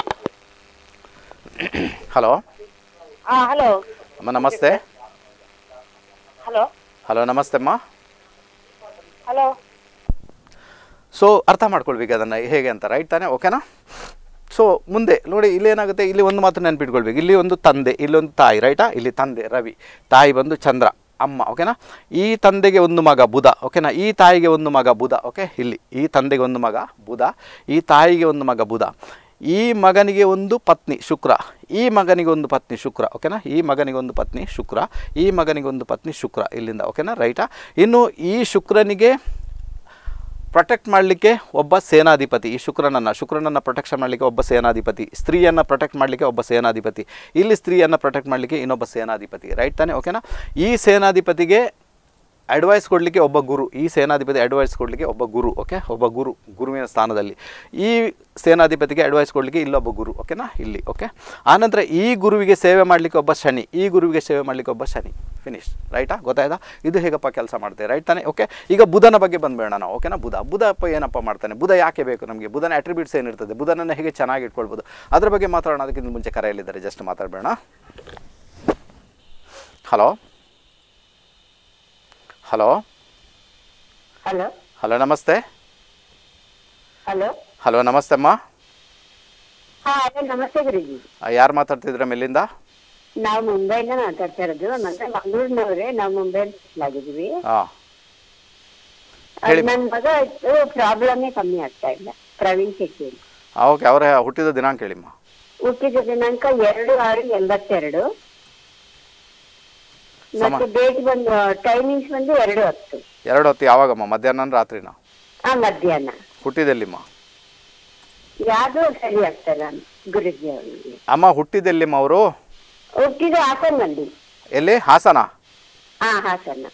ಹಲೋ ಹಾ ಹಲೋ ಅಮ್ಮ ನಮಸ್ತೆ ಹಲೋ ಹಲೋ ನಮಸ್ತೆ ಅಮ್ಮ ಹಲೋ ಸೊ ಅರ್ಥ ಮಾಡ್ಕೊಳ್ಬೇಕು ಅದನ್ನು ಹೇಗೆ ಅಂತ ರೈಟ್ ತಾನೇ ಓಕೆನಾ ಸೊ ಮುಂದೆ ನೋಡಿ ಇಲ್ಲಿ ಏನಾಗುತ್ತೆ ಇಲ್ಲಿ ಒಂದು ಮಾತು ನೆನ್ಪಿಟ್ಕೊಳ್ಬೇಕು ಇಲ್ಲಿ ಒಂದು ತಂದೆ ಇಲ್ಲೊಂದು ತಾಯಿ ರೈಟಾ ಇಲ್ಲಿ ತಂದೆ ರವಿ ತಾಯಿ ಬಂದು ಚಂದ್ರ ಅಮ್ಮ ಓಕೆನಾ ಈ ತಂದೆಗೆ ಒಂದು ಮಗ ಬುಧ ಓಕೆನಾ ಈ ತಾಯಿಗೆ ಒಂದು ಮಗ ಬುಧ ಓಕೆ ಇಲ್ಲಿ ಈ ತಂದೆಗೆ ಒಂದು ಮಗ ಬುಧ ಈ ತಾಯಿಗೆ ಒಂದು ಮಗ ಬುಧ ಈ ಮಗನಿಗೆ ಒಂದು ಪತ್ನಿ ಶುಕ್ರ ಈ ಮಗನಿಗೆ ಒಂದು ಪತ್ನಿ ಶುಕ್ರ ಓಕೆನಾ ಈ ಮಗನಿಗೆ ಒಂದು ಪತ್ನಿ ಶುಕ್ರ ಈ ಮಗನಿಗೆ ಒಂದು ಪತ್ನಿ ಶುಕ್ರ ಇಲ್ಲಿಂದ ಓಕೆನಾ ರೈಟಾ ಇನ್ನು ಈ ಶುಕ್ರನಿಗೆ ಪ್ರೊಟೆಕ್ಟ್ ಮಾಡಲಿಕ್ಕೆ ಒಬ್ಬ ಸೇನಾಧಿಪತಿ ಈ ಶುಕ್ರನನ್ನು ಶುಕ್ರನನ್ನು ಪ್ರೊಟೆಕ್ಷನ್ ಮಾಡಲಿಕ್ಕೆ ಒಬ್ಬ ಸೇನಾಧಿಪತಿ ಸ್ತ್ರೀಯನ್ನು ಪ್ರೊಟೆಕ್ಟ್ ಮಾಡಲಿಕ್ಕೆ ಒಬ್ಬ ಸೇನಾಧಿಪತಿ ಇಲ್ಲಿ ಸ್ತ್ರೀಯನ್ನು ಪ್ರೊಟೆಕ್ಟ್ ಮಾಡಲಿಕ್ಕೆ ಇನ್ನೊಬ್ಬ ಸೇನಾಧಿಪತಿ ರೈಟ್ ತಾನೇ ಓಕೆನಾ ಈ ಸೇನಾಧಿಪತಿಗೆ ಅಡ್ವೈಸ್ ಕೊಡಲಿಕ್ಕೆ ಒಬ್ಬ ಗುರು ಈ ಸೇನಾಧಿಪತಿ ಅಡ್ವೈಸ್ ಕೊಡಲಿಕ್ಕೆ ಒಬ್ಬ ಗುರು ಓಕೆ ಒಬ್ಬ ಗುರು ಗುರುವಿನ ಸ್ಥಾನದಲ್ಲಿ ಈ ಸೇನಾಧಿಪತಿಗೆ ಅಡ್ವೈಸ್ ಕೊಡಲಿಕ್ಕೆ ಇಲ್ಲೊಬ್ಬ ಗುರು ಓಕೆನಾ ಇಲ್ಲಿ ಓಕೆ ಆನಂತರ ಈ ಗುರುವಿಗೆ ಸೇವೆ ಮಾಡಲಿಕ್ಕೆ ಒಬ್ಬ ಶನಿ ಈ ಗುರುವಿಗೆ ಸೇವೆ ಮಾಡಲಿಕ್ಕೆ ಒಬ್ಬ ಶನಿ ಫಿನಿಶ್ ರೈಟಾ ಗೊತ್ತಾಯ್ತಾ ಇದು ಹೇಗಪ್ಪ ಕೆಲಸ ಮಾಡ್ತೇವೆ ರೈಟ್ ತಾನೇ ಓಕೆ ಈಗ ಬುಧನ ಬಗ್ಗೆ ಬಂದ್ಬೇಡ ನಾವು ಓಕೆನಾ ಬುಧ ಬುಧ ಅಪ್ಪ ಏನಪ್ಪ ಮಾಡ್ತಾನೆ ಬುಧ ಯಾಕೆ ಬೇಕು ನಮಗೆ ಬುಧನ ಅಟ್ರಿಬ್ಯೂಟ್ಸ್ ಏನಿರ್ತದೆ ಬುಧನನ್ನು ಹೇಗೆ ಚೆನ್ನಾಗಿ ಇಟ್ಕೊಳ್ಬೋದು ಅದ್ರ ಬಗ್ಗೆ ಮಾತಾಡೋಣ ಅದಕ್ಕಿಂತ ಮುಂಚೆ ಕರೆಯಲ್ಲಿದ್ದಾರೆ ಜಸ್ಟ್ ಮಾತಾಡಬೇಡ ಹಲೋ ಹಲೋ ಹಲೋ ಹಲೋ ನಮಸ್ತೆ ಹಲೋ ಹಲೋ ನಮಸ್ತೆ ಅಮ್ಮ ಹಾ ಅದೇ ನಮಸ್ತೆ ಗುರುಜಿ ಯಾರು ಮಾತಾಡ್ತಿದ್ರ ಮೇಲಿಂದ ನಾವು ಮುಂಬೈಯಿಂದ ಮಾತಾಡ್ತಾ ಇರೋದು ಮತ್ತೆ ಮಂಗಳೂರಿನವ್ರೆ ನಾವು ಮುಂಬೈಲಿ ಆಗಿದ್ವಿ ಹಾಂ ಹೇಳಿ. ನನ್ ಮಗ ಪ್ರಾಬ್ಲಮೇ ಕಮ್ಮಿ ಆಗ್ತಾ ಇಲ್ಲ ಪ್ರವೀಣ್ ಶೆಟ್ಟಿ ಅಂತ. ಓಕೆ ಅವರ ಹುಟ್ಟಿದ ದಿನಾಂಕ ಹೇಳಿಮ್ಮ ಹುಟ್ಟಿದ ದಿನಾಂಕ ಎರಡು ಆರು ಎಂಬತ್ತೆರಡು ಸಮ- ಮತ್ತೆ ಡೇಟ್ ಬಂದು ಟೈಮಿಂಗ್ಸ್ ಬಂದು ಎರಡು ಹತ್ತು ಎರಡು ಹೊತ್ತು ಯಾವಾಗಮ್ಮ ಮಧ್ಯಾಹ್ನ ರಾತ್ರಿನ ಆ ಮಧ್ಯಾಹ್ನ ಹುಟ್ಟಿದೆಲ್ಲಿಮ್ಮ ಯಾವ್ದು ಸರಿ ಆಗ್ತಲ್ಲ ಗುರುಜಿ ಅವರಿಗೆ ಅಮ್ಮ ಹುಟ್ಟಿದೆಲ್ಲಿಮ್ಮ ಅವರು ಹುಟ್ಟಿದ ಹಾಸನಲ್ಲಿ ಎಲ್ಲಿ ಹಾಸನ ಹಾ ಹಾಸನ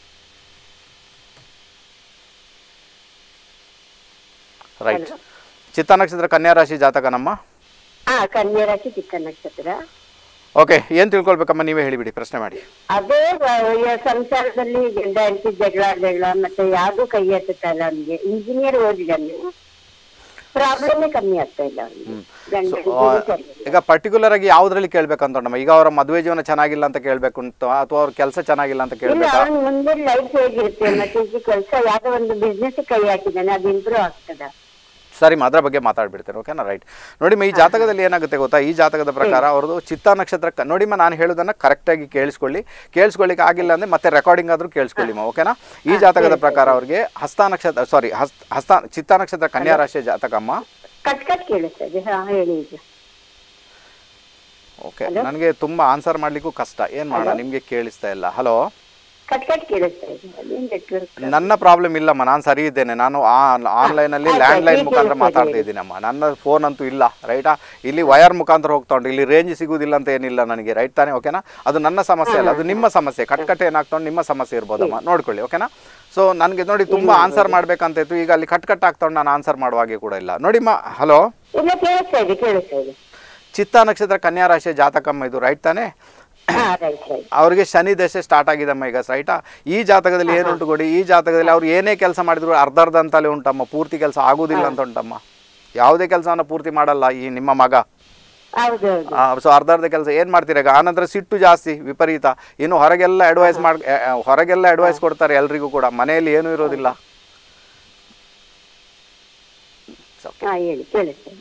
ರೈಟ್ ಚಿತ್ತ ನಕ್ಷತ್ರ ಕನ್ಯಾ ರಾಶಿ ಜಾತಕನಮ್ಮ ಹಾ ಕನ್ಯಾ ರಾಶಿ ಚಿಕ್ಕ ನಕ್ಷತ್ರ ಓಕೆ ಏನು ತಿಳ್ಕೊಳ್ಬೇಕಮ್ಮ ನೀವೇ ಹೇಳಿಬಿಡಿ ಪ್ರಶ್ನೆ ಮಾಡಿ ಅದೇ ವ- ಸಂಸಾರದಲ್ಲಿ ಗಂಡ ಹೆಂಡತಿ ಜಗಳ ಜಗಳ ಮತ್ತೆ ಯಾವ್ದು ಕೈ ಎತ್ತುತ್ತಾ ಇಲ್ಲ ಅವನಿಗೆ ಇಂಜಿನಿಯರ್ ಓದಿದ್ದಾನೆ ಪ್ರಾಬ್ಲಮ್ ಕಮ್ಮಿ ಆಗ್ತಾ ಇಲ್ಲ ಅವನಿಗೆ ಗಂಡ ಆ, ಈಗ ಪರ್ಟಿಕ್ಯುಲರ್ ಆಗಿ ಯಾವ್ದ್ರಲ್ಲಿ ಕೇಳ್ಬೇಕಂತ ನಮ್ಮ ಈಗ ಅವರ ಮದುವೆ ಜೀವನ ಚೆನ್ನಾಗಿಲ್ಲ ಅಂತ ಕೇಳ್ಬೇಕು ಅಂತ ಅಥವಾ ಅವ್ರ ಕೆಲಸ ಚೆನ್ನಾಗಿಲ್ಲ ಅಂತ ಇಲ್ಲ ಕೇಳ್ಬೇಕಾ ಅವನ್ ಮುಂದೆ ಲೈಫ್ ಹೇಗಿರುತ್ತೆ ಮತ್ತೆ ಕೆಲಸ ಯಾವ್ದೋ ಒಂದು ಬಿಸ್ನೆಸ್ ಕೈ ಹಾಕಿದ್ದಾನೆ ಅದು ಇಂಪ್ರೂವ್ ಆಗ್ತದ ಸರಿ ಅದ್ರ ಬಗ್ಗೆ ಮಾತಾಡ್ಬಿಡ್ತೇನೆ ಓಕೆನಾ ರೈಟ್ ನೋಡಿಮ್ಮ ಈ ಜಾತಕದಲ್ಲಿ ಏನಾಗುತ್ತೆ ಗೊತ್ತಾ ಈ ಜಾತಕದ ಪ್ರಕಾರ ಅವ್ರದ್ದು ಚಿತ್ತ ನಕ್ಷತ್ರ ಕ- ನೋಡಿಮ್ಮ ನಾನು ಹೇಳೋದನ್ನ ಕರೆಕ್ಟಾಗಿ ಕೇಳಿಸ್ಕೊಳ್ಳಿ ಕೇಳಿಸ್ಕೊಳ್ಳಿಕ್ಕೆ ಆಗಿಲ್ಲ ಅಂದ್ರೆ ಮತ್ತೆ ರೆಕಾರ್ಡಿಂಗ್ ಆದ್ರೂ ಕೇಳಿಸ್ಕೊಳ್ಳಿಮ್ಮ ಓಕೆನಾ ಈ ಜಾತಕದ ಪ್ರಕಾರ ಅವ್ರಿಗೆ ಹಸ್ತ ನಕ್ಷತ್ರ ಸಾರಿ ಹಸ್ತ ಹಸ್ತ ಚಿತ್ತ ನಕ್ಷತ್ರ ಕನ್ಯಾ ರಾಶಿಯ ಜಾತಕಮ್ಮ ಕಟ್ ಕಟ್ ಕೇಳಿಸ್ತದೆ ಹಾ ಹೇಳಿ ಈಗ ಓಕೆ ನನಗೆ ತುಂಬಾ ಆನ್ಸರ್ ಮಾಡ್ಲಿಕ್ಕೂ ಕಷ್ಟ ಏನ್ ಮಾಡೋಣ ನಿಮ್ಗೆ ಕೇಳಿಸ್ತಾ ಇಲ್ಲ ಹಲೋ ಕಟ್ ಕಟ್ ಕೇಳಿಸ್ತಾ ಇದೆ ಅದೇನ್ ನೆಟ್ವರ್ಕ್ ನನ್ನ ಪ್ರಾಬ್ಲಮ್ ಇಲ್ಲಮ್ಮ ನಾನು ಸರಿ ಇದ್ದೇನೆ ನಾನು ಆನ್ಲೈನಲ್ಲಿ ಆಯ್ತು, ಲ್ಯಾಂಡ್ ಲೈನ್ ಈಗ ಮುಖಾಂತರ ಕೇಳಿಸ್ತಾ ಮಾತಾಡ್ತಾ ಇದೆ. ಇದ್ದೀನಮ್ಮ ನನ್ನ ಫೋನ್ ಅಂತೂ ಇಲ್ಲ ರೈಟಾ ಇಲ್ಲಿ ವಯರ್ ಮುಖಾಂತರ ಹೋಗ್ತಾ ಉಂಟು ಇಲ್ಲಿ ರೇಂಜ್ ಸಿಗುವುದಿಲ್ಲ ಅಂತ ಏನಿಲ್ಲ ನನಗೆ ರೈಟ್ ತಾನೇ ಓಕೆನಾ ಅದು ನನ್ನ ಸಮಸ್ಯೆ ಅಲ್ಲ ಅದು ನಿಮ್ಮ ಸಮಸ್ಯೆ ಕಟ್ ಕಟ್ ಏನಾಗ್ತಾ ಉಂಟು ನಿಮ್ಮ ಸಮಸ್ಯೆ ಇರ್ಬೋದಮ್ಮ ನೋಡ್ಕೊಳ್ಳಿ ಓಕೆನಾ ಸೊ ನನಗೆ ನೋಡಿ ತುಂಬಾ ಆನ್ಸರ್ ಮಾಡ್ಬೇಕಂತ ಇತ್ತು ಈಗ ಅಲ್ಲಿ ಕಟ್ ಕಟ್ ಆಗ್ತಾ ಉಂಟು ನಾನು ಆನ್ಸರ್ ಮಾಡುವ ಹಾಗೆ ಕೂಡ ಇಲ್ಲ ನೋಡಿಮ್ಮ ಹಲೋ ಇಲ್ಲ ಕೇಳಿಸ್ತಾ ಇದೆ ಕೇಳಿಸ್ತಾ ಇದೆ ಚಿತ್ತ ನಕ್ಷತ್ರ ಕನ್ಯಾ ರಾಶಿಯ ಜಾತಕಮ್ಮ ಇದು ರೈಟ್ ತಾನೇ ಹಾ ರೈಟ್ ರೈಟ್ ಅವ್ರಿಗೆ ಶನಿ ದಶೆ ಸ್ಟಾರ್ಟ್ ಆಗಿದಮ್ಮ ಈಗ ರೈಟಾ ಈ ಜಾತಕದಲ್ಲಿ ಏನುಂಟು ಕೊಡಿ ಈ ಜಾತಕದಲ್ಲಿ ಅವ್ರು ಏನೇ ಕೆಲಸ ಮಾಡಿದ್ರು ಅರ್ಧ ಅರ್ಧ ಅಂತಲೇ ಉಂಟಮ್ಮ ಪೂರ್ತಿ ಕೆಲಸ ಆಗುದಿಲ್ಲ ಅಂತ ಉಂಟಮ್ಮ ಯಾವುದೇ ಕೆಲಸವನ್ನು ಪೂರ್ತಿ ಮಾಡಲ್ಲ ಈ ನಿಮ್ಮ ಮಗ ಹೌದೌದು ಸೊ ಅರ್ಧ ಅರ್ಧ ಕೆಲಸ ಏನು ಮಾಡ್ತೀರಾ ಈಗ ಆನಂತರ ಸಿಟ್ಟು ಜಾಸ್ತಿ ವಿಪರೀತ ಇನ್ನು ಹೊರಗೆಲ್ಲ ಅಡ್ವೈಸ್ ಮಾಡಿ ಹೊರಗೆಲ್ಲ ಅಡ್ವೈಸ್ ಕೊಡ್ತಾರೆ ಎಲ್ರಿಗೂ ಕೂಡ ಮನೆಯಲ್ಲಿ ಏನೂ ಇರೋದಿಲ್ಲ ಹಾ ಹೇಳಿ ಕೇಳುತ್ತೆ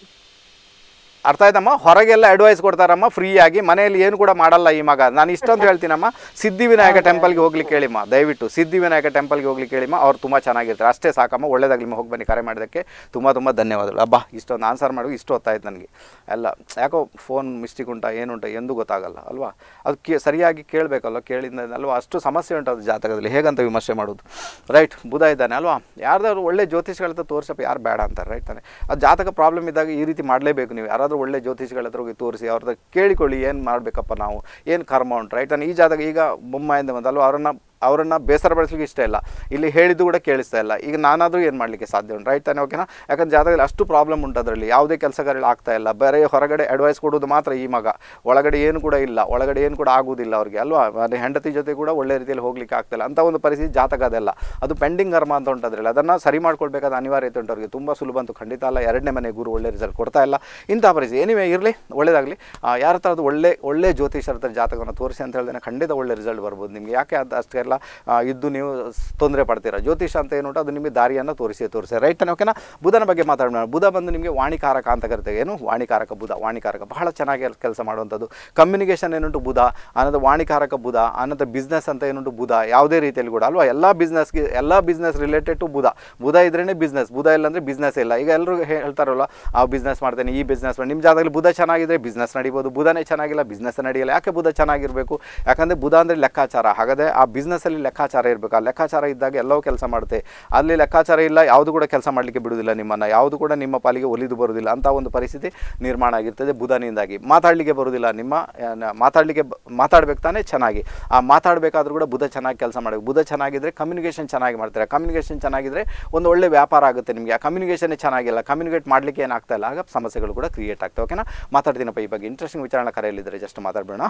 ಅರ್ಥ ಆಯ್ತಮ್ಮ ಹೊರಗೆಲ್ಲ ಅಡ್ವೈಸ್ ಕೊಡ್ತಾರಮ್ಮ ಫ್ರೀ ಆಗಿ ಮನೆಯಲ್ಲಿ ಏನು ಕೂಡ ಮಾಡಲ್ಲ ಈ ಮಗ ನಾನು ಇಷ್ಟೊಂದು ಹೇಳ್ತೀನಮ್ಮ ಸಿದ್ಧಿವಿನಾಯಕ ಟೆಂಪಲ್ಗೆ ಹೋಗ್ಲಿಕ್ಕೆ ಹೇಳಿಮ್ಮ ದಯವಿಟ್ಟು ಸಿದ್ಧಿವಿನಾಯಕ ಟೆಂಪಲ್ಗೆ ಹೋಗ್ಲಿಕ್ಕೆ ಹೇಳಿಮ್ಮ ಅವ್ರು ತುಂಬ ಚೆನ್ನಾಗಿರ್ತಾರೆ ಅಷ್ಟೇ ಸಾಕಮ್ಮ ಒಳ್ಳೇದಾಗಲಿ ನಿಮ್ಮ ಹೋಗಿ ಬನ್ನಿ ಕರೆ ಮಾಡೋದಕ್ಕೆ ತುಂಬ ತುಂಬ ಧನ್ಯವಾದಗಳು ಅಬ್ಬಾ ಇಷ್ಟೊಂದು ಆನ್ಸರ್ ಮಾಡಿ ಇಷ್ಟು ಹೊತ್ತಾಯ್ತು ನನಗೆ ಎಲ್ಲ ಯಾಕೋ ಫೋನ್ ಮಿಸ್ಟೇಕ್ ಉಂಟಾ ಏನುಂಟ ಎಂದು ಗೊತ್ತಾಗಲ್ಲ ಅಲ್ವಾ ಅದು ಕೇ ಸರಿಯಾಗಿ ಕೇಳಬೇಕಲ್ಲ ಕೇಳಿದ ಅಲ್ವಾ ಅಷ್ಟು ಸಮಸ್ಯೆ ಉಂಟು ಅದು ಜಾತಕದಲ್ಲಿ ಹೇಗಂತ ವಿಮರ್ಶೆ ಮಾಡೋದು ರೈಟ್ ಬುಧ ಇದ್ದಾನೆ ಅಲ್ವಾ ಯಾರ್ದಾದ್ರು ಒಳ್ಳೆ ಜ್ಯೋತಿಷ್ಗಳ ಹತ್ರ ತೋರಿಸಪ್ಪ ಯಾರು ಬೇಡ ಅಂತಾರೆ ರೈಟ್ ತಾನೆ ಅದು ಜಾತಕ ಪ್ರಾಬ್ಲಮ್ ಇದ್ದಾಗ ಈ ರೀತಿ ಮಾಡಲೇಬೇಕು ನೀವು ಯಾರಾದರೂ ಒಳ್ಳೆ ಜ್ಯೋತಿಷಿಗಳ ಹತ್ರ ಹೋಗಿ ತೋರಿಸಿ ಅವ್ರ ಹತ್ರ ಕೇಳಿಕೊಳ್ಳಿ ಏನು ಮಾಡಬೇಕಪ್ಪ ನಾವು ಏನು ಕರ್ಮ ಉಂಟು ರೈಟ್ ತಾನೆ ಈ ಜಾತಕ ಈಗ ಬೊಮ್ಮಾಯಿಂದ ಬಂದಲ್ವ ಅವರನ್ನು ಅವರನ್ನು ಬೇಸರ ಪಡಿಸ್ಲಿಕ್ಕೆ ಇಷ್ಟ ಇಲ್ಲ ಇಲ್ಲಿ ಹೇಳಿದ್ದು ಕೂಡ ಕೇಳಿಸ್ತಾ ಇಲ್ಲ ಈಗ ನಾನಾದರೂ ಏನು ಮಾಡಲಿಕ್ಕೆ ಸಾಧ್ಯ ಉಂಟು ರೈಟ್ ತಾನೆ ಓಕೆನಾ ಯಾಕಂದ್ರೆ ಜಾತಕದಲ್ಲಿ ಅಷ್ಟು ಪ್ರಾಬ್ಲಮ್ ಉಂಟು ಅದರಲ್ಲಿ ಯಾವುದೇ ಕೆಲಸಗಳು ಆಗ್ತಾ ಇಲ್ಲ ಬರೀ ಹೊರಗಡೆ ಅಡ್ವೈಸ್ ಕೊಡೋದು ಮಾತ್ರ ಈ ಮಗ ಒಳಗಡೆ ಏನು ಕೂಡ ಇಲ್ಲ ಒಳಗಡೆ ಏನು ಕೂಡ ಆಗುವುದಿಲ್ಲ ಅವ್ರಿಗೆ ಅಲ್ವಾ ಅದೇ ಹೆಂಡತಿ ಜೊತೆ ಕೂಡ ಒಳ್ಳೆ ರೀತಿಯಲ್ಲಿ ಹೋಗ್ಲಿಕ್ಕೆ ಆಗ್ತಿಲ್ಲ ಅಂತ ಒಂದು ಪರಿಸ್ಥಿತಿ ಜಾತಕ ಅದೆಲ್ಲ ಅದು ಪೆಂಡಿಂಗ್ ಕರ್ಮ ಅಂತ ಉಂಟು ಅದರಲ್ಲಿ ಅದನ್ನು ಸರಿ ಮಾಡ್ಕೊಳ್ಬೇಕಾದ ಅನಿವಾರ್ಯತೆ ಉಂಟು ಅವ್ರಿಗೆ ತುಂಬ ಸುಲಭ ಅಂತೂ ಖಂಡಿತ ಅಲ್ಲ ಎರಡನೇ ಮನೆ ಗುರು ಒಳ್ಳೆ ರಿಸಲ್ಟ್ ಕೊಡ್ತಾ ಇಲ್ಲ ಇಂಥ ಪರಿಸ್ಥಿತಿ ಎನಿವೇ ಇರಲಿ ಒಳ್ಳೇದಾಗಲಿ ಯಾರ ಹತ್ರ ಅದು ಒಳ್ಳೆ ಒಳ್ಳೆ ಜ್ಯೋತಿಷರ ಹತ್ರ ಜಾತಕವನ್ನು ತೋರಿಸಿ ಅಂತ ಹೇಳಿದ್ರೆ ಖಂಡಿತ ಒಳ್ಳೆ ರಿಸಲ್ಟ್ ಬರ್ಬೋದು ನಿಮಗೆ ಯಾಕೆ ಅದು ಅಷ್ಟೆಲ್ಲ ಆ, ಇದ್ದು ನೀವು ತೊಂದರೆ ಪಡ್ತೀರಾ ಜ್ಯೋತಿಷ ಅಂತ ಏನುಂಟು ಅದು ನಿಮಗೆ ದಾರಿಯನ್ನು ತೋರಿಸಿ ತೋರಿಸಿ ರೈಟ್ ತಾನೆ ಓಕೆನಾ ಬುಧನ ಬಗ್ಗೆ ಮಾತಾಡೋಣ ಬುಧ ಬಂದು ನಿಮಗೆ ವಾಣಿಕಾರಕ ಅಂತ ಕರಿತೇವೆ ಏನು ವಾಣಿಕಾರಕ ಬುಧ ವಾಣಿಕಾರಕ ಬಹಳ ಚೆನ್ನಾಗಿ ಕೆಲಸ ಮಾಡುವಂಥದ್ದು ಕಮ್ಯುನಿಕೇಷನ್ ಏನುಂಟು ಬುಧ ಆನಂತರ ವಾಣಿಕಾರಕ ಬುಧ ಆನಂತರ ಬಿಸ್ನೆಸ್ ಅಂತ ಏನುಂಟು ಬುಧ ಯಾವುದೇ ರೀತಿಯಲ್ಲಿ ಕೂಡ ಅಲ್ವಾ ಎಲ್ಲ ಬಿಸ್ನೆಸ್ಗೆ ಎಲ್ಲ business related to Budha Budha ಇದ್ರೇ ಬಿಸ್ನೆಸ್ ಬುಧ ಇಲ್ಲ ಅಂದರೆ ಬಿಸ್ನೆಸ್ ಇಲ್ಲ ಈಗ ಎಲ್ಲರೂ ಹೇಳ್ತಾರಲ್ಲ ಆ ಬಿಸ್ನೆಸ್ ಮಾಡ್ತೇನೆ ಈ ಬಿಸ್ನೆಸ್ ಮಾಡಿ ನಿಮ್ಮ ಜಾತಕದಲ್ಲಿ ಬುಧ ಚೆನ್ನಾಗಿದ್ರೆ ಬಿಸ್ನೆಸ್ ನಡಿಬೋದು ಬುಧನೇ ಚೆನ್ನಾಗಿಲ್ಲ ಬಿಸ್ನೆಸ್ ನಡೆಯಲ್ಲ ಯಾಕೆ ಬುಧ ಚೆನ್ನಾಗಿರಬೇಕು ಯಾಕಂದರೆ ಬುಧ ಅಂದರೆ ಲೆಕ್ಕಾಚಾರ ಹಾಗಾದರೆ ಆ ಬಿಸ್ನೆಸ್ಸಲ್ಲಿ ಲೆಕ್ಕಾಚಾರ ಇರಬೇಕು ಆ ಲೆಕ್ಕಾಚಾರ ಇದ್ದಾಗ ಎಲ್ಲವೂ ಕೆಲಸ ಮಾಡುತ್ತೆ ಅಲ್ಲಿ ಲೆಕ್ಕಾಚಾರ ಇಲ್ಲ ಯಾವುದು ಕೂಡ ಕೆಲಸ ಮಾಡಲಿಕ್ಕೆ ಬಿಡುವುದಿಲ್ಲ ನಿಮ್ಮನ್ನು ಯಾವುದು ಕೂಡ ನಿಮ್ಮ ಪಾಲಿಗೆ ಒಲಿದು ಬರುವುದಿಲ್ಲ ಅಂತ ಒಂದು ಪರಿಸ್ಥಿತಿ ನಿರ್ಮಾಣ ಆಗಿರ್ತದೆ ಬುಧನಿಂದಾಗಿ ಮಾತಾಡಲಿಕ್ಕೆ ಬರುವುದಿಲ್ಲ ನಿಮ್ಮ ಆ, ನ- ಮಾತಾಡಲಿಕ್ಕೆ ಬ- ಮಾತಾಡ್ಬೇಕು ತಾನೇ ಚೆನ್ನಾಗಿ ಆ ಮಾತಾಡಬೇಕಾದ್ರೂ ಕೂಡ ಬುಧ ಚೆನ್ನಾಗಿ ಕೆಲಸ ಮಾಡಬೇಕು ಬುಧ ಚೆನ್ನಾಗಿದ್ದರೆ ಕಮ್ಯುನಿಕೇಷನ್ ಚೆನ್ನಾಗಿ ಮಾಡ್ತಾರೆ ಕಮ್ಯುನಿಕೇಷನ್ ಚೆನ್ನಾಗಿದ್ದರೆ ಒಂದು ಒಳ್ಳೆ ವ್ಯಾಪಾರ ಆಗುತ್ತೆ ನಿಮಗೆ ಆ ಕಮ್ಯುನಿಕೇಷನ್ನೇ ಚೆನ್ನಾಗಿಲ್ಲ ಕಮ್ಯುನಿಕೇಟ್ ಮಾಡಲಿಕ್ಕೆ ಏನಾಗ್ತಾ ಇಲ್ಲ ಆಗ ಸಮಸ್ಯೆಗಳು ಕೂಡ ಕ್ರಿಯೇಟ್ ಆಗ್ತವೆ ಓಕೆನಾ ಮಾತಾಡ್ತೀನಪ್ಪ ಈ ಬಗ್ಗೆ ಇಂಟ್ರೆಸ್ಟಿಂಗ್ ವಿಚಾರಣೆ ಕರೆಯಲ್ಲಿದ್ದರೆ ಜಸ್ಟ್ ಮಾತಾಡಬೇಡ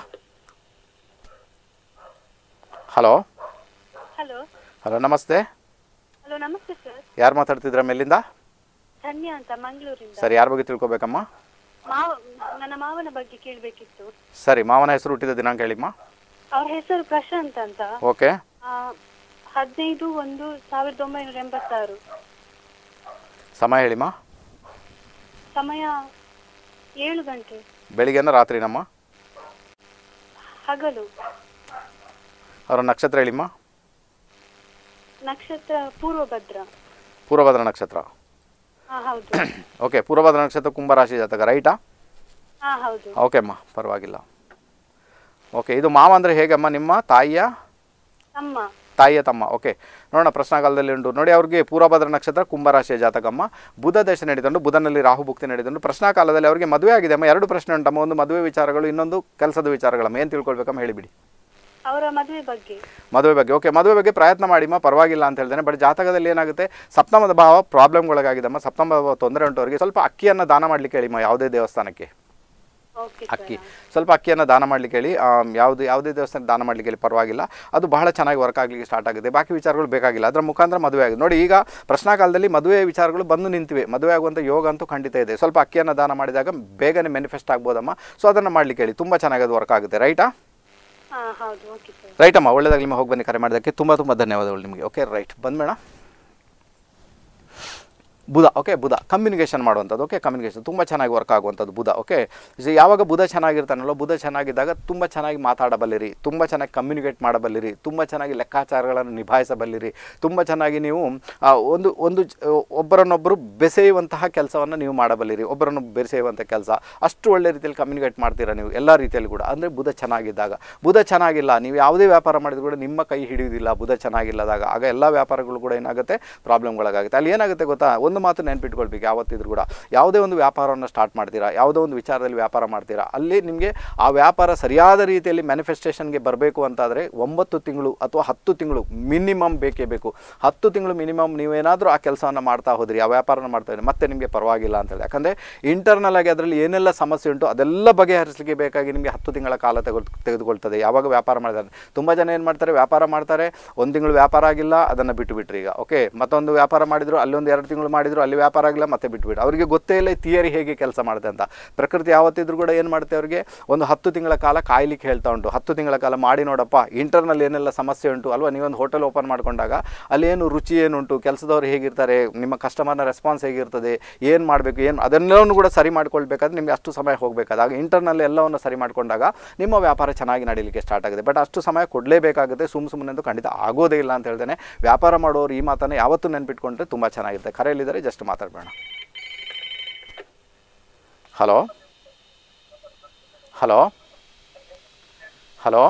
ಹಲೋ ಹಲೋ ಹಲೋ ನಮಸ್ತೆ ಹಲೋ ನಮಸ್ತೆ ಸರ್ ಯಾರು ಮಾತಾಡ್ತಿದ್ರ ಮೇಲಿಂದ ಧನ್ಯ ಅಂತ ಮಂಗಳೂರಿಂದ ಸರಿ ಯಾರ ಬಗ್ಗೆ ತಿಳ್ಕೊಬೇಕಮ್ಮ ಮಾವ ನನ್ನ ಮಾವನ ಬಗ್ಗೆ ಕೇಳಬೇಕಿತ್ತು ಸರಿ ಮಾವನ ಹೆಸರು ಹುಟ್ಟಿದ ದಿನಾಂಕ ಹೇಳಿಮ್ಮ ಅವ್ರ ಹೆಸರು ಪ್ರಶಾಂತ್ ಅಂತ ಓಕೆ ಆ, ಹದಿನೈದು ಒಂದು ಸಾವಿರದ ಒಂಬೈನೂರ ಎಂಬತ್ತಾರು ಸಮಯ ಹೇಳಿಮ್ಮ ಸಮಯ ಏಳು ಗಂಟೆ ಬೆಳಿಗ್ಗೆನ ರಾತ್ರಿನಮ್ಮ ಹಗಲು ಅವರ ನಕ್ಷತ್ರ ಹೇಳಿಮ್ಮ ನಕ್ಷತ್ರ ಪೂರ್ವಭದ್ರ ಪೂರ್ವಭದ್ರ ನಕ್ಷತ್ರ ಹಾ ಹೌದು ಓಕೆ ಪೂರ್ವಭದ್ರ ನಕ್ಷತ್ರ ಕುಂಭರಾಶಿ ಜಾತಕ ರೈಟಾ ಹಾ ಹೌದು ಓಕೆ ಅಮ್ಮ ಪರವಾಗಿಲ್ಲ ಓಕೆ ಇದು ಮಾವ ಅಂದರೆ ಹೇಗಮ್ಮ ನಿಮ್ಮ ತಾಯಿಯ ತಮ್ಮ ತಾಯಿಯ ತಮ್ಮ ಓಕೆ ನೋಡೋಣ ಪ್ರಶ್ನಾಕಾಲದಲ್ಲಿ ಉಂಟು ನೋಡಿ ಅವ್ರಿಗೆ ಪೂರ್ವಭದ್ರ ನಕ್ಷತ್ರ ಕುಂಭರಾಶಿಯ ಜಾತಕಮ್ಮ ಬುಧ ದೇಶ ನಡೆದುಕೊಂಡು ಬುಧನಲ್ಲಿ ರಾಹು ಭುಕ್ತಿ ನಡೆದುಕೊಂಡು ಪ್ರಶ್ನಾಕಾಲದಲ್ಲಿ ಅವರಿಗೆ ಮದುವೆ ಆಗಿದೆ ಅಮ್ಮ ಎರಡು ಪ್ರಶ್ನೆ ಉಂಟಮ್ಮ ಒಂದು ಮದುವೆ ವಿಚಾರಗಳು ಇನ್ನೊಂದು ಕೆಲಸದ ವಿಚಾರಗಳಮ್ಮ ಏನು ತಿಳ್ಕೊಳ್ಬೇಕಮ್ಮ ಹೇಳಿಬಿಡಿ ಅವರ ಮದುವೆ ಬಗ್ಗೆ ಮದುವೆ ಬಗ್ಗೆ ಓಕೆ ಮದುವೆ ಬಗ್ಗೆ ಪ್ರಯತ್ನ ಮಾಡಿಮ್ಮ ಪರವಾಗಿಲ್ಲ ಅಂತ ಹೇಳ್ತೇನೆ ಬಟ್ ಜಾತಕದಲ್ಲಿ ಏನಾಗುತ್ತೆ ಸಪ್ತಮದ ಭಾವ ಪ್ರಾಬ್ಲಮ್ಗೊಳಗಾಗಿದಮ್ಮ ಸಪ್ತಮ ಭಾವ ತೊಂದರೆ ಉಂಟು ಅವರಿಗೆ ಸ್ವಲ್ಪ ಅಕ್ಕಿಯನ್ನು ದಾನ ಮಾಡಲಿಕ್ಕೆ ಹೇಳಿಮ್ಮ ಯಾವುದೇ ದೇವಸ್ಥಾನಕ್ಕೆ ಓಕೆ ಅಕ್ಕಿ ಸ್ವಲ್ಪ ಅಕ್ಕಿಯನ್ನು ದಾನ ಮಾಡಲಿಕ್ಕೆ ಹೇಳಿ ಆಮ್, ಯಾವುದು ಯಾವುದೇ ದೇವಸ್ಥಾನ ದಾನ ಮಾಡಲಿಕ್ಕೆ ಹೇಳಿ ಪರವಾಗಿಲ್ಲ ಅದು ಬಹಳ ಚೆನ್ನಾಗಿ ವರ್ಕ್ ಆಗಲಿಕ್ಕೆ ಸ್ಟಾರ್ಟ್ ಆಗುತ್ತೆ ಬಾಕಿ ವಿಚಾರಗಳು ಬೇಕಾಗಿಲ್ಲ ಅದರ ಮುಖಾಂತರ ಮದುವೆ ಆಗಿದೆ ನೋಡಿ ಈಗ ಪ್ರಶ್ನಾಕಾಲದಲ್ಲಿ ಮದುವೆ ವಿಚಾರಗಳು ಬಂದು ನಿಂತಿವೆ ಮದುವೆ ಆಗುವಂಥ ಯೋಗ ಅಂತೂ ಖಂಡಿತ ಇದೆ ಸ್ವಲ್ಪ ಅಕ್ಕಿಯನ್ನು ದಾನ ಮಾಡಿದಾಗ ಬೇಗನೆ ಮ್ಯಾನಿಫೆಸ್ಟ್ ಆಗ್ಬೋದಮ್ಮ ಸೊ ಅದನ್ನು ಮಾಡಲಿಕ್ಕೆ ಹೇಳಿ ತುಂಬ ಚೆನ್ನಾಗಿ ಅದು ವರ್ಕ್ ಆಗುತ್ತೆ ರೈಟಾ ಹಾ ಹೌದು ಓಕೆ ಸರ್ ರೈಟ್ ಅಮ್ಮ ಒಳ್ಳೆದಾಗಲಿ ನಿಮ್ಮ ಹೋಗಿ ಬನ್ನಿ ಕರೆ ಮಾಡೋದಕ್ಕೆ ತುಂಬ ತುಂಬ ಧನ್ಯವಾದಗಳು ನಿಮಗೆ ಓಕೆ ರೈಟ್ ಬಂದ್ಬೇಡ ಬುಧ ಓಕೆ ಬುಧ ಕಮ್ಯುನಿಕೇಷನ್ ಮಾಡುವಂಥದ್ದು ಓಕೆ ಕಮ್ಯುನಿಕೇಷನ್ ತುಂಬ ಚೆನ್ನಾಗಿ ವರ್ಕ್ ಆಗುವಂಥದ್ದು ಬುಧ ಓಕೆ ಸೊ ಯಾವಾಗ ಬುಧ ಚೆನ್ನಾಗಿರ್ತಾನಲ್ಲ ಬುಧ ಚೆನ್ನಾಗಿದ್ದಾಗ ತುಂಬ ಚೆನ್ನಾಗಿ ಮಾತಾಡಬಲ್ಲಿರಿ ತುಂಬ ಚೆನ್ನಾಗಿ ಕಮ್ಯುನಿಕೇಟ್ ಮಾಡಬಲ್ಲಿರಿ ತುಂಬ ಚೆನ್ನಾಗಿ ಲೆಕ್ಕಾಚಾರಗಳನ್ನು ನಿಭಾಯಿಸಬಲ್ಲಿರಿ ತುಂಬ ಚೆನ್ನಾಗಿ ನೀವು ಆ, ಒಂದು ಒಂದು ಜ- ಒಬ್ಬರನ್ನೊಬ್ಬರು ಬೆಸೆಯುವಂತಹ ಕೆಲಸವನ್ನು ನೀವು ಮಾಡಬಲ್ಲಿರಿ ಒಬ್ಬರನ್ನು ಬೆಸೆಯುವಂಥ ಕೆಲಸ ಅಷ್ಟು ಒಳ್ಳೆ ರೀತಿಯಲ್ಲಿ ಕಮ್ಯುನಿಕೇಟ್ ಮಾಡ್ತೀರಾ ನೀವು ಎಲ್ಲ ರೀತಿಯಲ್ಲಿ ಕೂಡ ಅಂದರೆ ಬುಧ ಚೆನ್ನಾಗಿದ್ದಾಗ ಬುಧ ಚೆನ್ನಾಗಿಲ್ಲ ನೀವು ಯಾವುದೇ ವ್ಯಾಪಾರ ಮಾಡಿದ್ರು ಕೂಡ ನಿಮ್ಮ ಕೈ ಹಿಡಿಯುವುದಿಲ್ಲ ಬುಧ ಚೆನ್ನಾಗಿಲ್ಲದಾಗ ಆಗ ಎಲ್ಲ ವ್ಯಾಪಾರಗಳು ಕೂಡ ಏನಾಗುತ್ತೆ ಪ್ರಾಬ್ಲಮ್ಗಳಾಗುತ್ತೆ ಅಲ್ಲಿ ಏನಾಗುತ್ತೆ ಗೊತ್ತಾ ಒಂದು ಮಾತು ನೆನ್ಪಿಟ್ಕೊಳ್ಬೇಕು ಯಾವತ್ತಿದ್ರು ಕೂಡ ಯಾವುದೇ ಒಂದು ವ್ಯಾಪಾರವನ್ನು ಸ್ಟಾರ್ಟ್ ಮಾಡ್ತೀರಾ ಯಾವುದೋ ಒಂದು ವಿಚಾರದಲ್ಲಿ ವ್ಯಾಪಾರ ಮಾಡ್ತೀರಾ ಅಲ್ಲಿ ನಿಮಗೆ ಆ ವ್ಯಾಪಾರ ಸರಿಯಾದ ರೀತಿಯಲ್ಲಿ ಮ್ಯಾನಿಫೆಸ್ಟೇಷನ್ಗೆ ಬರಬೇಕು ಅಂತಾದರೆ ಒಂಬತ್ತು ತಿಂಗಳು ಅಥವಾ ಹತ್ತು ತಿಂಗಳು ಮಿನಿಮಮ್ ಬೇಕೇ ಬೇಕು ಹತ್ತು ತಿಂಗಳು ಮಿನಿಮಮ್ ನೀವೇನಾದರೂ ಆ ಕೆಲಸವನ್ನು ಮಾಡ್ತಾ ಹೋದ್ರಿ ಆ ವ್ಯಾಪಾರನ ಮಾಡ್ತಾ ಇದ್ರಿ ಮತ್ತೆ ನಿಮಗೆ ಪರವಾಗಿಲ್ಲ ಅಂತ ಹೇಳಿ ಯಾಕಂದರೆ ಇಂಟರ್ನಲ್ ಆಗಿ ಅದರಲ್ಲಿ ಏನೆಲ್ಲ ಸಮಸ್ಯೆ ಉಂಟು ಅದೆಲ್ಲ ಬಗೆಹರಿಸಲಿಕ್ಕೆ ಬೇಕಾಗಿ ನಿಮಗೆ ಹತ್ತು ತಿಂಗಳ ಕಾಲ ತೆಗೆದು ತೆಗೆದುಕೊಳ್ತದೆ ಯಾವಾಗ ವ್ಯಾಪಾರ ಮಾಡಿದ್ದಾರೆ ತುಂಬ ಜನ ಏನು ಮಾಡ್ತಾರೆ ವ್ಯಾಪಾರ ಮಾಡ್ತಾರೆ ಒಂದು ತಿಂಗಳು ವ್ಯಾಪಾರ ಆಗಿಲ್ಲ ಅದನ್ನು ಬಿಟ್ಟು ಬಿಟ್ರಿ ಈಗ ಓಕೆ ಮತ್ತೊಂದು ವ್ಯಾಪಾರ ಮಾಡಿದ್ರು ಅಲ್ಲೊಂದು ಎರಡು ತಿಂಗಳು ಮಾಡಿದ್ರು ಮಾಡಿದ್ರು ಅಲ್ಲಿ ವ್ಯಾಪಾರ ಆಗಲಿಲ್ಲ ಮತ್ತೆ ಬಿಟ್ಬಿಟ್ಟು ಅವರಿಗೆ ಗೊತ್ತೇ ಇಲ್ಲ ಥಿಯರಿ ಹೇಗೆ ಕೆಲಸ ಮಾಡುತ್ತೆ ಅಂತ ಪ್ರಕೃತಿ ಯಾವತ್ತಿದ್ರು ಕೂಡ ಏನು ಮಾಡುತ್ತೆ ಅವರಿಗೆ ಒಂದು ಹತ್ತು ತಿಂಗಳ ಕಾಲ ಕಾಯ್ಲಿಕ್ಕೆ ಹೇಳ್ತಾ ಉಂಟು ಹತ್ತು ತಿಂಗಳ ಕಾಲ ಮಾಡಿ ನೋಡಪ್ಪ ಇಂಟರ್ನಲ್ ಏನೆಲ್ಲ ಸಮಸ್ಯೆ ಉಂಟು ಅಲ್ವಾ ನೀವೊಂದು ಹೋಟೆಲ್ ಓಪನ್ ಮಾಡ್ಕೊಂಡಾಗ ಅಲ್ಲಿ ಏನು ರುಚಿ ಏನುಂಟು ಕೆಲಸದವ್ರು ಹೇಗಿರ್ತಾರೆ ನಿಮ್ಮ ಕಸ್ಟಮರ್ನ ರೆಸ್ಪಾನ್ಸ್ ಹೇಗಿರ್ತದೆ ಏನು ಮಾಡಬೇಕು ಏನು ಅದನ್ನೆಲ್ಲವನ್ನು ಕೂಡ ಸರಿ ಮಾಡ್ಕೊಳ್ಬೇಕಾದ್ರೆ ನಿಮಗೆ ಅಷ್ಟು ಸಮಯ ಹೋಗಬೇಕಾದ ಆಗ ಇಂಟರ್ನಲ್ ಎಲ್ಲವನ್ನು ಸರಿ ಮಾಡ್ಕೊಂಡಾಗ ನಿಮ್ಮ ವ್ಯಾಪಾರ ಚೆನ್ನಾಗಿ ನಡೀಲಿಕ್ಕೆ ಸ್ಟಾರ್ಟ್ ಆಗಿದೆ ಬಟ್ ಅಷ್ಟು ಸಮಯ ಕೊಡಲೇಬೇಕಾಗುತ್ತೆ ಸುಮ್ಮ ಸುಮ್ಮನೆ ಖಂಡಿತ ಆಗೋದೇ ಇಲ್ಲ ಅಂತ ಹೇಳ್ತೇನೆ ವ್ಯಾಪಾರ ಮಾಡೋರು ಈ ಮಾತನ್ನು ಯಾವತ್ತೂ ನೆನ್ಪಿಟ್ಕೊಂಡ್ರೆ ತುಂಬ ಚೆನ್ನಾಗಿರುತ್ತೆ ಕರೆಯಲ್ಲಿದ್ದಾರೆ ಜಸ್ಟ್ ಮಾತಾಡಬೇಡ hello hello hello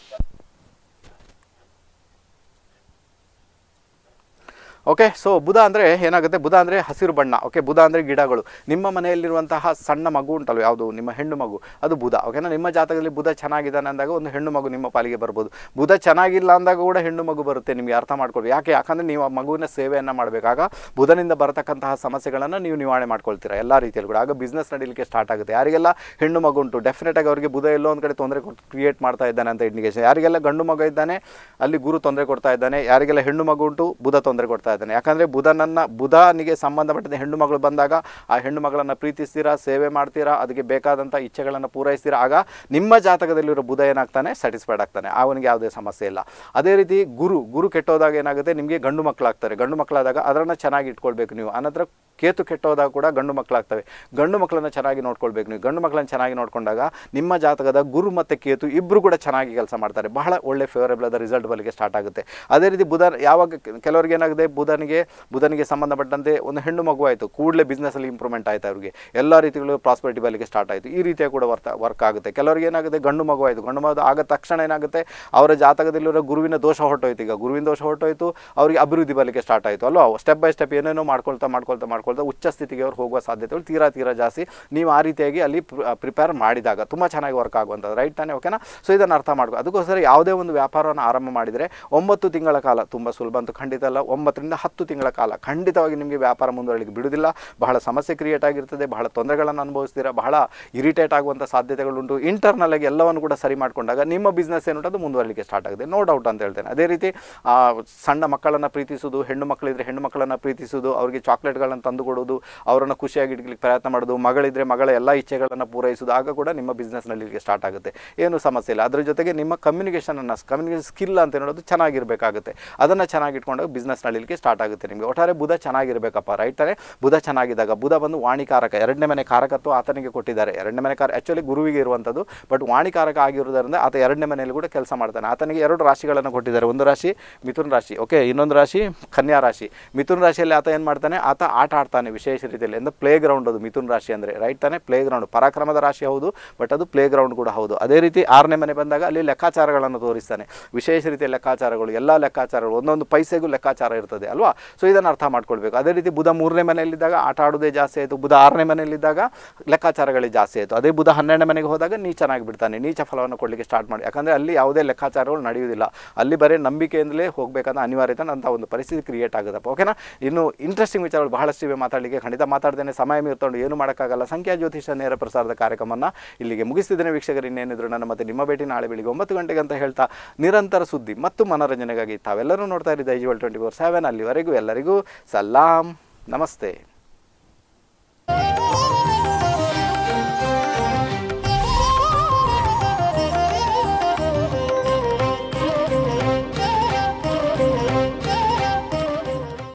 okay so Budha ಅಂದರೆ ಏನಾಗುತ್ತೆ ಬುಧ ಅಂದರೆ ಹಸಿರು ಬಣ್ಣ ಓಕೆ ಬುಧ ಅಂದರೆ ಗಿಡಗಳು ನಿಮ್ಮ ಮನೆಯಲ್ಲಿರುವಂತಹ ಸಣ್ಣ ಮಗು ಉಂಟಲ್ಲ ಯಾವುದು ನಿಮ್ಮ ಹೆಣ್ಣು ಮಗು ಅದು ಬುಧ ಓಕೆನಾ ನಿಮ್ಮ ಜಾತಕದಲ್ಲಿ ಬುಧ ಚೆನ್ನಾಗಿದ್ದಾನೆ ಅಂದಾಗ ಒಂದು ಹೆಣ್ಣು ಮಗು ನಿಮ್ಮ ಪಾಲಿಗೆ ಬರ್ಬೋದು ಬುಧ ಚೆನ್ನಾಗಿಲ್ಲ ಅಂದಾಗ ಕೂಡ ಹೆಣ್ಣು ಮಗು ಬರುತ್ತೆ ನಿಮಗೆ ಅರ್ಥ ಮಾಡ್ಕೊಳ್ಳಿ ಯಾಕೆ ಯಾಕಂದರೆ ನೀವು ಆ ಮಗುವಿನ ಸೇವೆಯನ್ನು ಮಾಡಬೇಕಾಗ ಬುಧನಿಂದ ಬರತಕ್ಕಂತಹ ಸಮಸ್ಯೆಗಳನ್ನು ನೀವು ನಿವಾರಣೆ ಮಾಡ್ಕೊಳ್ತೀರಾ ಎಲ್ಲ ರೀತಿಯಲ್ಲಿ ಕೂಡ ಆಗ ಬಿಸ್ನೆಸ್ ನಡೀಲಿಕ್ಕೆ ಸ್ಟಾರ್ಟ್ ಆಗುತ್ತೆ ಯಾರಿಗೆಲ್ಲ ಹೆಣ್ಣು ಮಗು ಉಂಟು ಡೆಫಿನೆಟ್ ಆಗಿ ಅವರಿಗೆ ಬುಧ ಎಲ್ಲೋ ಒಂದು ಕಡೆ ತೊಂದರೆ ಕ್ರಿಯೇಟ್ ಮಾಡ್ತಾ ಇದ್ದಾನೆ ಅಂತ ಇಂಡಿಕೇಶನ್ ಯಾರಿಗೆಲ್ಲ ಗಂಡು ಮಗ ಇದ್ದಾನೆ ಅಲ್ಲಿ ಗುರು ತೊಂದರೆ ಕೊಡ್ತಾ ಇದ್ದಾನೆ ಯಾರಿಗೆಲ್ಲ ಹೆಣ್ಣು ಮಗು ಉಂಟು ಬುಧ ತೊಂದರೆ ಕೊಡ್ತಾ ಇದ್ದಾನೆ ಯಾಕಂದರೆ ಬುಧನನ್ನು ಬುಧನಿಗೆ ಸಂಬಂಧಪಟ್ಟಂತೆ ಹೆಣ್ಣು ಮಗಳು ಬಂದಾಗ ಆ ಹೆಣ್ಣು ಮಗಳನ್ನು ಪ್ರೀತಿಸ್ತೀರಾ ಸೇವೆ ಮಾಡ್ತೀರಾ ಅದಕ್ಕೆ ಬೇಕಾದಂಥ ಇಚ್ಛೆಗಳನ್ನು ಪೂರೈಸ್ತೀರಾ ಆಗ ನಿಮ್ಮ ಜಾತಕದಲ್ಲಿರೋ ಬುಧ ಏನಾಗ್ತಾನೆ ಸ್ಯಾಟಿಸ್ಫೈಡ್ ಆಗ್ತಾನೆ ಅವನಿಗೆ ಯಾವುದೇ ಸಮಸ್ಯೆ ಇಲ್ಲ ಅದೇ ರೀತಿ ಗುರು ಗುರು ಕೆಟ್ಟೋದಾಗ ಏನಾಗುತ್ತೆ ನಿಮಗೆ ಗಂಡು ಮಕ್ಕಳಾಗ್ತಾರೆ ಗಂಡು ಮಕ್ಕಳಾದಾಗ ಅದನ್ನು ಚೆನ್ನಾಗಿ ಇಟ್ಕೊಳ್ಬೇಕು ನೀವು ಅನಂತರ ಕೇತು ಕೆಟ್ಟೋದಾಗ ಕೂಡ ಗಂಡು ಮಕ್ಕಳಾಗ್ತವೆ ಗಂಡು ಮಕ್ಕಳನ್ನು ಚೆನ್ನಾಗಿ ನೋಡ್ಕೊಳ್ಬೇಕು ನೀವು ಗಂಡು ಮಕ್ಕಳನ್ನು ಚೆನ್ನಾಗಿ ನೋಡ್ಕೊಂಡಾಗ ನಿಮ್ಮ ಜಾತಕದ ಗುರು ಮತ್ತು ಕೇತು ಇಬ್ಬರು ಕೂಡ ಚೆನ್ನಾಗಿ ಕೆಲಸ ಮಾಡ್ತಾರೆ ಬಹಳ ಒಳ್ಳೆ ಫೇವರೇಬಲ್ ಆದ ರಿಸಲ್ಟ್ ಬಲಿಗೆ ಸ್ಟಾರ್ಟ್ ಆಗುತ್ತೆ ಅದೇ ರೀತಿ ಬುಧ ಯಾವಾಗ ಕೆ- ಕೆಲವರಿಗೆ ಏನಾಗಿದೆ ಬುಧನಿಗೆ ಬುಧನಿಗೆ ಸಂಬಂಧಪಟ್ಟಂತೆ ಒಂದು ಹೆಣ್ಣು ಮಗು ಆಯಿತು ಕೂಡಲೇ ಬಿಸ್ನೆಸ್ಸಲ್ಲಿ ಇಂಪ್ರೂವ್ಮೆಂಟ್ ಆಯಿತು ಅವರಿಗೆ ಎಲ್ಲ ರೀತಿಗಳು ಪ್ರಾಸ್ಪರಿಟಿ ಬಲಿಗೆ ಸ್ಟಾರ್ಟ್ ಆಯಿತು ಈ ರೀತಿಯಾಗಿ ಕೂಡ ವರ್ತ ವರ್ಕ್ ಆಗುತ್ತೆ ಕೆಲವರಿಗೆ ಏನಾಗುತ್ತೆ ಗಂಡು ಮಗು ಆಯಿತು ಗಂಡು ಮಗು ಆಗ ತಕ್ಷಣ ಏನಾಗುತ್ತೆ ಅವರ ಜಾತಕದಲ್ಲಿರೋ ಗುರುವಿನ ದೋಷ ಹೊರಟೋಯ್ತು ಈಗ ಗುರುವಿನ ದೋಷ ಹೊರಟೋಯ್ತು ಅವರಿಗೆ ಅಭಿವೃದ್ಧಿ ಬಲಿಗೆ ಸ್ಟಾರ್ಟ್ ಆಯಿತು ಅಲ್ವಾ ಸ್ಟೆಪ್ ಬೈ ಸ್ಟೆಪ್ ಏನೇನೋ ಮಾಡ್ಕೊಳ್ತಾ ಮಾಡ್ಕೊಳ್ತಾ ಮಾಡ್ಕೊಳ್ತಾ ಉಚ್ಚ ಸ್ಥಿತಿಗೆ ಅವ್ರು ಹೋಗುವ ಸಾಧ್ಯತೆಗಳು ತೀರಾ ತೀರಾ ಜಾಸ್ತಿ ನೀವು ಆ ರೀತಿಯಾಗಿ ಅಲ್ಲಿ ಪ್ರಿಪೇರ್ ಮಾಡಿದಾಗ ತುಂಬ ಚೆನ್ನಾಗಿ ವರ್ಕ್ ಆಗುವಂಥದ್ದು ರೈಟ್ ತಾನೇ ಓಕೆನಾ ಸೊ ಇದನ್ನು ಅರ್ಥ ಮಾಡ್ಕೊ ಅದಕ್ಕೋಸ್ಕರ ಯಾವುದೇ ಒಂದು ವ್ಯಾಪಾರವನ್ನು ಆರಂಭ ಮಾಡಿದರೆ ಒಂಬತ್ತು ತಿಂಗಳ ಕಾಲ ತುಂಬ ಸುಲಭ ಅಂತೂ ಖಂಡಿತ ಅಲ್ಲ ಒಂಬತ್ತರಿಂದ ಹತ್ತು ತಿಂಗಳ ಕಾಲ ಖಂಡಿತವಾಗಿ ನಿಮಗೆ ವ್ಯಾಪಾರ ಮುಂದುವರಲಿಕ್ಕೆ ಬಿಡುವುದಿಲ್ಲ ಬಹಳ ಸಮಸ್ಯೆ ಕ್ರಿಯೇಟ್ ಆಗಿರ್ತದೆ ಬಹಳ ತೊಂದರೆಗಳನ್ನು ಅನುಭವಿಸ್ತೀರಾ ಬಹಳ ಇರಿಟೇಟ್ ಆಗುವಂಥ ಸಾಧ್ಯತೆಗಳುಂಟು ಇಂಟರ್ನಲ್ ಆಗಿ ಎಲ್ಲವನ್ನು ಕೂಡ ಸರಿ ಮಾಡ್ಕೊಂಡಾಗ ನಿಮ್ಮ ಬಿಸ್ನೆಸ್ ಏನುಂಟು ಅದು ಮುಂದುವರಲಿಕ್ಕೆ ಸ್ಟಾರ್ಟ್ ಆಗಿದೆ ನೋ ಡೌಟ್ ಅಂತ ಹೇಳ್ತೇನೆ ಅದೇ ರೀತಿ ಆ, ಸಣ್ಣ ಮಕ್ಕಳನ್ನು ಪ್ರೀತಿಸೋದು ಹೆಣ್ಣು ಮಕ್ಕಳಿದ್ರೆ ಹೆಣ್ಣು ಮಕ್ಕಳನ್ನು ಪ್ರೀತಿಸೋದು ಅವರಿಗೆ ಚಾಕ್ಲೇಟ್ಗಳನ್ನು ತಂದು ಕೊಡೋದು ಅವರನ್ನು ಖುಷಿಯಾಗಿ ಇಡ್ಲಿಕ್ಕೆ ಪ್ರಯತ್ನ ಮಾಡೋದು ಮಗಳಿದ್ರೆ ಮಗಳ ಎಲ್ಲ ಇಚ್ಛೆಗಳನ್ನು ಪೂರೈಸೋದು ಆಗ ಕೂಡ ನಿಮ್ಮ ಬಿಸ್ನೆಸ್ ನಡೀಲಿಕ್ಕೆ ಸ್ಟಾರ್ಟ್ ಆಗುತ್ತೆ ಏನು ಸಮಸ್ಯೆ ಇಲ್ಲ ಅದ್ರ ಜೊತೆಗೆ ನಿಮ್ಮ ಕಮ್ಯುನಿಕೇಷನನ್ನು ಕಮ್ಯುನಿಕೇಷನ್ ಸ್ಕಿಲ್ ಅಂತ ಹೇಳೋದು ಚೆನ್ನಾಗಿರಬೇಕಾಗುತ್ತೆ ಅದನ್ನು ಚೆನ್ನಾಗಿ ಇಟ್ಕೊಂಡಾಗ ಬಿಸ್ನೆಸ್ ನಡೀಲಿಕ್ಕೆ ಸ್ಟಾರ್ಟ್ ಆಗುತ್ತೆ ನಿಮಗೆ ಒಟ್ಟಾರೆ ಬುಧ ಚೆನ್ನಾಗಿರಬೇಕಪ್ಪ ರೈಟ್ ತಾನೆ ಬುಧ ಚೆನ್ನಾಗಿದ್ದಾಗ ಬುಧ ಬಂದು ವಾಣಿಕಾರಕ ಎರಡನೇ ಮನೆ ಕಾರಕತ್ವ ಆತನಿಗೆ ಕೊಟ್ಟಿದ್ದಾರೆ ಎರಡನೇ ಮನೆ ಕಾರ ಆ್ಯಕ್ಚುಲಿ ಗುರುವಿಗೆ ಇರುವಂಥದ್ದು ಬಟ್ ವಾಣಿಕಾರಕ ಆಗಿರೋದ್ರಿಂದ ಆತ ಎರಡನೇ ಮನೆಯಲ್ಲಿ ಕೂಡ ಕೆಲಸ ಮಾಡ್ತಾನೆ ಆತನಿಗೆ ಎರಡು ರಾಶಿಗಳನ್ನು ಕೊಟ್ಟಿದ್ದಾರೆ ಒಂದು ರಾಶಿ ಮಿಥುನ್ ರಾಶಿ ಓಕೆ ಇನ್ನೊಂದು ರಾಶಿ ಕನ್ಯಾ ರಾಶಿ ಮಿಥುನ್ ರಾಶಿಯಲ್ಲಿ ಆತ ಏನು ಮಾಡ್ತಾನೆ ಆತ ಆಟ ಆಡ್ತಾನೆ ವಿಶೇಷ ರೀತಿಯಲ್ಲಿ ಅಂದರೆ ಪ್ಲೇ ಗ್ರೌಂಡ್ ಅದು ಮಿಥುನ್ ರಾಶಿ ಅಂದರೆ ರೈಟ್ ತಾನೆ ಪ್ಲೇ ಗ್ರೌಂಡ್ ಪರಾಕ್ರಮದ ರಾಶಿ ಹೌದು ಬಟ್ ಅದು ಪ್ಲೇ ಗ್ರೌಂಡ್ ಕೂಡ ಹೌದು ಅದೇ ರೀತಿ ಆರನೇ ಮನೆ ಬಂದಾಗ ಅಲ್ಲಿ ಲೆಕ್ಕಾಚಾರಗಳನ್ನು ತೋರಿಸ್ತಾನೆ ವಿಶೇಷ ರೀತಿಯ ಲೆಕ್ಕಾಚಾರಗಳು ಎಲ್ಲ ಲೆಕ್ಕಾಚಾರಗಳು ಒಂದೊಂದು ಪೈಸೆಗೂ ಲೆಕ್ಕಾಚಾರ ಇರ್ತದೆ ಅಲ್ವಾ ಸೊ ಇದನ್ನು ಅರ್ಥ ಮಾಡ್ಕೊಳ್ಬೇಕು ಅದೇ ರೀತಿ ಬುಧ ಮೂರನೇ ಮನೆಯಲ್ಲಿದ್ದಾಗ ಆಟ ಆಡೋದೇ ಜಾಸ್ತಿ ಆಯಿತು ಬುಧ ಆರನೇ ಮನೆಯಲ್ಲಿದ್ದಾಗ ಲೆಕ್ಕಾಚಾರಗಳೇ ಜಾಸ್ತಿ ಆಯಿತು ಅದೇ ಬುಧ ಹನ್ನೆರಡನೇ ಮನೆಗೆ ಹೋದಾಗ ನೀಚನಾಗಿ ಬಿಡ್ತಾನೆ ನೀಚ ಫಲವನ್ನು ಕೊಡಲಿಕ್ಕೆ ಸ್ಟಾರ್ಟ್ ಮಾಡಿ ಯಾಕಂದರೆ ಅಲ್ಲಿ ಯಾವುದೇ ಲೆಕ್ಕಾಚಾರಗಳು ನಡೆಯುವುದಿಲ್ಲ ಅಲ್ಲಿ ಬರೀ ನಂಬಿಕೆಯಿಂದಲೇ ಹೋಗಬೇಕಂತ ಅನಿವಾರ್ಯತೆ ಅಂತ ಒಂದು ಪರಿಸ್ಥಿತಿ ಕ್ರಿಯೇಟ್ ಆಗುತ್ತಪ್ಪ ಓಕೆನಾ ಇನ್ನು ಇಂಟ್ರೆಸ್ಟಿಂಗ್ ವಿಚಾರಗಳು ಬಹಳಷ್ಟು ಇವೆ ಮಾತಾಡಲಿಕ್ಕೆ ಖಂಡಿತ ಮಾತಾಡ್ತೇನೆ ಸಮಯ ಮೀರ್ಕೊಂಡು ಏನು ಮಾಡೋಕ್ಕಾಗಲ್ಲ ಸಂಖ್ಯಾ ಜ್ಯೋತಿಷ ನೇರ ಪ್ರಸಾರದ ಕಾರ್ಯಕ್ರಮವನ್ನು ಇಲ್ಲಿಗೆ ಮುಗಿಸ್ತಿದ್ದೇನೆ ವೀಕ್ಷಕರು ಇನ್ನೇನಿದ್ರು ನನ್ನ ಮತ್ತೆ ನಿಮ್ಮ ಭೇಟಿ ನಾಳೆ ಬೆಳಿಗ್ಗೆ ಒಂಬತ್ತು ಗಂಟೆಗೆ ಅಂತ ಹೇಳ್ತಾ ನಿರಂತರ ಸುದ್ದಿ ಮತ್ತು ಮನೋರಂಜನೆಗಾಗಿ ತಾವೆಲ್ಲರೂ ನೋಡ್ತಾ ಇರಿ ದೈಜಿವಲ್ ಟ್ವೆಂಟಿ ಫೋರ್ ಸೆವೆನ್ ಅಲ್ಲಿವರೆಗೂ ಎಲ್ಲರಿಗೂ ಸಲಾಂ ನಮಸ್ತೆ